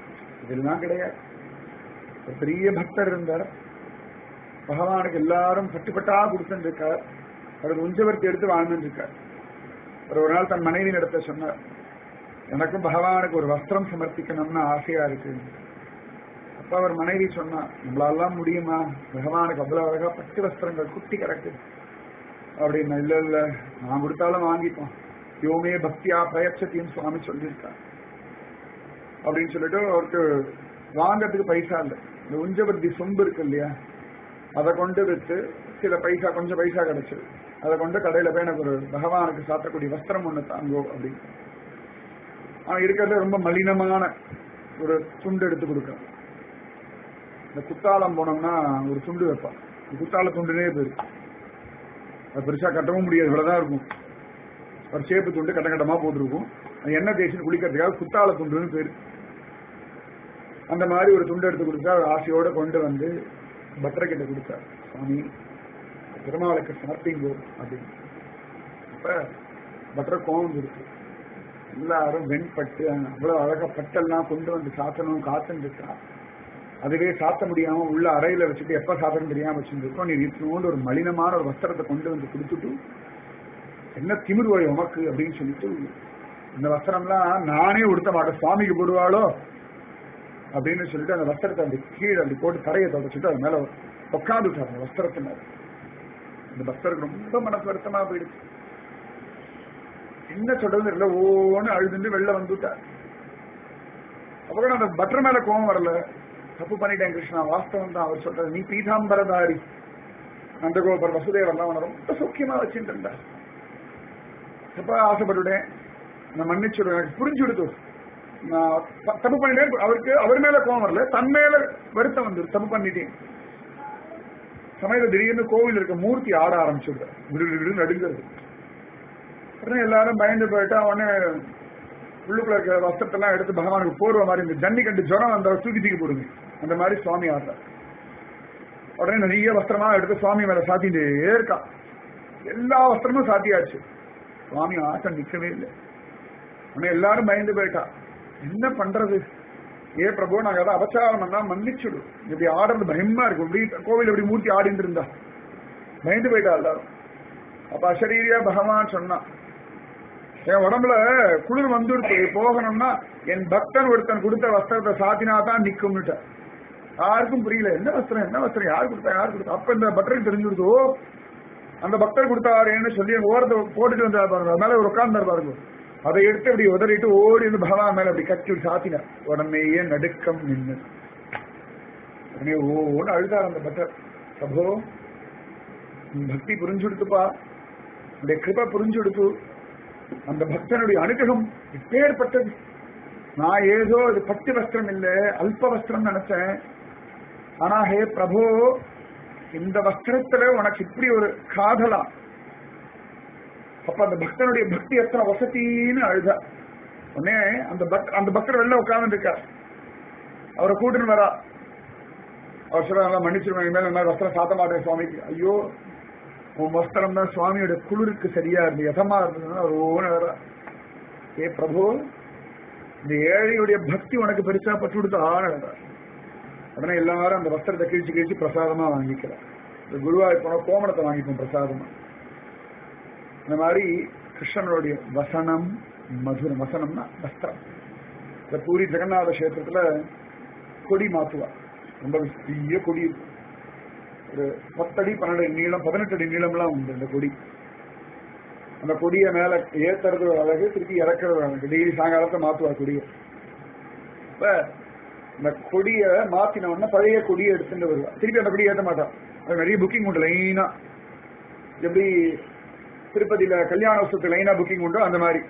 இதெல்லாம் கிடையாது ஒரு பெரிய பக்தர் இருந்தார் பகவானுக்கு எல்லாரும் பட்டுப்பட்டா கொடுத்துட்டு இருக்கார் அவர் உஞ்சவர்த்தி எடுத்து வாழ்ந்துட்டு இருக்கார் அவர் ஒரு நாள் தன் மனைவி நடத்த சொன்னார் எனக்கும் பகவானுக்கு ஒரு வஸ்திரம் சமர்ப்பிக்கணும்னு ஆசையா இருக்கு அப்ப அவர் மனைவி சொன்னா நம்மளாலாம் முடியுமா பகவானுக்கு அவ்வளவு அழகா பட்டு வஸ்திரங்கள் குட்டி கிடக்கு அப்படின்னு இல்ல இல்ல நான் கொடுத்தாலும் வாங்கிப்போம் யோமே பக்தியா பிரயட்சத்தியும் சுவாமி சொல்லியிருக்கார் அப்படின்னு சொல்லிட்டு அவருக்கு வாங்கறதுக்கு பைசா இல்லை இந்த உஞ்சபர்த்தி சொம்பு இருக்கு இல்லையா அதை கொண்டு வித்து சில பைசா கொஞ்சம் பைசா கிடைச்சது அதை கொண்டு கடையில போய் எனக்கு ஒரு பகவானுக்கு சாத்தக்கூடிய வஸ்திரம் ஒண்ணு தாங்கோ அப்படின்னு அவன் இருக்கிறது ரொம்ப மலினமான ஒரு துண்டு எடுத்து கொடுக்கான் இந்த குத்தாலம் போனோம்னா ஒரு துண்டு வைப்பான் இந்த குத்தால துண்டுனே போயிருக்கு அது பெருசா கட்டவும் முடியாது இவ்வளவுதான் இருக்கும் ஒரு சேப்பு துண்டு கட்ட கட்டமா போட்டிருக்கும் அது எண்ணெய் தேய்ச்சி குளிக்கிறதுக்காக குத்தால துண்டுன்னு பேரு அந்த மாதிரி ஒரு துண்டு எடுத்து கொடுத்தா அவர் ஆசையோட கொண்டு வந்து பட்டரை கிட்ட கொடுத்தார் சுவாமி பெருமாளுக்கு சமர்ப்பிங்கோ அப்படின்னு அப்ப பட்டர் கோவம் இருக்கு எல்லாரும் வெண்பட்டு அவ்வளவு அழகா பட்டெல்லாம் கொண்டு வந்து சாத்தணும் காத்துன்னு இருக்கா அதுவே சாத்த முடியாம உள்ள அறையில வச்சுட்டு எப்ப சாத்தணும் தெரியாம வச்சுருக்கோம் நீ இத்தனோண்டு ஒரு மலினமான ஒரு வஸ்திரத்தை கொண்டு வந்து கொடுத்துட்டு என்ன திமிர் ஓய் உமக்கு அப்படின்னு சொல்லிட்டு இந்த வஸ்திரம்லாம் நானே உடுத்த மாட்டேன் சுவாமிக்கு போடுவாளோ அப்படின்னு சொல்லிட்டு அந்த வஸ்திரத்தை அந்த கீழே அப்படி போட்டு தரையை தொடச்சிட்டு அது மேல உட்காந்துட்டார் அந்த வஸ்திரத்து மேல இந்த பக்தருக்கு ரொம்ப மனசு வருத்தமா போயிடுச்சு என்ன சொல்றது இல்ல ஓன்னு அழுதுண்டு வெளில வந்துட்டார் அப்புறம் அந்த பட்டர் மேல கோவம் வரல தப்பு பண்ணிட்டேன் கிருஷ்ணா வாஸ்தவம் தான் அவர் சொல்றது நீ பீதாம்பரதாரி நந்தகோபர் வசுதேவர்லாம் அவனை ரொம்ப சௌக்கியமா வச்சுட்டு இருந்தார் எப்ப ஆசைப்பட்டுட்டேன் நான் மன்னிச்சுடுவேன் எனக்கு புரிஞ்சு கொடுத்து நான் த- தப்பு பண்ணிட்டேன் அவருக்கு அவர் மேல கோவம் வரல தன் மேல வருத்தம் வந்து தப்பு பண்ணிட்டேன் சமயத்துல திடீர்னு கோவில் இருக்க மூர்த்தி ஆட ஆரம்பிச்சுடுறேன் விடு நடுங்கிறது உடனே எல்லாரும் பயந்து போயிட்டா உடனே உள்ளுக்குள்ள இருக்க வஸ்திரத்தெல்லாம் எடுத்து பகவானுக்கு போர்வ மாதிரி இந்த ஜன்னி கண்டு ஜுரம் அந்த தூக்கி தூக்கி போடுங்க அந்த மாதிரி சுவாமி ஆடுறார் உடனே நிறைய வஸ்திரமா எடுத்து சுவாமி மேல சாத்திட்டே இருக்கா எல்லா வஸ்திரமும் சாத்தியாச்சு சுவாமி ஆசை நிக்கவே இல்லை உடனே எல்லாரும் பயந்து போயிட்டா என்ன பண்றது ஏ பிரபு நாங்க அதை அபச்சாரம் தான் மன்னிச்சுடு இப்படி ஆடுறது பயமா இருக்கும் இப்படி கோவில் இப்படி மூர்த்தி ஆடிட்டு இருந்தா பயந்து போயிட்டா எல்லாரும் அப்ப அசரீரியா பகவான் சொன்னான் என் உடம்புல குளிர் வந்துடுச்சு போகணும்னா என் பக்தன் ஒருத்தன் கொடுத்த வஸ்திரத்தை சாத்தினா தான் நிக்கும்னுட்ட யாருக்கும் புரியல என்ன வஸ்திரம் என்ன வஸ்திரம் யார் கொடுத்தா யார் கொடுத்தா அப்ப இந்த பக்தருக்கு தெரிஞ்சு கொடுத்து ஓ அந்த பக்தர் கொடுத்தாருன்னு சொல்லி அந்த ஓரத்தை போட்டுட்டு வந்தார் பாருங்க அதனால ஒரு உட்கார்ந்தார் பாருங்க அதை எடுத்து அப்படி உதறிட்டு ஓடி வந்து பகவான் மேல அப்படி கட்டி விட்டு சாத்தினார் உடனேயே நடுக்கம் நின்று உடனே ஓன்னு அழுதார் அந்த பக்தர் சபோ உன் பக்தி புரிஞ்சு கொடுத்துப்பா உடைய கிருப புரிஞ்சு கொடுத்து அந்த பக்தனுடைய அனுகிரகம் இப்பேற்பட்டது நான் ஏதோ இது பட்டு வஸ்திரம் இல்ல அல்ப வஸ்திரம் நினைச்சேன் ஆனா ஹே பிரபு இந்த வஸ்திரத்துல உனக்கு இப்படி ஒரு காதலா அப்ப அந்த பக்தனுடைய பக்தி எத்தனை வசதின்னு அழுதா உடனே அந்த பக்த அந்த பக்தர் வெளில உட்கார்ந்து இருக்கார் அவரை கூட்டுன்னு வரா அவர் சொல்ல நல்லா மன்னிச்சிருவேன் மேல என்ன வஸ்திரம் சாத்த மாட்டேன் சுவாமிக்கு ஐயோ உன் வஸ்திரம் தான் சுவாமியோட குளிருக்கு சரியா இருந்து எதமா இருந்ததுன்னா அவர் ஓன வர ஏ பிரபு இந்த ஏழையுடைய பக்தி உனக்கு பெருசா பட்டு கொடுத்து ஆனடார் உடனே எல்லாரும் அந்த வஸ்திரத்தை கிழிச்சு கிழிச்சு பிரசாதமா வாங்கிக்கிறார் இந்த குருவாயூர் போன கோமணத்தை வாங்கிப்போம் பிரசாதமா இந்த மாதிரி கிருஷ்ணனுடைய வசனம் மதுரம் வசனம்னா வஸ்திரம் இந்த பூரி ஜெகநாத கஷேத்திரத்துல கொடி மாத்துவா ரொம்ப பெரிய கொடி இருக்கும் ஒரு பத்தடி பன்னெண்டு அடி நீளம் பதினெட்டு அடி நீளம்லாம் உண்டு இந்த கொடி அந்த கொடியை மேல ஏத்துறது ஒரு அழகு திருப்பி இறக்குறது ஒரு அழகு டெய்லி சாயங்காலத்தை மாத்துவா கொடியை இப்ப இந்த கொடியை மாத்தின உடனே பழைய கொடியை எடுத்துட்டு வருவா திருப்பி அந்த கொடியை ஏத்த மாட்டான் அது நிறைய புக்கிங் உண்டு லைனா எப்படி திருப்பதியில கல்யாண உற்சவத்துக்கு லைனா புக்கிங் உண்டோ அந்த மாதிரி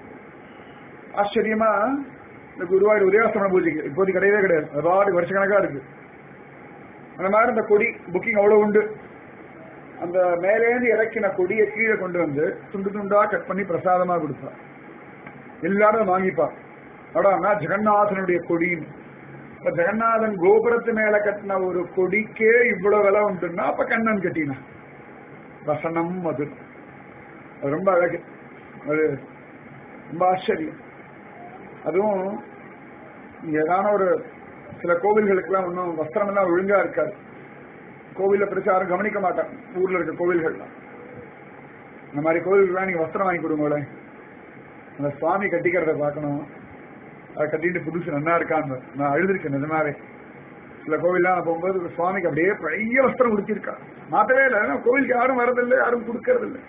ஆச்சரியமா இந்த குருவாயூர் உதயாசமன பூஜைக்கு இப்போது கிடையவே கிடையாது அது பாடு வருஷக்கணக்கா இருக்கு அந்த மாதிரி இந்த கொடி புக்கிங் அவ்வளவு உண்டு அந்த மேலேந்து இறக்கின கொடியை கீழே கொண்டு வந்து துண்டு துண்டா கட் பண்ணி பிரசாதமா கொடுப்பா எல்லாரும் வாங்கிப்பா அடானா ஜெகநாதனுடைய கொடின்னு இப்ப ஜெகநாதன் கோபுரத்து மேல கட்டின ஒரு கொடிக்கே இவ்வளவு விலை உண்டுன்னா அப்ப கண்ணன் கட்டினா வசனம் அது அது ரொம்ப அழகு அது ரொம்ப ஆச்சரியம் அதுவும் இங்க ஏதான ஒரு சில கோவில்களுக்கெல்லாம் இன்னும் வஸ்திரம் எல்லாம் ஒழுங்கா இருக்காது கோவில்ல பெருசா யாரும் கவனிக்க மாட்டாங்க ஊர்ல இருக்க கோவில்கள்லாம் இந்த மாதிரி கோவிலுக்குலாம் நீங்க வஸ்திரம் வாங்கி கொடுங்களேன் அந்த சுவாமி கட்டிக்கிறத பார்க்கணும் அதை கட்டிட்டு புதுசு நல்லா இருக்கான்னு நான் அழுதுருக்கேன் நிஜமாவே சில கோவில்லாம் நான் போகும்போது ஒரு சுவாமிக்கு அப்படியே பழைய வஸ்திரம் உடுத்திருக்கா மாத்தவே இல்லை ஏன்னா கோவிலுக்கு யாரும் வரதில்லை யாரும் கொடுக்கறதில்லை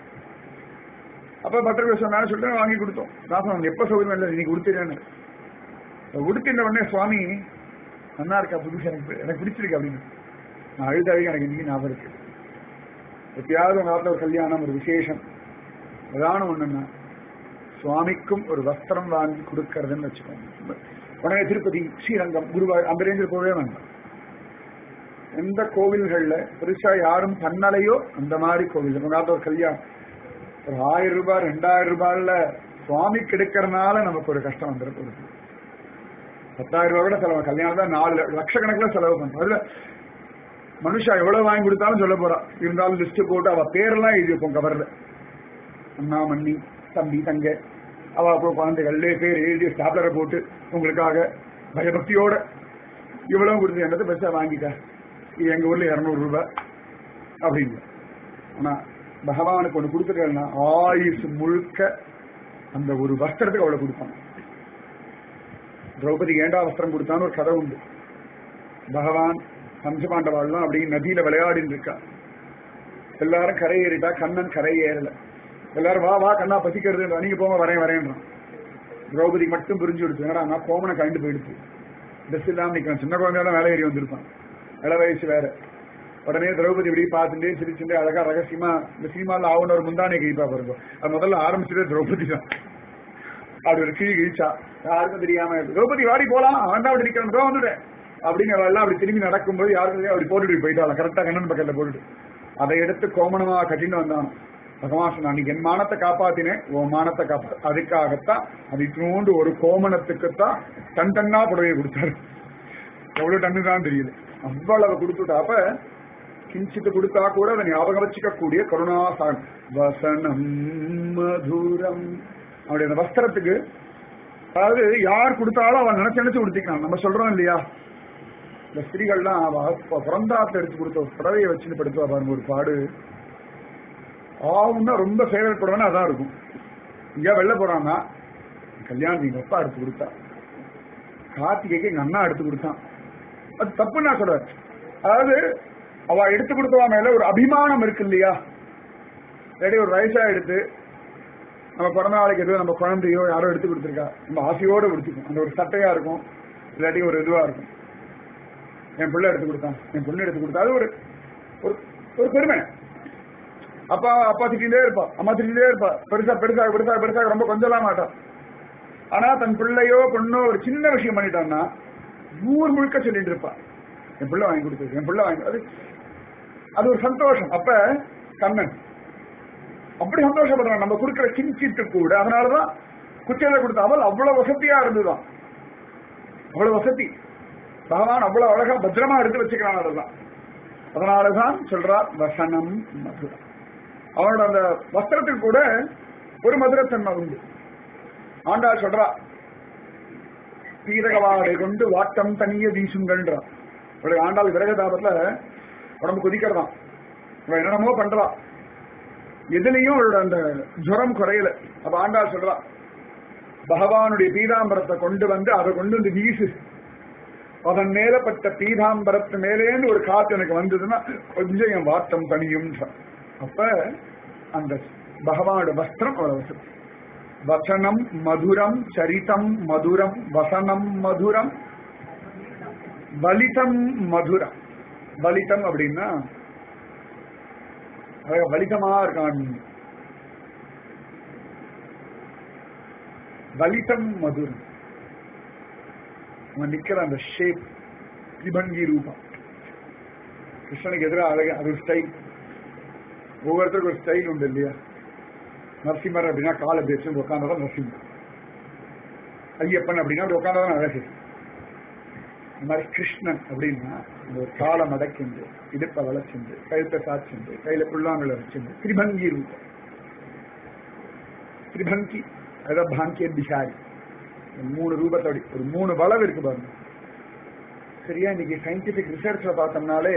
அப்ப பத்திரிகை சொன்னா சொல்லிட்டு வாங்கி கொடுத்தோம் நான் சொன்னேன் எப்ப சௌகரியம் இல்லை இன்னைக்கு உடுத்திடுறேன்னு உடுத்தின உடனே சுவாமி நல்லா இருக்கா புதுசு எனக்கு எனக்கு பிடிச்சிருக்கு அப்படின்னு நான் அழுத அழுக எனக்கு இன்னைக்கு ஞாபகம் இருக்கு எப்பயாவது உங்க ஆத்துல ஒரு கல்யாணம் ஒரு விசேஷம் பிரதானம் ஒண்ணுன்னா சுவாமிக்கும் ஒரு வஸ்திரம் வாங்கி கொடுக்கறதுன்னு வச்சுக்கோங்க உடனே திருப்பதி ஸ்ரீரங்கம் குருவாயூர் அந்த ரேஞ்சில் போகவே வேண்டாம் எந்த கோவில்கள்ல பெருசா யாரும் பண்ணலையோ அந்த மாதிரி கோவில் உங்க ஆத்துல ஒரு கல்யாணம் ஒரு ஆயிரம் ரூபாய் ரெண்டாயிரம் ரூபாய்ல சுவாமிக்கு எடுக்கிறதுனால நமக்கு ஒரு கஷ்டம் வந்துருக்கு பத்தாயிரம் ரூபாய் கூட செலவு கல்யாணம் தான் நாலு லட்சக்கணக்கில் செலவு பண்றோம் அதுல மனுஷா எவ்வளவு வாங்கி கொடுத்தாலும் சொல்ல போறா இருந்தாலும் லிஸ்ட் போட்டு அவ பேரெல்லாம் எழுதி வைப்போம் கவர்ல அண்ணா மண்ணி தம்பி தங்க அவ அப்புறம் குழந்தைகள் பேர் எழுதி ஸ்டாப்லரை போட்டு உங்களுக்காக பயபக்தியோட இவ்வளவு கொடுத்து என்னது பெருசா வாங்கிட்டா இது எங்க ஊர்ல இருநூறு ரூபாய் அப்படின்னு ஆனா பகவானுக்கு ஒண்ணு கொடுத்துட்டேன்னா ஆயுசு முழுக்க அந்த ஒரு வஸ்திரத்துக்கு அவ்வளவு கொடுப்பாங்க திரௌபதி ஏண்டா வஸ்திரம் கொடுத்தான்னு ஒரு கதை உண்டு பகவான் பஞ்சபாண்டவாள்லாம் அப்படி நதியில விளையாடின்னு இருக்கா எல்லாரும் கரை ஏறிட்டா கண்ணன் கரை ஏறல எல்லாரும் வா வா கண்ணா பசிக்கிறது நீங்க போங்க வரேன் வரேன்றான் திரௌபதி மட்டும் புரிஞ்சு கொடுத்து ஏன்னா நான் கோமனை கண்டு போயிடுச்சு ட்ரெஸ் இல்லாம நிக்கிறான் சின்ன குழந்தையெல்லாம் வேலை ஏறி வந்திருப்பான் இள வயசு வேற உடனே திரௌபதி இப்படி பார்த்துட்டே சிரிச்சுட்டு அழகா ரகசியமா இந்த சினிமால ஆவுன ஒரு முந்தானே கிழிப்பா பாருங்க அது முதல்ல ஆரம்பிச்சதே திரௌபதி தான் அப்படி ஒரு கிழி கிழிச்சா யாருக்கும் தெரியாம திரௌபதி வாடி போலாம் அவன் தான் அப்படி நிக்கிறேன் இதோ வந்துட்டேன் அப்படின்னு அவள் எல்லாம் அப்படி திரும்பி நடக்கும்போது யாருக்கும் அப்படி போட்டுட்டு போயிட்டாள் கரெக்டா கண்ணன் பக்கத்துல போட்டுட்டு அதை எடுத்து கோமணமா கட்டின்னு வந்தான் பகவான் சொன்னான் நீ என் மானத்தை காப்பாத்தினேன் உன் மானத்தை காப்பா அதுக்காகத்தான் அது இத்தோண்டு ஒரு கோமணத்துக்குத்தான் டன் டன்னா புடவையை கொடுத்தாரு எவ்வளவு டன்னு தான் தெரியுது அவ்வளவு கொடுத்துட்டா அப்ப கிஞ்சித்து கொடுத்தா கூட அதை ஞாபகம் வச்சுக்க கூடிய கருணாசான் வசனம் மதுரம் அவருடைய அந்த வஸ்திரத்துக்கு அதாவது யார் கொடுத்தாலும் அவன் நினைச்சு நினைச்சு கொடுத்திக்கான் நம்ம சொல்றோம் இல்லையா இந்த ஸ்திரீகள்லாம் அவ பிறந்தாத்த எடுத்து கொடுத்த ஒரு புடவையை வச்சுட்டு படுத்துவா பாருங்க ஒரு பாடு ஆவுன்னா ரொம்ப ஃபேவரட் புடவைன்னா அதான் இருக்கும் இங்க வெளில போறான்னா கல்யாணம் எங்க அப்பா எடுத்து கொடுத்தா கார்த்திகைக்கு எங்க அண்ணா எடுத்து கொடுத்தான் அது தப்பு நான் சொல்றேன் அதாவது அவ எடுத்து கொடுத்தவா மேல ஒரு அபிமானம் இருக்கு இல்லையா இல்லாட்டி ஒரு வயசா எடுத்து நம்ம பிறந்த நாளைக்கு எதுவும் நம்ம குழந்தையோ யாரோ எடுத்து கொடுத்துருக்கா நம்ம ஆசையோட கொடுத்துக்கும் அந்த ஒரு சட்டையா இருக்கும் இல்லாட்டி ஒரு இதுவா இருக்கும் என் பிள்ளை எடுத்து கொடுத்தான் என் பொண்ணு எடுத்து கொடுத்தா அது ஒரு ஒரு ஒரு பெருமை அப்பா அப்பா திட்டிகிட்டே இருப்பா அம்மா திட்டிகிட்டே இருப்பா பெருசா பெருசா பெருசா பெருசா ரொம்ப கொஞ்சலாம் மாட்டான் ஆனா தன் பிள்ளையோ பொண்ணோ ஒரு சின்ன விஷயம் பண்ணிட்டான்னா ஊர் முழுக்க சொல்லிட்டு இருப்பா என் பிள்ளை வாங்கி கொடுத்தது என் பிள்ளை வாங்கி அது அது ஒரு சந்தோஷம் அப்ப கண்ணன் அப்படி சந்தோஷப்படுறான் நம்ம கொடுக்கிற கிஞ்சிட்டு கூட அதனாலதான் குச்சையில கொடுத்த அவள் அவ்வளவு வசதியா இருந்துதான் அவ்வளவு வசதி பகவான் அவ்வளவு அழகா பத்திரமா எடுத்து வச்சுக்கிறான் அதெல்லாம் அதனாலதான் சொல்றார் வசனம் மதுரம் அவனோட அந்த வஸ்திரத்துக்கு கூட ஒரு மதுரத்தன்மை உண்டு ஆண்டாள் சொல்றா பீரகவாடை கொண்டு வாட்டம் தனிய வீசுங்கள்ன்றான் இவளுடைய ஆண்டாள் விரகதாபத்துல உடம்பு கொதிக்கிறதாம் இவன் என்னென்னமோ பண்றா எதுலயும் அவளோட அந்த ஜுரம் குறையல அப்ப ஆண்டாள் சொல்றா பகவானுடைய பீதாம்பரத்தை கொண்டு வந்து அதை கொண்டு வந்து வீசு அதன் மேலப்பட்ட பீதாம்பரத்து மேலேந்து ஒரு காத்து எனக்கு வந்ததுன்னா கொஞ்சம் என் வாட்டம் தனியும் அப்ப அந்த பகவானோட வஸ்திரம் அவ்வளவு வசதி வசனம் மதுரம் சரிதம் மதுரம் வசனம் மதுரம் வலிதம் மதுரம் வலிதம் அப்படின்னா வலிதமா இருக்கான் வலிதம் மதுரம் அவன் நிக்கிற அந்த ஷேப் திபங்கி ரூபம் கிருஷ்ணனுக்கு எதிராக அழக அது ஒரு ஸ்டைல் ஒவ்வொருத்தருக்கும் ஒரு ஸ்டைல் உண்டு இல்லையா நரசிம்மர் அப்படின்னா காலை பேசி உட்காந்ததான் நரசிம்மர் ஐயப்பன் அப்படின்னா அப்படி உட்காந்ததான் அழகு இந்த மாதிரி கிருஷ்ணன் அப்படின்னா இந்த ஒரு காலை மடக்கிண்டு இடுப்பை வளைச்சிண்டு கழுத்தை சாச்சிண்டு கையில புல்லாங்குழ வச்சுண்டு திரிபங்கி ரூபம் திரிபங்கி அதான் பாங்கிய பிஹாரி மூணு ரூபத்தோடி ஒரு மூணு வளவு இருக்கு பாருங்க சரியா இன்னைக்கு சயின்டிபிக் ரிசர்ச்ல பார்த்தோம்னாலே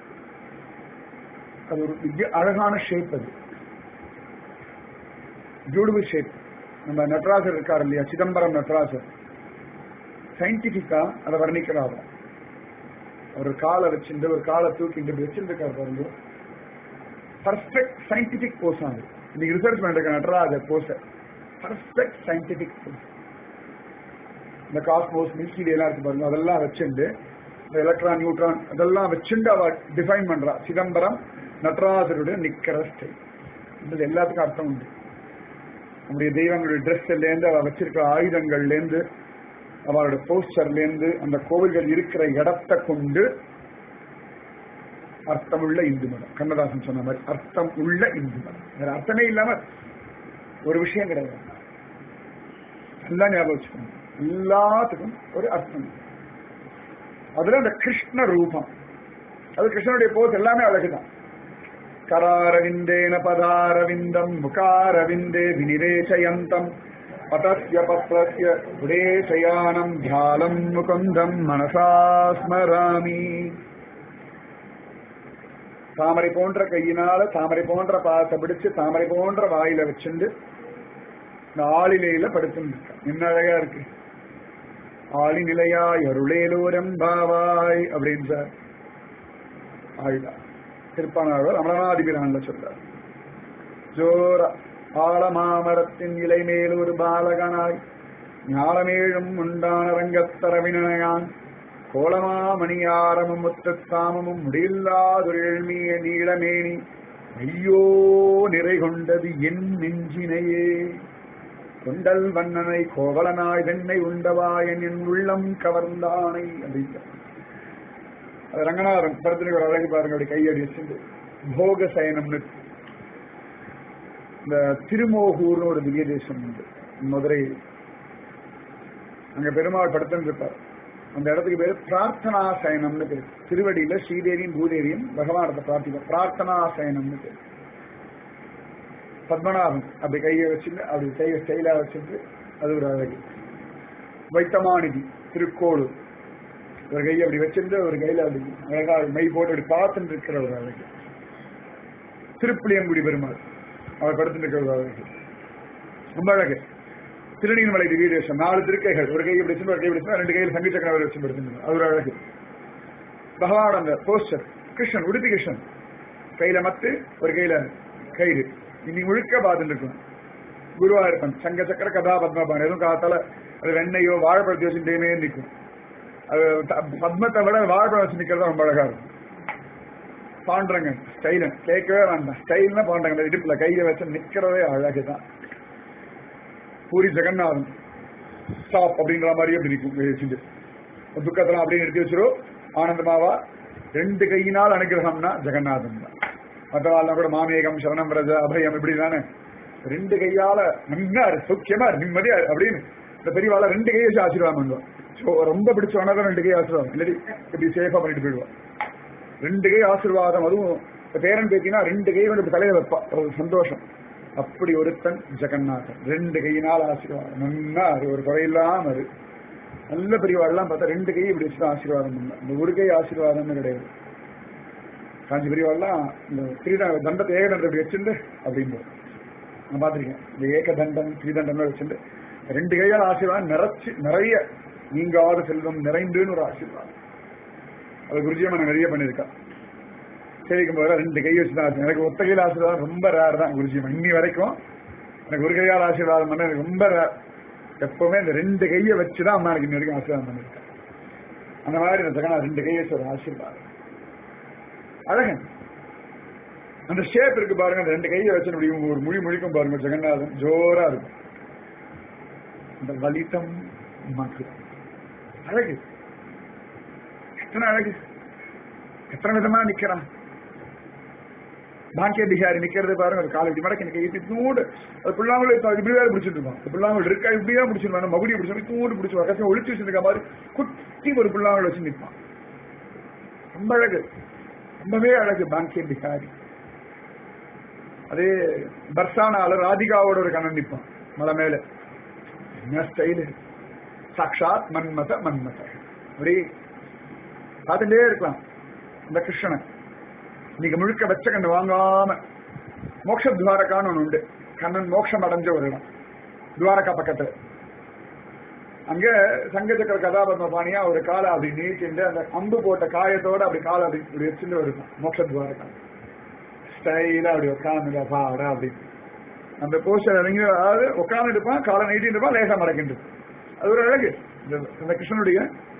அது ஒரு வித்ய- அழகான ஷேப் அது பியூட்டிஃபுல் ஷேப் நம்ம நட்ராஜர் இருக்கார் இல்லையா சிதம்பரம் நட்ராஜர் சயின்டிபிக்கா அதை வர்ணிக்கிறாரு ஒரு காலை வச்சுட்டு ஒரு காலை தூக்கிட்டு இப்படி வச்சிருக்காரு பாருங்க பர்ஃபெக்ட் சயின்டிபிக் போஸ் அது இன்னைக்கு ரிசர்ச் பண்ணிருக்க நட்ராஜர் போஸ் பர்ஃபெக்ட் சயின்டிபிக் போஸ் இந்த காஸ்மோஸ் மில்கி வே எல்லாம் இருக்கு பாருங்க அதெல்லாம் வச்சுண்டு இந்த எலக்ட்ரான் நியூட்ரான் அதெல்லாம் வச்சுண்டு அவ டிஃபைன் பண்றா சிதம்பரம் நடராஜருடைய நிக்கிற ஸ்டைல் இது எல்லாத்துக்கும் அர்த்தம் உண்டு நம்முடைய தெய்வங்களுடைய ட்ரெஸ்ல இருந்து அவ வச்சிருக்கிற ஆயுதங்கள்ல இருந்து அவளோட போஸ்டர்ல இருந்து அந்த கோவில்கள் இருக்கிற இடத்தை கொண்டு அர்த்தம் உள்ள இந்து மதம் கண்ணதாசன் சொன்ன மாதிரி அர்த்தம் உள்ள இந்து மதம் வேற அர்த்தமே இல்லாம ஒரு விஷயம் கிடையாது எல்லாம் ஞாபகம் வச்சுக்கணும் எல்லாத்துக்கும் ஒரு அர்த்தம் அதுல அந்த கிருஷ்ண ரூபம் அது கிருஷ்ணனுடைய போஸ் எல்லாமே அழகுதான் கராரவிந்தேன பதாரவிந்தம் முகாரவிந்தே வினிவேசயந்தம் பதஸ்ய பத்ரஸ்ய உடேசயானம் தியானம் முகுந்தம் மனசா ஸ்மராமி தாமரை போன்ற கையினால தாமரை போன்ற பாச பிடிச்சு தாமரை போன்ற வாயில வச்சுண்டு இந்த ஆளிலையில படுத்துட்டு என்ன அழகா இருக்கு ஆளி நிலையாய் அருளேலூரம் பாவாய் அப்படின்னு சார் ஆயுதா திருப்பானாழ்வார் அமரநாதிபிரான்ல சொல்றார் ஜோர ஆலமாமரத்தின் இலை மேல் ஒரு பாலகனாய் ஞாலமேழும் உண்டான ரங்கத்தரவினான் கோலமாமணியாரமும் முத்தத்தாமமும் முடியில்லாதொருழ்மிய நீளமேனி ஐயோ நிறை கொண்டது என் நெஞ்சினையே கொண்டல் வண்ணனை கோவலனாய் வெண்ணை உண்டவாயன் என் உள்ளம் கவர்ந்தானை அப்படின்ற அது ரங்கநாதன் படத்துல ஒரு அழகு பாருங்க அப்படி கையடி வச்சுட்டு போக சயனம்னு இந்த திருமோகூர்னு ஒரு திவ்ய தேசம் உண்டு மதுரை அங்க பெருமாள் படுத்துன்னு இருப்பார் அந்த இடத்துக்கு பேரு பிரார்த்தனா சயனம்னு பேரு திருவடியில ஸ்ரீதேவியும் பூதேவியும் பகவானத்தை பிரார்த்திப்போம் பிரார்த்தனா சயனம்னு பேரு பத்மநாபன் அப்படி கையை வச்சுட்டு அப்படி கையை ஸ்டைலா வச்சுட்டு அது ஒரு அழகு வைத்தமாநிதி திருக்கோளூர் ஒரு கையை அப்படி வச்சிருந்து ஒரு கையில அப்படி அழகா மை போட்டு அப்படி பார்த்துட்டு இருக்கிற ஒரு அழகு திருப்புளியங்குடி பெருமாள் அவர் படுத்துட்டு இருக்கிற ஒரு அழகு ரொம்ப அழகு திருநீர்மலை திவ்யதேசம் நாலு திருக்கைகள் ஒரு கையை பிடிச்சு ஒரு கை பிடிச்சு ரெண்டு கையில் சங்கீத சக்கரவரை வச்சு படுத்துட்டு அது ஒரு அழகு பகவான் அந்த போஸ்டர் கிருஷ்ணன் உடுப்பி கிருஷ்ணன் கையில மத்து ஒரு கையில கயிறு இன்னைக்கு முழுக்க பார்த்துட்டு இருக்கும் குருவாயிருப்பன் சங்க சக்கர கதா பத்மபான் எதுவும் காத்தால அது வெண்ணையோ வாழைப்பழத்தை வச்சு டேமே நிற்கும் அது த- பத்மத்தை விட வாழைப்பழம் வச்சு நிக்கிறது ரொம்ப அழகா இருக்கும் பாண்டங்க ஸ்டைலன் கேட்கவே வேண்டாம் ஸ்டைல்னா பாண்டங்க இந்த இடுப்புல கையை வச்சு நிக்கிறதே அழகுதான் பூரி ஜெகநாதன் ஸ்டாப் அப்படின்ற மாதிரியே அப்படி நிற்கும் வச்சுட்டு துக்கத்தெல்லாம் அப்படியே நிறுத்தி வச்சிரும் ஆனந்தமாவா ரெண்டு கையினால் அனுகிரகம்னா ஜெகநாதன் தான் மற்றவாள்லாம் கூட மாமேகம் சரணம் பிரஜ அபயம் இப்படி தானே ரெண்டு கையால நன்னா இரு, சௌக்கியமா இரு, நிம்மதியா இரு அப்படின்னு இந்த பெரியவாள ரெண்டு கையை வச்சு ஆசீர்வாதம் பண்ணுவோம் ஸோ ரொம்ப பிடிச்சவனா தான் ரெண்டு கை ஆசீர்வாதம் இல்லாட்டி இப்படி சேஃபா பண்ணிட்டு போயிடுவான் ரெண்டு கை ஆசீர்வாதம் அதுவும் இந்த பேரன் பேத்தினா ரெண்டு கை கொண்டு இப்படி தலையில வைப்பா ஒரு சந்தோஷம் அப்படி ஒருத்தன் ஜெகநாதன் ரெண்டு கையினால் ஆசீர்வாதம் நன்னா இரு, ஒரு குறையில்லாம இரு நல்ல பெரியவாள்லாம் பார்த்தா ரெண்டு கை இப்படி வச்சு ஆசீர்வாதம் பண்ணலாம் இந்த ஒரு கை ஆசீர்வாதம்னு கிடையாது காஞ்சி பெரியவாள்லாம் இந்த ஸ்ரீத தண்டத்தை ஏகதண்டத்தை இப்படி வச்சுட்டு அப்படின்னு நான் பார்த்திருக்கேன் இந்த ஏகதண்டம் ஸ்ரீதண்டம் வச்சுட்டு ரெண்டு கையால் ஆசீர்வாதம் நிறைச்சு நிறைய நீங்காத செல்வம் நிறைந்துன்னு ஒரு ஆசீர்வாதம் அது குருஜியம்மா நான் நிறைய பண்ணியிருக்கேன் சேவிக்கும் போது ரெண்டு கை வச்சு தான் ஆசீர்வாதம். எனக்கு ஒத்த கையில் ஆசீர்வாதம் ரொம்ப ரேர் தான் குருஜியம்மா இன்னி வரைக்கும் எனக்கு ஒரு கையால் ஆசீர்வாதம் பண்ண எனக்கு ரொம்ப rare. எப்பவுமே இந்த ரெண்டு கையை வச்சு தான் அம்மா எனக்கு இன்னி வரைக்கும் ஆசீர்வாதம் பண்ணியிருக்கேன் அந்த மாதிரி இந்த ஜெகநாத் ரெண்டு கையை வச்சு ஒரு ஆசீர்வாதம் அழகன் அந்த ஷேப் இருக்கு பாருங்க அந்த ரெண்டு கையை வச்சு முடியும் ஒரு மொழி முழிக்கும் பாருங்க ஜெகநாதன் ஜோரா இருக்கும் இந்த வலிதம் மது அழகு எத்தனை அழகு எத்தனை விதமா நிக்கிறான் பாக்கிய பிகாரி நிக்கிறது பாருங்க ஒரு காலை இப்படி மடக்கி நிக்க இப்படி நூடு அது புல்லாங்குழல் இப்ப இப்படி வேற பிடிச்சிட்டு இருப்பான் இந்த புல்லாங்குழல் இருக்கா இப்படியே பிடிச்சிருவான் மகுடியை பிடிச்சி தூண்டு பிடிச்சி கஷ்டம் ஒழிச்சு வச்சிருக்க மாதிரி குட்டி ஒரு புல்லாங்குழல் வச்சு நிற்பான் ரொம்ப அழகு ரொம்பவே அழகு பாங்கிய பிகாரி அதே பர்சானால ராதிகாவோட ஒரு கண்ணன் நிற்பான் மலை மேல என்ன ஸ்டைலு சாக்ஷாத் மன்மத மன்மத அப்படி பார்த்துட்டே இருக்கலாம் இந்த கிருஷ்ணனை இன்னைக்கு முழுக்க வச்ச கண்ணு வாங்காம மோட்ச துவாரகான்னு ஒண்ணு உண்டு கண்ணன் மோட்சம் அடைஞ்ச ஒரு இடம் துவாரகா பக்கத்துல அங்க சங்க சக்கர கதாபத்ம பாணியா ஒரு காலை அப்படி நீட்டிண்டு அந்த அம்பு போட்ட காயத்தோட அப்படி காலை அப்படி இப்படி வச்சுட்டு வருவான் மோட்ச துவாரகா ஸ்டைலா அப்படி உட்காந்து பாடா அப்படி அந்த போஸ்டர் இறங்கி அதாவது உட்கார்ந்து இருப்பான் காலை நீட்டி இருப்பான் லேசா மடக்கிட்டு அது ஒரு அழகு இந்த இந்த கிருஷ்ணனுடைய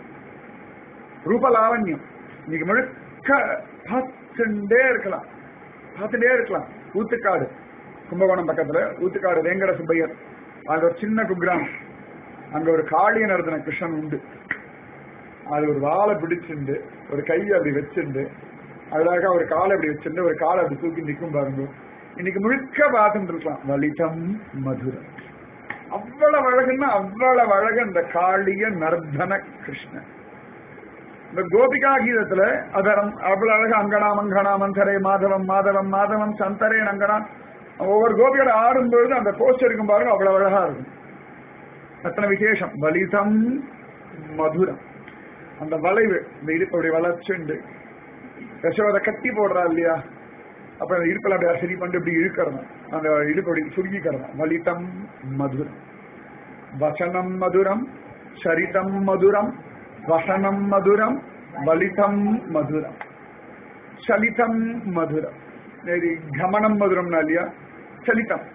ரூபலாவண்யம் இன்னைக்கு முழுக்க பார்த்துட்டே இருக்கலாம் பார்த்துட்டே இருக்கலாம் ஊத்துக்காடு கும்பகோணம் பக்கத்துல ஊத்துக்காடு வேங்கட சுப்பையர் அங்க ஒரு சின்ன குக்கிராமம் அங்க ஒரு காளிய நடத்தின கிருஷ்ணன் உண்டு அது ஒரு வாழை பிடிச்சிண்டு ஒரு கையை அப்படி வச்சிருந்து அழகா ஒரு காலை அப்படி வச்சிருந்து ஒரு காலை அப்படி தூக்கி நிற்கும் பாருங்க இன்னைக்கு முழுக்க பார்த்துட்டு இருக்கலாம் வலிதம் மதுரம் அவ்வளவு அழகுன்னா அவ்வளவு அழகு அந்த காளிய நர்தன கிருஷ்ணன் இந்த கோபிகா கீதத்துல அதரம் அவ்வளவு அழகு அங்கனா மங்கனா மந்தரே மாதவம் மாதவம் மாதவம் சந்தரே நங்கனா ஒவ்வொரு கோபியோட ஆடும்பொழுது அந்த போஸ்டர் இருக்கும் பாருங்க அவ்வளவு அழகா இருக்கும் அத்தனை விசேஷம் வலிதம் மதுரம் அந்த வளைவு இந்த இடுப்பு அப்படி வளர்ச்சுண்டு யசோதை கட்டி போடுறா இல்லையா அப்ப அந்த இடுப்பில் அப்படி சரி பண்ணிட்டு இப்படி இழுக்கிறது அந்த இடுப்பு அப்படி சுருக்கிக்கிறது வலிதம் மதுரம் வசனம் மதுரம் சரிதம் மதுரம் வசனம் மதுரம் வலிதம் மதுரம் சலிதம் மதுரம் இது கமனம் மதுரம்னா இல்லையா சலிதம்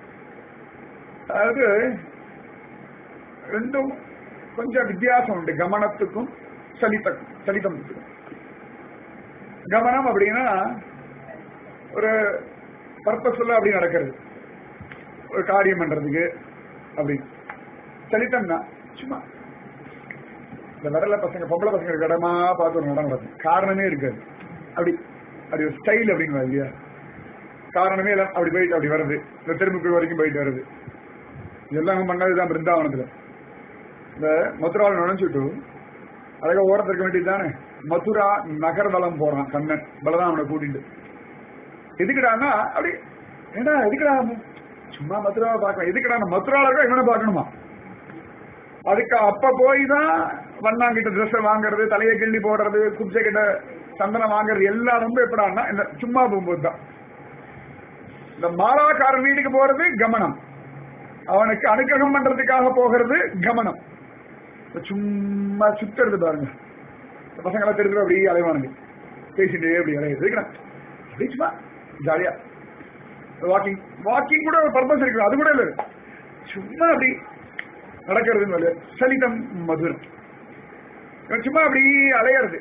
அதாவது ரெண்டும் கொஞ்சம் வித்தியாசம் உண்டு கமனத்துக்கும் சலிதக்கும் சலிதத்துக்கும் கமனம் அப்படின்னா ஒரு பர்பஸ்ஃபுல்லா அப்படி நடக்கிறது ஒரு காரியம் பண்றதுக்கு அப்படி சலித்தம்னா சும்மா இந்த விரல பசங்க பொம்பளை பசங்க கடமா பார்த்து ஒரு நடம் நடக்கும் காரணமே இருக்காது அப்படி அப்படி ஒரு ஸ்டைல் அப்படின்னு இல்லையா காரணமே இல்லை அப்படி போயிட்டு அப்படி வருது இந்த திருமுக்கு வரைக்கும் போயிட்டு வருது இதெல்லாம் பண்ணதுதான் பிருந்தாவனத்துல இந்த மதுராவில் நுழைஞ்சுட்டு அழகா ஓரத்திருக்க வேண்டியது தானே மதுரா நகர் வளம் போறான் கண்ணன் பலராமனை கூட்டிட்டு எதுக்குடான்னா அப்படி ஏடா எதுக்குடா சும்மா மதுராவை பார்க்கலாம் எதுக்குடா மதுரால இருக்கா இவனை பார்க்கணுமா அதுக்கு அப்ப போய் தான் வண்ணாங்கிட்ட ட்ரெஸ் வாங்குறது தலையை கிள்ளி போடுறது குப்சை கிட்ட சந்தனம் வாங்குறது எல்லாம் ரொம்ப எப்படான்னா இந்த சும்மா போகும்போது தான் இந்த மாலாக்காரன் வீட்டுக்கு போறது கமனம் அவனுக்கு அனுகிரகம் பண்றதுக்காக போகிறது கமனம் சும்மா சுத்துறது பாருங்க இந்த பசங்களை தெரிஞ்சு அப்படியே அலைவானுங்க பேசிட்டே அப்படி அலையுது அப்படி சும்மா ஜாலியா வாக்கிங் வாக்கிங் கூட ஒரு பர்பஸ் இருக்கு அது கூட இல்ல சும்மா அப்படி நடக்கிறது சலிதம் மதுரம் சும்மா அப்படி அலையிறது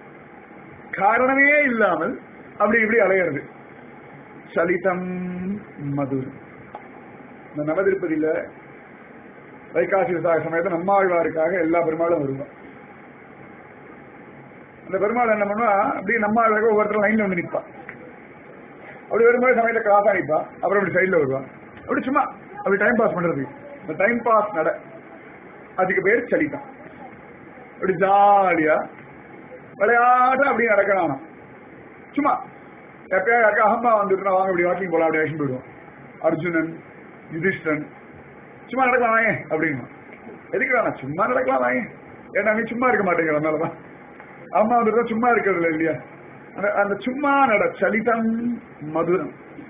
காரணமே இல்லாமல் அப்படி இப்படி அலையிறது சலிதம் மதுரம் இந்த நவதிருப்பதியில வைகாசி விசாக சமயத்தில் நம்மாழ்வாருக்காக எல்லா பெருமாளும் வருவோம் அந்த பெருமாள் என்ன பண்ணுவா அப்படியே நம்மாழ்வாக ஒவ்வொருத்தரும் லைன்ல வந்து நிற்பா அப்படி வரும்போது சமயத்தை கிராஸா நிற்பா அப்புறம் அப்படி சைட்ல வருவா அப்படி சும்மா அப்படி டைம் பாஸ் பண்றது இந்த டைம் பாஸ் நட அதுக்கு பேர் சலிதம் அப்படி ஜாலியா விளையாட அப்படி நடக்கணும் சும்மா எப்பயா யாருக்கா அம்மா வந்துட்டு வாங்க அப்படி வாக்கிங் போலாம் அப்படி ஆக்ஷன் போயிடுவோம் அர்ஜுனன் யுதிஷ்டன் சும்மா நடக்கலாம் வாங்க அப்படின்னு எதுக்குடா சும்மா நடக்கலாம் வாங்க ஏன்னா நீ சும்மா இருக்க மாட்டேங்கிற அதனாலதான் அம்மா வந்துட்டு சும்மா இருக்கிறது இல்லையா அந்த அந்த சும்மா நட சலிதம் மதுரம்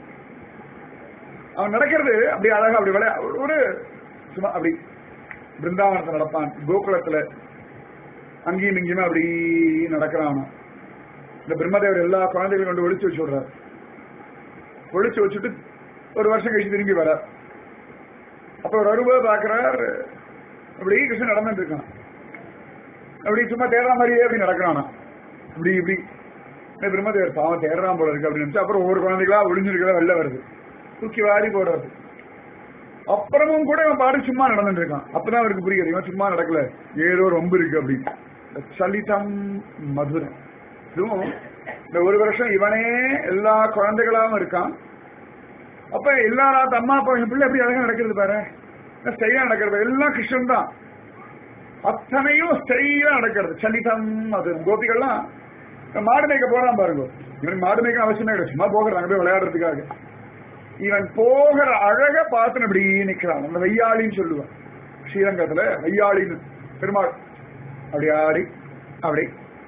அவன் நடக்கிறது அப்படி அழகா அப்படி விளையா ஒரு சும்மா அப்படி பிருந்தாவனத்தை நடப்பான் கோகுலத்துல அங்கேயும் இங்கேயுமே அப்படி நடக்கிறான் இந்த பிரம்மதேவர் எல்லா குழந்தைகளையும் கொண்டு ஒழிச்சு வச்சு விடுறாரு ஒழிச்சு வச்சுட்டு ஒரு வருஷம் கழிச்சு திரும்பி வர அப்ப ஒரு வரும்போது பாக்குறார் அப்படி கிருஷ்ணன் நடந்துட்டு இருக்கான் அப்படி சும்மா தேடுற மாதிரியே அப்படி நடக்கிறானா இப்படி இப்படி பிரம்மதேவர் பாவம் தேடுறான் போல இருக்கு அப்படின்னு அப்புறம் ஒவ்வொரு குழந்தைகளா ஒளிஞ்சிருக்கிறதா வெளில வருது தூக்கி வாரி போடுறது அப்புறமும் கூட இவன் பாடு சும்மா நடந்துட்டு இருக்கான் அப்பதான் அவருக்கு புரியுது இவன் சும்மா நடக்கல ஏதோ ரொம்ப இருக்கு அப்படின்னு சலிதம் மதுரம் இதுவும் இந்த ஒரு வருஷம் இவனே எல்லா குழந்தைகளாவும் இருக்கான் அப்ப எல்லா ராத்த அம்மா அப்பா என் பிள்ளை எப்படி அழகா நடக்கிறது பாரு ஸ்டைலா நடக்கிறது எல்லாம் கிருஷ்ணன் தான் அத்தனையும் ஸ்டைலா நடக்கிறது சலிதம் அது கோபிகள்லாம் மாடு மேய்க்க போறான் பாருங்க இவனுக்கு மாடு மேய்க்க அவசியமே கிடையாது சும்மா போகிறான் அங்க போய் விளையாடுறதுக்காக இவன் போகிற அழக பார்த்து இப்படி நிக்கிறான் அந்த வையாளின்னு சொல்லுவான் ஸ்ரீரங்கத்துல வையாளின்னு பெருமாள் அப்படி ஆடி அப்படி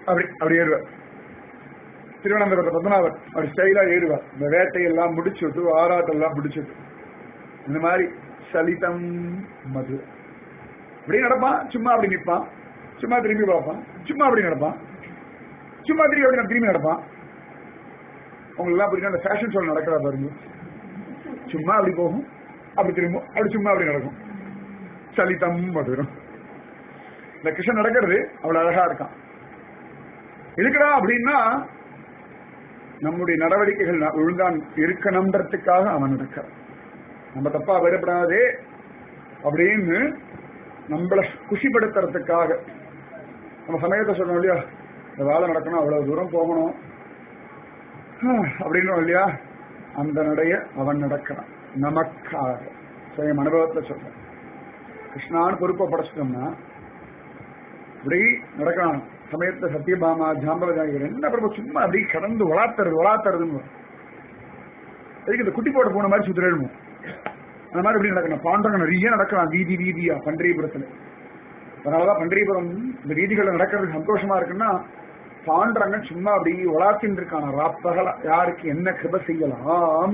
அப்படி அப்படி ஏறுவார் திருவனந்தபுரத்தை பத்மநாபர் அப்படி ஸ்டைலா ஏறுவார் இந்த வேட்டையெல்லாம் முடிச்சுட்டு ஆராட்டெல்லாம் முடிச்சுட்டு இந்த மாதிரி சலிதம் மது அப்படி நடப்பான் சும்மா அப்படி நிற்பான் சும்மா திரும்பி பார்ப்பான் சும்மா அப்படி நடப்பான் சும்மா திரும்பி அப்படி திரும்பி நடப்பான் உங்களுக்கு எல்லாம் புரியும் அந்த ஃபேஷன் ஷோ நடக்கிறா பாருங்க சும்மா அப்படி போகும் அப்படி திரும்பும் அப்படி சும்மா அப்படி நடக்கும் சலிதம் மதுரம் இந்த கிருஷ்ணன் நடக்கிறது அவ்வளவு அழகா இருக்கான் இருக்குடா அப்படின்னா நம்முடைய நடவடிக்கைகள் ந- ஒழுங்கா இருக்கணுன்றதுக்காக அவன் நடக்கிறான் நம்ம தப்பா வரப்படாதே அப்படின்னு நம்மள குஷிப்படுத்துறதுக்காக நம்ம சமயத்தை சொல்லணும் இல்லையா இந்த வேலை நடக்கணும் அவ்வளவு தூரம் போகணும் ஹம், அப்படின்னும் இல்லையா அந்த நடைய அவன் நடக்கிறான் நமக்காக So, என் அனுபவத்துல சொல்றேன் கிருஷ்ணான்னு பொறுப்பை படைச்சிட்டோம்னா இப்படி நடக்கிறான் சமயத்துல சத்யபாமா ஜாம்பவஜாகிகள் என்ன பிரபு சும்மா அப்படி கடந்து வளாத்துறது வளாத்துறதுன்னு அதுக்கு இந்த குட்டி போட போன மாதிரி சுத்திரழுவோம் அந்த மாதிரி இப்படி நடக்கணும் பாண்டவங்க நிறைய நடக்கலாம் வீதி வீதியா பண்டரிபுரத்துல அதனாலதான் பண்டரிபுரம் இந்த வீதிகள்ல நடக்கிறது சந்தோஷமா இருக்குன்னா பாண்டரங்கன் சும்மா அப்படி வளாத்தின்னு இருக்கான ராப்பகல யாருக்கு என்ன கிருப செய்யலாம்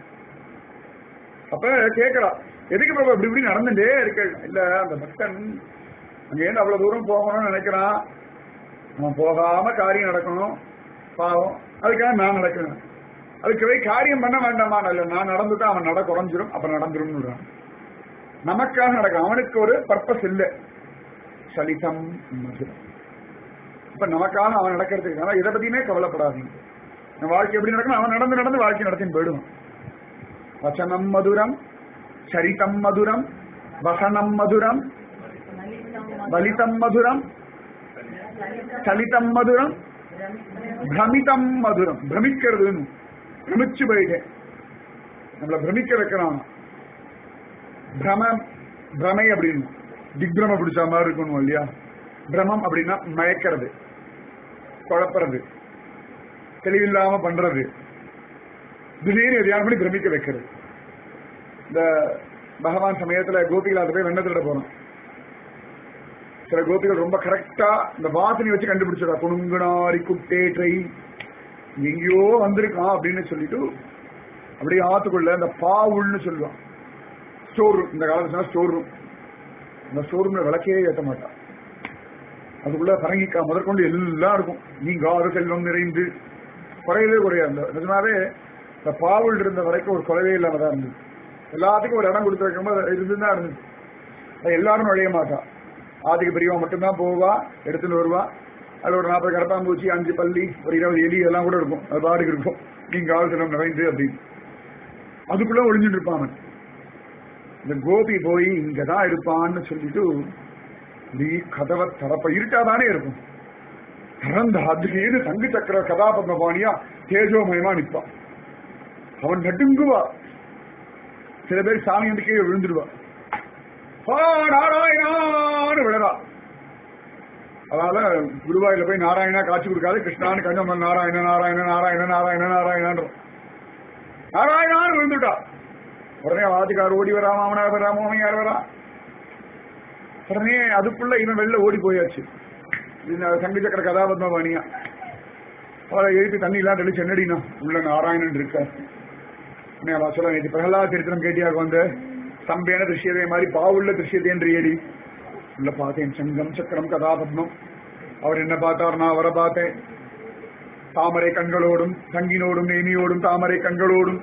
அப்ப கேட்கலாம் எதுக்கு பிரபு இப்படி இப்படி நடந்துட்டே இருக்க இல்ல அந்த பக்தன் அங்கேருந்து அவ்வளவு தூரம் போகணும்னு நினைக்கிறான் அவன் போகாம காரியம் நடக்கணும் பாவம் அதுக்காக நான் நடக்கிறேன் அதுக்கு போய் காரியம் பண்ண வேண்டாமா இல்ல நான் நடந்துட்டா அவன் நட குறைஞ்சிரும் அப்ப நடந்துரும் நமக்காக நடக்கும் அவனுக்கு ஒரு பர்பஸ் இல்லை சலிதம் மதுரம் இப்ப நமக்காக அவன் நடக்கிறதுக்கு இதை பத்தியுமே கவலைப்படாதீங்க என் வாழ்க்கை எப்படி நடக்கணும் அவன் நடந்து நடந்து வாழ்க்கை நடத்தின்னு போயிடுவான் வசனம் மதுரம் சரிதம் மதுரம் வசனம் மதுரம் வலிதம் மதுரம் சலிதம் மதுரம் பிரமிதம் மதுரம் பிரமிக்கிறதுன்னு பிரமிச்சு போயிட்டேன் நம்மள பிரமிக்க வைக்கிறான் பிரம பிரமை அப்படின்னு திக்பிரம பிடிச்ச மாதிரி இருக்கணும் இல்லையா பிரமம் அப்படின்னா மயக்கிறது குழப்பறது தெளிவில்லாம பண்றது திடீர்னு எதையாவது பண்ணி பிரமிக்க வைக்கிறது இந்த பகவான் சமயத்துல கோபிகள் அதை போய் வெண்ணத்திட போறோம் சில கோபிகள் ரொம்ப கரெக்டா இந்த வாசனை வச்சு கண்டுபிடிச்சிடா குணுங்குனாரி குட்டேற்றை எங்கேயோ வந்திருக்கான் அப்படின்னு சொல்லிட்டு அப்படியே ஆத்துக்குள்ள இந்த பாவுள்னு சொல்லுவான் ஸ்டோர் ரூம் இந்த காலத்துல ஸ்டோர் ரூம் இந்த ஸ்டோர் ரூம்ல விளக்கே ஏற்ற மாட்டான் அதுக்குள்ள பரங்கிக்கா முதற்கொண்டு எல்லாம் இருக்கும் நீங்க ஆறு செல்வம் நிறைந்து குறையவே குறையாது அந்த நிஜமாவே இந்த பாவுள் இருந்த வரைக்கும் ஒரு குறைவே இல்லாம தான் இருந்தது எல்லாத்துக்கும் ஒரு இடம் கொடுத்து வைக்கும்போது இருந்துதான் இருந்தது அது எல்லாரும் நுழைய மாட்டா ஆதிக்கு பெரியவா மட்டும்தான் போவா எடுத்துட்டு வருவா அது ஒரு நாற்பது கரப்பாம்பூச்சி அஞ்சு பள்ளி ஒரு இருபது எலி எல்லாம் கூட இருக்கும் அது பாட்டுக்கு இருக்கும் நீங்க ஆள் செல்வம் நிறைந்து அப்படின்னு அதுக்குள்ள ஒளிஞ்சுட்டு இருப்பான் அவன் இந்த கோபி போய் இங்கதான் இருப்பான்னு சொல்லிட்டு நீ கதவை தரப்ப இருட்டாதானே இருக்கும் திறந்த அதுலேயே தங்கு சக்கர கதாபத்மபாணியா தேஜோமயமா நிற்பான் அவன் நடுங்குவா சில பேர் சாமி வந்து கீழே விழுந்துடுவா ஆ, நாராயணான்னு விழறா அதனால குருவாயில போய் நாராயணா காட்சி கொடுக்காது கிருஷ்ணான்னு கஞ்சம் நாராயண நாராயண நாராயண நாராயண நாராயணன்றோம் நாராயணான்னு விழுந்துட்டா உடனே வாதிகார் ஓடி வரா மாமனார் வரா மாமியார் வரா உடனே அதுக்குள்ள இவன் வெளில ஓடி போயாச்சு இந்த சங்கு சக்கர கதாபத்மபாணியா அவளை எழுப்பி தண்ணி எல்லாம் தெளிச்சு என்னடினா உள்ள நாராயணன் இருக்க உடனே அவ சொல்ல நேற்று பிரகலாத சரித்திரம் கேட்டியாக வந்து சம்பேன திருஷ்யதே மாதிரி பாவுள்ள திருஷ்யதேன்றியடி உள்ள பார்த்தேன் சங்கம் சக்கரம் கதாபத்மம் அவர் என்ன பார்த்தார் நான் அவரை பார்த்தேன் தாமரை கண்களோடும் தங்கினோடும் நேனியோடும் தாமரை கண்களோடும்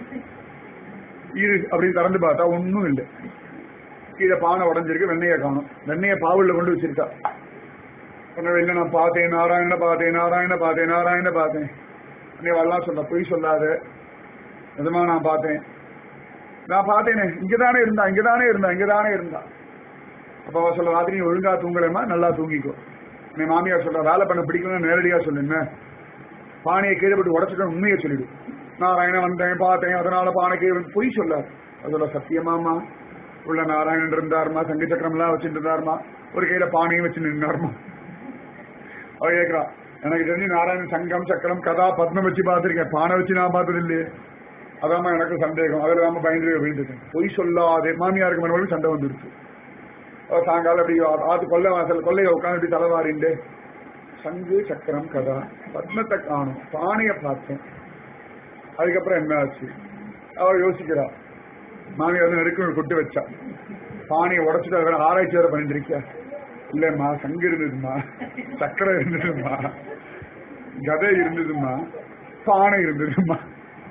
இரு அப்படின்னு திறந்து பார்த்தா ஒண்ணும் இல்லை கீழே பானை உடஞ்சிருக்கு வெண்ணைய காணும் வெண்ணைய பாவுள்ள கொண்டு வச்சிருக்கா உடனே வெளில நான் பார்த்தேன் நாராயண பார்த்தேன் நாராயண பார்த்தேன் நாராயண பார்த்தேன் உடனே வரலாம் சொல்ல பொய் சொல்லாத நிஜமா நான் பார்த்தேன் நான் பார்த்தேனே இங்கதானே இருந்தா இங்கதானே இருந்தா இங்கதானே இருந்தா அப்ப அவ சொல்ல ராத்திரி நீ ஒழுங்கா தூங்கலமா நல்லா தூங்கிக்கோ நீ மாமியார் சொல்ற வேலை பண்ண பிடிக்கணும்னு நேரடியா சொல்லு என்ன பானையை கீழே போட்டு உடச்சிட்டு உண்மையை சொல்லிடு நாராயணன் வந்தேன் பார்த்தேன் அதனால பானை கீழே பொய் சொல்லாது அதோட சத்தியமாமா உள்ள நாராயணன் இருந்தாருமா சங்க சக்கரம் எல்லாம் வச்சுட்டு இருந்தாருமா ஒரு கையில பானையும் வச்சு நின்னாருமா அவ கேக்குறா எனக்கு தெரிஞ்சு நாராயணன் சங்கம் சக்கரம் கதா பத்மம் வச்சு பார்த்திருக்கேன் பானை வச்சு நான் பார்த்தது இல்லையே அதாம்மா எனக்கு சந்தேகம் அதுல நாம பயந்து அப்படின்ட்டு பொய் சொல்லாதே மாமியாருக்கு மறுபடியும் சண்டை வந்துருச்சு அவ சாயங்காலம் அப்படி ஆத்து கொல்லை வாசல் கொல்லையை உட்காந்து இப்படி தலைவாரிண்டு சங்கு சக்கரம் கதா பத்மத்தை காணும் பானைய பார்த்தேன் அதுக்கப்புறம் என்ன ஆச்சு அவ யோசிக்கிறா மாமி வந்து நெருக்கம் கொட்டு வச்சா பானையை உடச்சிட்டு அதை ஆராய்ச்சி வேற பண்ணிட்டு இருக்கியா இல்லம்மா சங்கு இருந்ததுமா சக்கரம் இருந்ததுமா கதை இருந்ததுமா பானை இருந்ததுமா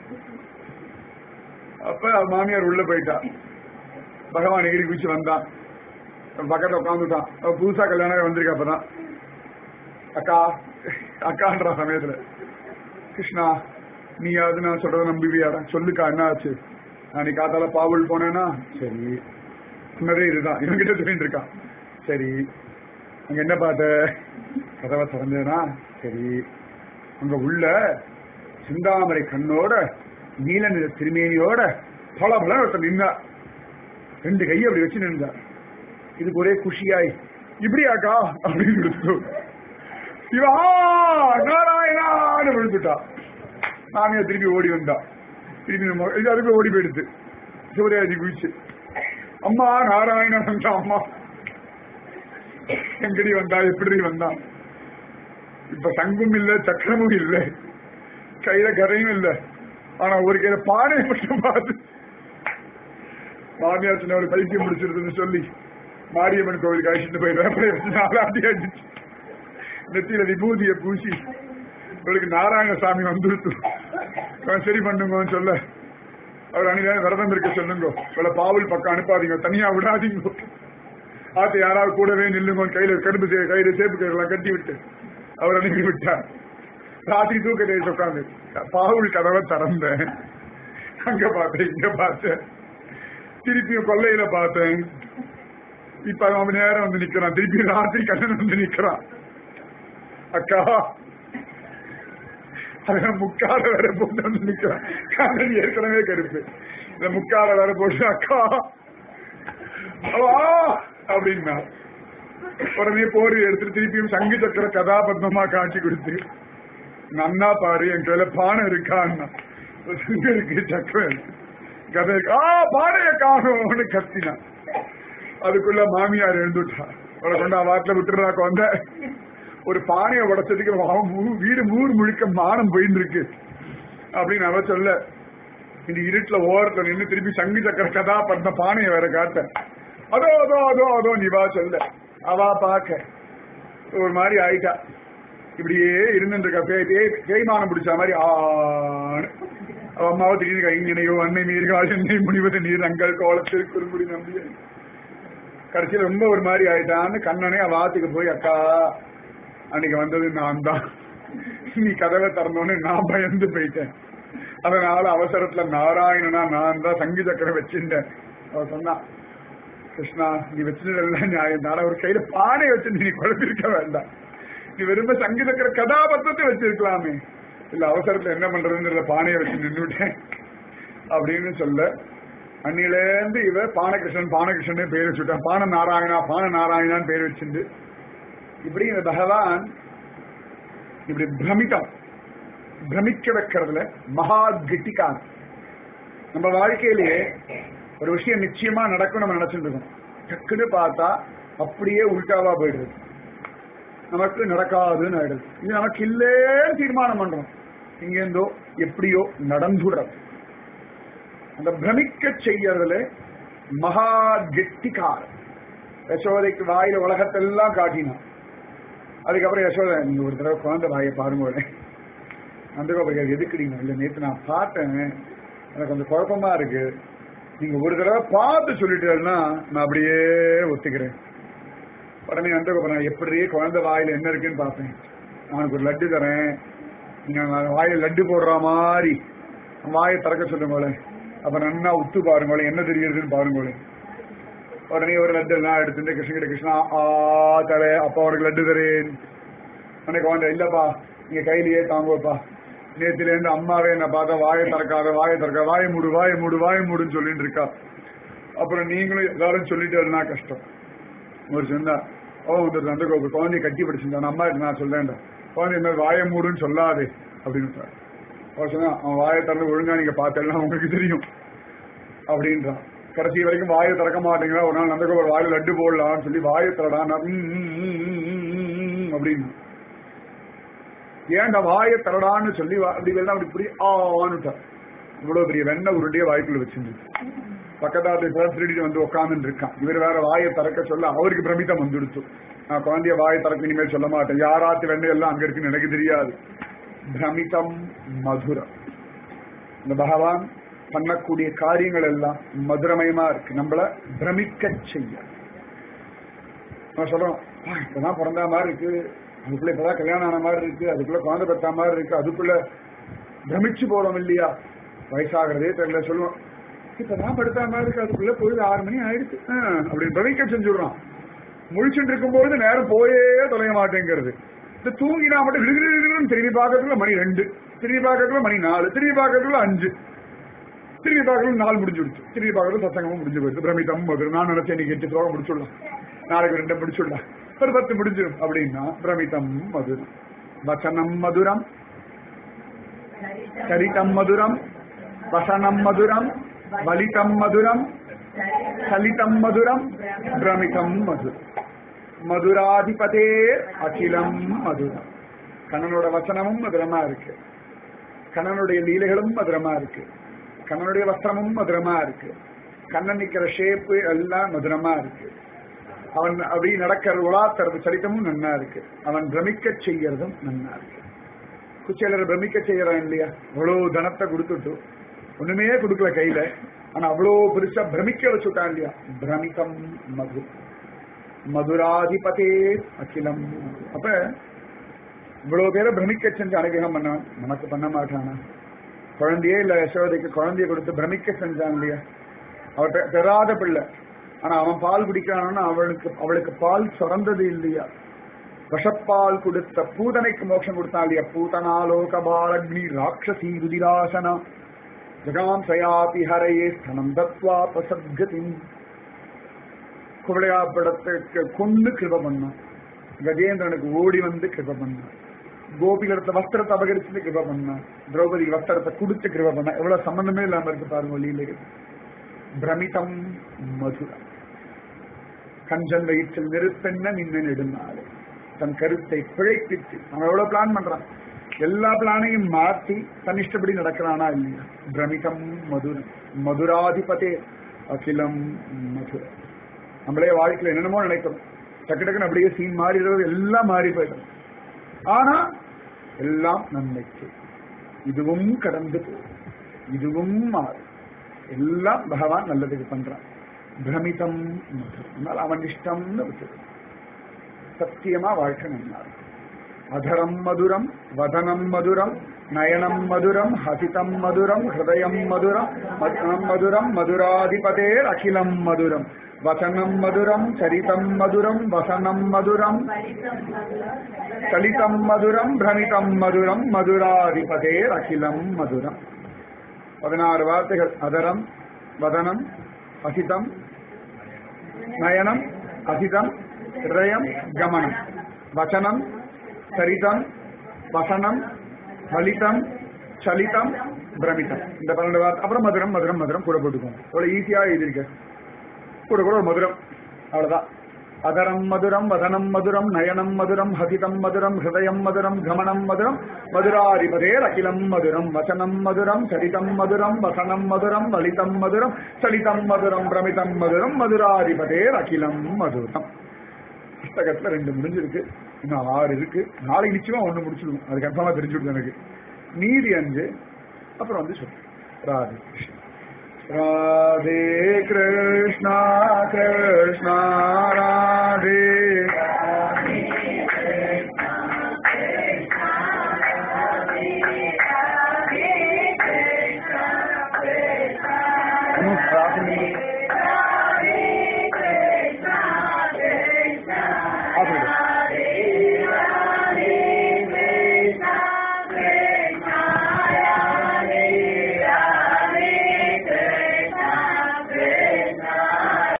அப்ப மாமியார் உள்ள போயிட்டா பகவான் ஏறி குச்சி வந்தான் பக்கத்துல உட்காந்துட்டான் அவ புதுசா கல்யாணம் வந்திருக்கா அப்பதான் அக்கா அக்கான்ற சமயத்துல கிருஷ்ணா நீயாவது நான் சொல்றத நம்புவியாடா சொல்லுக்கா என்ன ஆச்சு நான் நீ காத்தால பாவல் போனேன்னா சரி சொன்னதே இதுதான் இவங்கிட்ட சொல்லிட்டு இருக்கான் சரி அங்க என்ன பார்த்த கதவை திறந்தேனா சரி அங்க உள்ள சிந்தாமரை கண்ணோட நீல நிற திருமேனியோட பல பல ஒருத்தர் நின்னா ரெண்டு கையை அப்படி வச்சு நின்றா இதுக்கு ஒரே குஷியாய் இப்படியாக்கா அப்படின்னு விழுத்து இவா நாராயணான்னு விழுந்துட்டா நானே திருப்பி ஓடி வந்தா திருப்பி நம்ம- இது அதுக்கு ஓடி போயிடுது சிவராஜி குதிச்சு அம்மா நாராயணன் வந்தா அம்மா எங்கடி வந்தா எப்படி வந்தா இப்ப சங்கும் இல்ல சக்கரமும் இல்ல கையில கதையும் இல்ல ஆனா ஒரு கையில பானை மட்டும் பார்த்து மாமியார் சொன்ன ஒரு பைத்தியம் முடிச்சிருதுன்னு சொல்லி மாரியம்மன் கோவிலுக்கு அழைச்சிட்டு போய் வேப்பலை வச்சு நாலாட்டி அடிச்சு நெத்தியில விபூதியை பூசி இவளுக்கு நாராயணசாமி வந்துருத்து அவன் சரி பண்ணுங்கன்னு சொல்ல அவர் அணிதான் விரதம் இருக்க சொல்லுங்க இவளை பாவல் பக்கம் அனுப்பாதீங்க தனியா விடாதீங்க ஆத்து யாராவது கூடவே நில்லுங்க கையில கரும்பு சே- கையில சேப்பு கயிறுலாம் கட்டி விட்டு அவர் அனுப்பி விட்டார் ராத்திரி தூக்கத்தை உட்காந்து பாவுல் கதவை திறந்தேன் அங்க பார்த்தேன் இங்க பார்த்தேன் திருப்பியும் கொல்லையில பார்த்தேன் இப்ப அவன் நேரம் வந்து நிக்கிறான் திருப்பி ராத்திரி கண்ணன் வந்து நிக்கிறான் அக்கா அவன் முக்கால வேற போட்டு வந்து நிக்கிறான் கண்ணன் ஏற்கனவே கருப்பு இந்த முக்கால வேற போட்டு அக்கா அவா அப்படின்னா உடனே போர் எடுத்துட்டு திருப்பியும் சங்கு சக்கர கதாபத்மமா காட்சி கொடுத்து நன்னா பாரு என் கையில பானை இருக்கான்னா ஒரு சங்கு இருக்கு சக்கரம் இருக்கு கதை இருக்கு. ஆ பானைய காணும்னு கத்தினான் அதுக்குள்ள மாமியார் எழுந்துட்டா அவளை கொண்டு வாட்டில விட்டுறா கொண்ட ஒரு பானையை உடைச்சதுக்கு அவன் மூ- வீடு மூர் முழுக்க மானம் போயின்னு இருக்கு அப்படின்னு அவ சொல்ல இந்த இருட்டுல ஓரத்துல நின்னு திருப்பி சங்கு சக்கர கதா பண்ண பானையை வேற காட்ட அதோ அதோ அதோ அதோ நீ வா சொல்ல அவா பாக்க ஒரு மாதிரி ஆயிட்டா இப்படியே இருந்துருக்கா பேய் பேய்- தேய்மானம் பிடிச்ச மாதிரி ஆன்னு அவ அம்மாவை திடீர்னு கைங்கினையோ அன்னை மீர்கள் என்னை முனிவது நீர் அங்கள் கோலத்தில் குறுங்குடி நம்பிய கடைசியில் ரொம்ப ஒரு மாதிரி ஆயிட்டான்னு கண்ணனே அவ ஆத்துக்கு போய் அக்கா அன்னைக்கு வந்தது நான் தான் நீ கதவை திறந்தோன்னு நான் பயந்து போயிட்டேன் அதனால அவசரத்துல நாராயணனா நான் தான் சங்கி சக்கரம் வச்சிருந்தேன் அவ சொன்னா கிருஷ்ணா நீ வச்சிருந்தெல்லாம் நியாயம் தான் ஆனா ஒரு கையில பானை வச்சு நீ குழப்பிருக்க வேண்டாம் நீ வெறும சங்கி சக்கர கதாபத்திரத்தை வச்சிருக்கலாமே இல்ல அவசரத்துல என்ன பண்றதுங்கிற பானையை வச்சு நின்னுட்டேன் அப்படின்னு சொல்ல அன்னிலேருந்து இவ பானகிருஷ்ணன் பானகிருஷ்ணன் பேர் வச்சுட்டான் பான நாராயணா பான நாராயணான்னு பேர் வச்சிருந்து இப்படி இந்த பகவான் இப்படி பிரமிதம் பிரமிக்க வைக்கிறதுல மகா கெட்டிக்கான் நம்ம வாழ்க்கையிலேயே ஒரு விஷயம் நிச்சயமா நடக்கும் நம்ம நினைச்சிட்டு இருக்கோம் டக்குன்னு பார்த்தா அப்படியே உள்டாவா போயிடுது நமக்கு நடக்காதுன்னு ஆயிடுது இது நமக்கு இல்லேன்னு தீர்மானம் பண்றோம் இங்கேருந்தோ எப்படியோ நடந்துடுறது அந்த பிரமிக்க செய்யறதுல மகா கெட்டிக்கார் யசோதைக்கு வாயில உலகத்தெல்லாம் காட்டினான் அதுக்கப்புறம் யசோதை நீங்க ஒரு தடவை குழந்தை வாயை பாருங்க நந்தகோபுரம் எதுக்குறீங்க இல்ல நேத்து நான் பார்த்தேன் எனக்கு கொஞ்சம் குழப்பமா இருக்கு நீங்க ஒரு தடவை பார்த்து சொல்லிட்டேன்னா நான் அப்படியே ஒத்துக்கிறேன் உடனே நந்தகோபுரம் எப்படி குழந்தை வாயில என்ன இருக்குன்னு பார்ப்பேன் அவனுக்கு ஒரு லட்டு தரேன் நீங்க அவன் வாயில லட்டு போடுற மாதிரி அவன் வாயை திறக்க சொல்லுங்களேன் அப்ப நன்னா உத்து பாருங்களேன் என்ன தெரியுதுன்னு பாருங்களேன் உடனே ஒரு லட்டு எல்லாம் எடுத்துட்டு கிருஷ்ணகிரி கிருஷ்ணா ஆ தரே அப்பா உனக்கு லட்டு தரேன் உனக்கு வாண்ட இல்லப்பா நீங்க கையிலேயே தாங்குவப்பா நேத்துல இருந்து அம்மாவே என்ன பார்த்தா வாயை திறக்காத வாயை திறக்க வாயை மூடு வாயை மூடு வாயை மூடுன்னு சொல்லிட்டு இருக்கா அப்புறம் நீங்களும் எல்லாரும் சொல்லிட்டு இருந்தா கஷ்டம் ஒரு சொன்னா ஓ இந்த நந்தகோபு குழந்தைய கட்டி பிடிச்சிருந்தான் அம்மா கிட்ட நான் சொல்றேன்டா குழந்தை இந்த மாதிரி வாயை மூடுன்னு சொல்லாது அப்படின்னு சொன்னார். அவர் சொன்னா அவன் வாயை திறந்து ஒழுங்கா நீங்க பார்த்தெல்லாம் உங்களுக்கு தெரியும் அப்படின்றான் கடைசி வரைக்கும் வாயை திறக்க மாட்டேங்கிறா ஒரு நாள் நந்தகோபுரம் வாயில லட்டு போடலாம்னு சொல்லி வாயை திறடா அப்படின்னு ஏன்டா வாயை தரடான்னு சொல்லி வா- அப்படி வெள்ளம் அப்படி புரிய ஆன்னுட்டார் இவ்வளவு பெரிய வெண்ணெய் உருண்டைய வாய்க்குள்ள வச்சிருந்து பக்கத்தாத்து இப்ப திருடிட்டு வந்து உட்காந்துட்டு இருக்கான் இவர் வேற வாயை திறக்க சொல்ல அவருக்கு பிரமிதம் வந்துடுச்சு நான் குழந்தைய வாயை திறக்க இனிமேல் சொல்ல மாட்டேன் யாராத்து வெண்ணெய் எல்லாம் அங்க இருக்குன்னு எனக்கு தெரியாது பிரமிதம் மதுரம் இந்த பகவான் பண்ணக்கூடிய காரியங்கள் எல்லாம் மதுரமயமா இருக்கு நம்மள பிரமிக்க செய்ய நம்ம சொல்றோம் "ஆ, இப்பதான் பிறந்த மாதிரி இருக்கு அதுக்குள்ள இப்பதான் கல்யாணம் ஆன மாதிரி இருக்கு அதுக்குள்ள குழந்தை பெற்ற மாதிரி இருக்கு அதுக்குள்ள பிரமிச்சு போறோம் இல்லையா வயசாகிறதே தெரியல சொல்லுவோம் இப்பதான் படுத்த மாதிரி இருக்கு அதுக்குள்ள பொழுது ஆறு மணி ஆயிடுச்சு ஆ, அப்படி பிரமிக்க செஞ்சுடுறோம் முழிச்சுட்டு இருக்கும்போது நேரம் போயே தொலைய மாட்டேங்கிறது இந்த தூங்கினா மட்டும் கிடுகிடுன்னு திரும்பி பார்க்கறதுல மணி ரெண்டு திரும்பி பார்க்கறதுல மணி நாலு திரும்பி பார்க்கறதுல அஞ்சு திரும்பி பார்க்கறது நாள் முடிஞ்சுடுச்சு திரும்பி பார்க்கறது சத்தங்கமும் முடிஞ்சு போயிடுது பிரமிதம் மதுரம் நான் நினைச்சேன் இன்னைக்கு எட்டு ஸ்லோகம் முடிச்சுடலாம் நாளைக்கு ரெண்டு முடிச்சுடலாம் ஒரு பத்து முடிஞ்சிடும் அப்படின்னா பிரமிதம் மதுரம் வசனம் மதுரம் சரிதம் மதுரம் வசனம் மதுரம் வலிதம் மதுரம் சலிதம் மதுரம் பிரமிதம் மதுரம் மதுராதிபதே அகிலம் மதுரம் கண்ணனோட வசனமும் மதுரமா இருக்கு கண்ணனுடைய லீலைகளும் மதுரமா இருக்கு கண்ணனுடைய வஸ்திரமும் மதுரமா இருக்கு கண்ணன் நிக்கிற ஷேப்பு எல்லாம் மதுரமா இருக்கு அவன் அப்படி நடக்கிற உலாத்துறது சரித்தமும் நன்னா இருக்கு அவன் பிரமிக்க செய்யறதும் நன்னா இருக்கு குச்சேலர் பிரமிக்க செய்யறான் இல்லையா அவ்வளவு தனத்தை கொடுத்துட்டு ஒண்ணுமே கொடுக்கல கையில ஆனா அவ்வளவு பெருசா பிரமிக்க வச்சுட்டான் இல்லையா பிரமிதம் மது மதுராதிபதே அகிலம் அப்ப இவ்வளவு பேரை பிரமிக்க செஞ்சு அனுகிரகம் பண்ணான் நமக்கு பண்ண மாட்டானா குழந்தையே இல்ல யசோதைக்கு குழந்தைய கொடுத்து பிரமிக்க செஞ்சான் இல்லையா அவ பெ- பெறாத பிள்ளை ஆனா அவன் பால் குடிக்கிறான்னா அவளுக்கு அவளுக்கு பால் சுரந்தது இல்லையா விஷப்பால் கொடுத்த பூதனைக்கு மோட்சம் கொடுத்தான் இல்லையா பூதனா லோகபாலக்னி ராட்சசி ருதிராசனா ஜகாம் சயாபி ஹரையே ஸ்தனம் தத்வா பசத்கதிம் குவளையா படத்துக்கு கொண்டு கிருப பண்ணான் கஜேந்திரனுக்கு ஓடி வந்து கிருப பண்ணான் கோபிகளத்த வஸ்திரத்தை அபகரிச்சு கிருப பண்ணான் திரௌபதி வஸ்திரத்தை கொடுத்து கிருப பண்ணான் எவ்வளவு சம்பந்தமே இல்லாம இருக்கு பாருங்க லீலைகள் பிரமிதம் மதுரம் கஞ்சன் வயிற்றில் நெருப்பென்ன நின்று நெடுநாள் தன் கருத்தை பிழைப்பித்து அவன் எவ்வளவு பிளான் பண்றான் எல்லா பிளானையும் மாற்றி தன் இஷ்டப்படி நடக்கிறானா இல்லையா பிரமிதம் மதுரம் மதுராதிபதே அகிலம் மதுரம் நம்மளே வாழ்க்கையில என்னென்னமோ நினைக்கிறோம் டக்கு டக்குன்னு அப்படியே சீன் மாறிடுறது எல்லாம் மாறி போயிடும் ஆனா எல்லாம் நன்மைக்கு இதுவும் கடந்து போகும் இதுவும் மாறும் எல்லாம் பகவான் நல்லதுக்கு பண்றான் பிரமிதம் மதுரம் அதனால அவன் இஷ்டம்னு விட்டுரு சத்தியமா வாழ்க்கை நல்லா இருக்கும். அதரம் மதுரம் வதனம் மதுரம் நயனம் மதுரம் ஹசிதம் மதுரம் ஹிருதயம் மதுரம் மதனம் மதுரம் மதுராதிபதே அகிலம் மதுரம் வசனம் மதுரம் சரிதம் மதுரம் வசனம் மதுரம் சலிதம் மதுரம் பிரமிதம் மதுரம் மதுராதிபதே அகிலம் மதுரம் பதினாறு வார்த்தைகள் அதரம் வதனம் அசிதம் நயனம் அசிதம் ஹிருதயம் கமனம் வசனம் சரிதம் வசனம் பலிதம் சலிதம் பிரமிதம் இந்த பன்னெண்டு வார்த்தை அப்புறம் மதுரம் மதுரம் மதுரம் கூட போட்டுக்கோங்க அவ்வளவு ஈஸியா எழுதியிருக்க கூட கூட ஒரு மதுரம் அவ்வளவுதான் அதரம் மதுரம் வதனம் மதுரம் நயனம் மதுரம் ஹசிதம் மதுரம் ஹிருதயம் மதுரம் கமனம் மதுரம் மதுராதிபதே அகிலம் மதுரம் வசனம் மதுரம் சரிதம் மதுரம் வசனம் மதுரம் லலிதம் மதுரம் சலிதம் மதுரம் பிரமிதம் மதுரம் மதுராதிபதே அகிலம் மதுரம் புஸ்தகத்துல ரெண்டு முடிஞ்சிருக்கு இன்னும் ஆறு இருக்கு நாளைக்கு நிச்சயமா ஒண்ணு முடிச்சிடுவோம் அது கன்ஃபார்மா தெரிஞ்சுடுது எனக்கு மீதி அஞ்சு அப்புறம் வந்து சொல்லு ராதே கிருஷ்ணா ராதே கிருஷ்ணா கிருஷ்ணா ராதே ராதே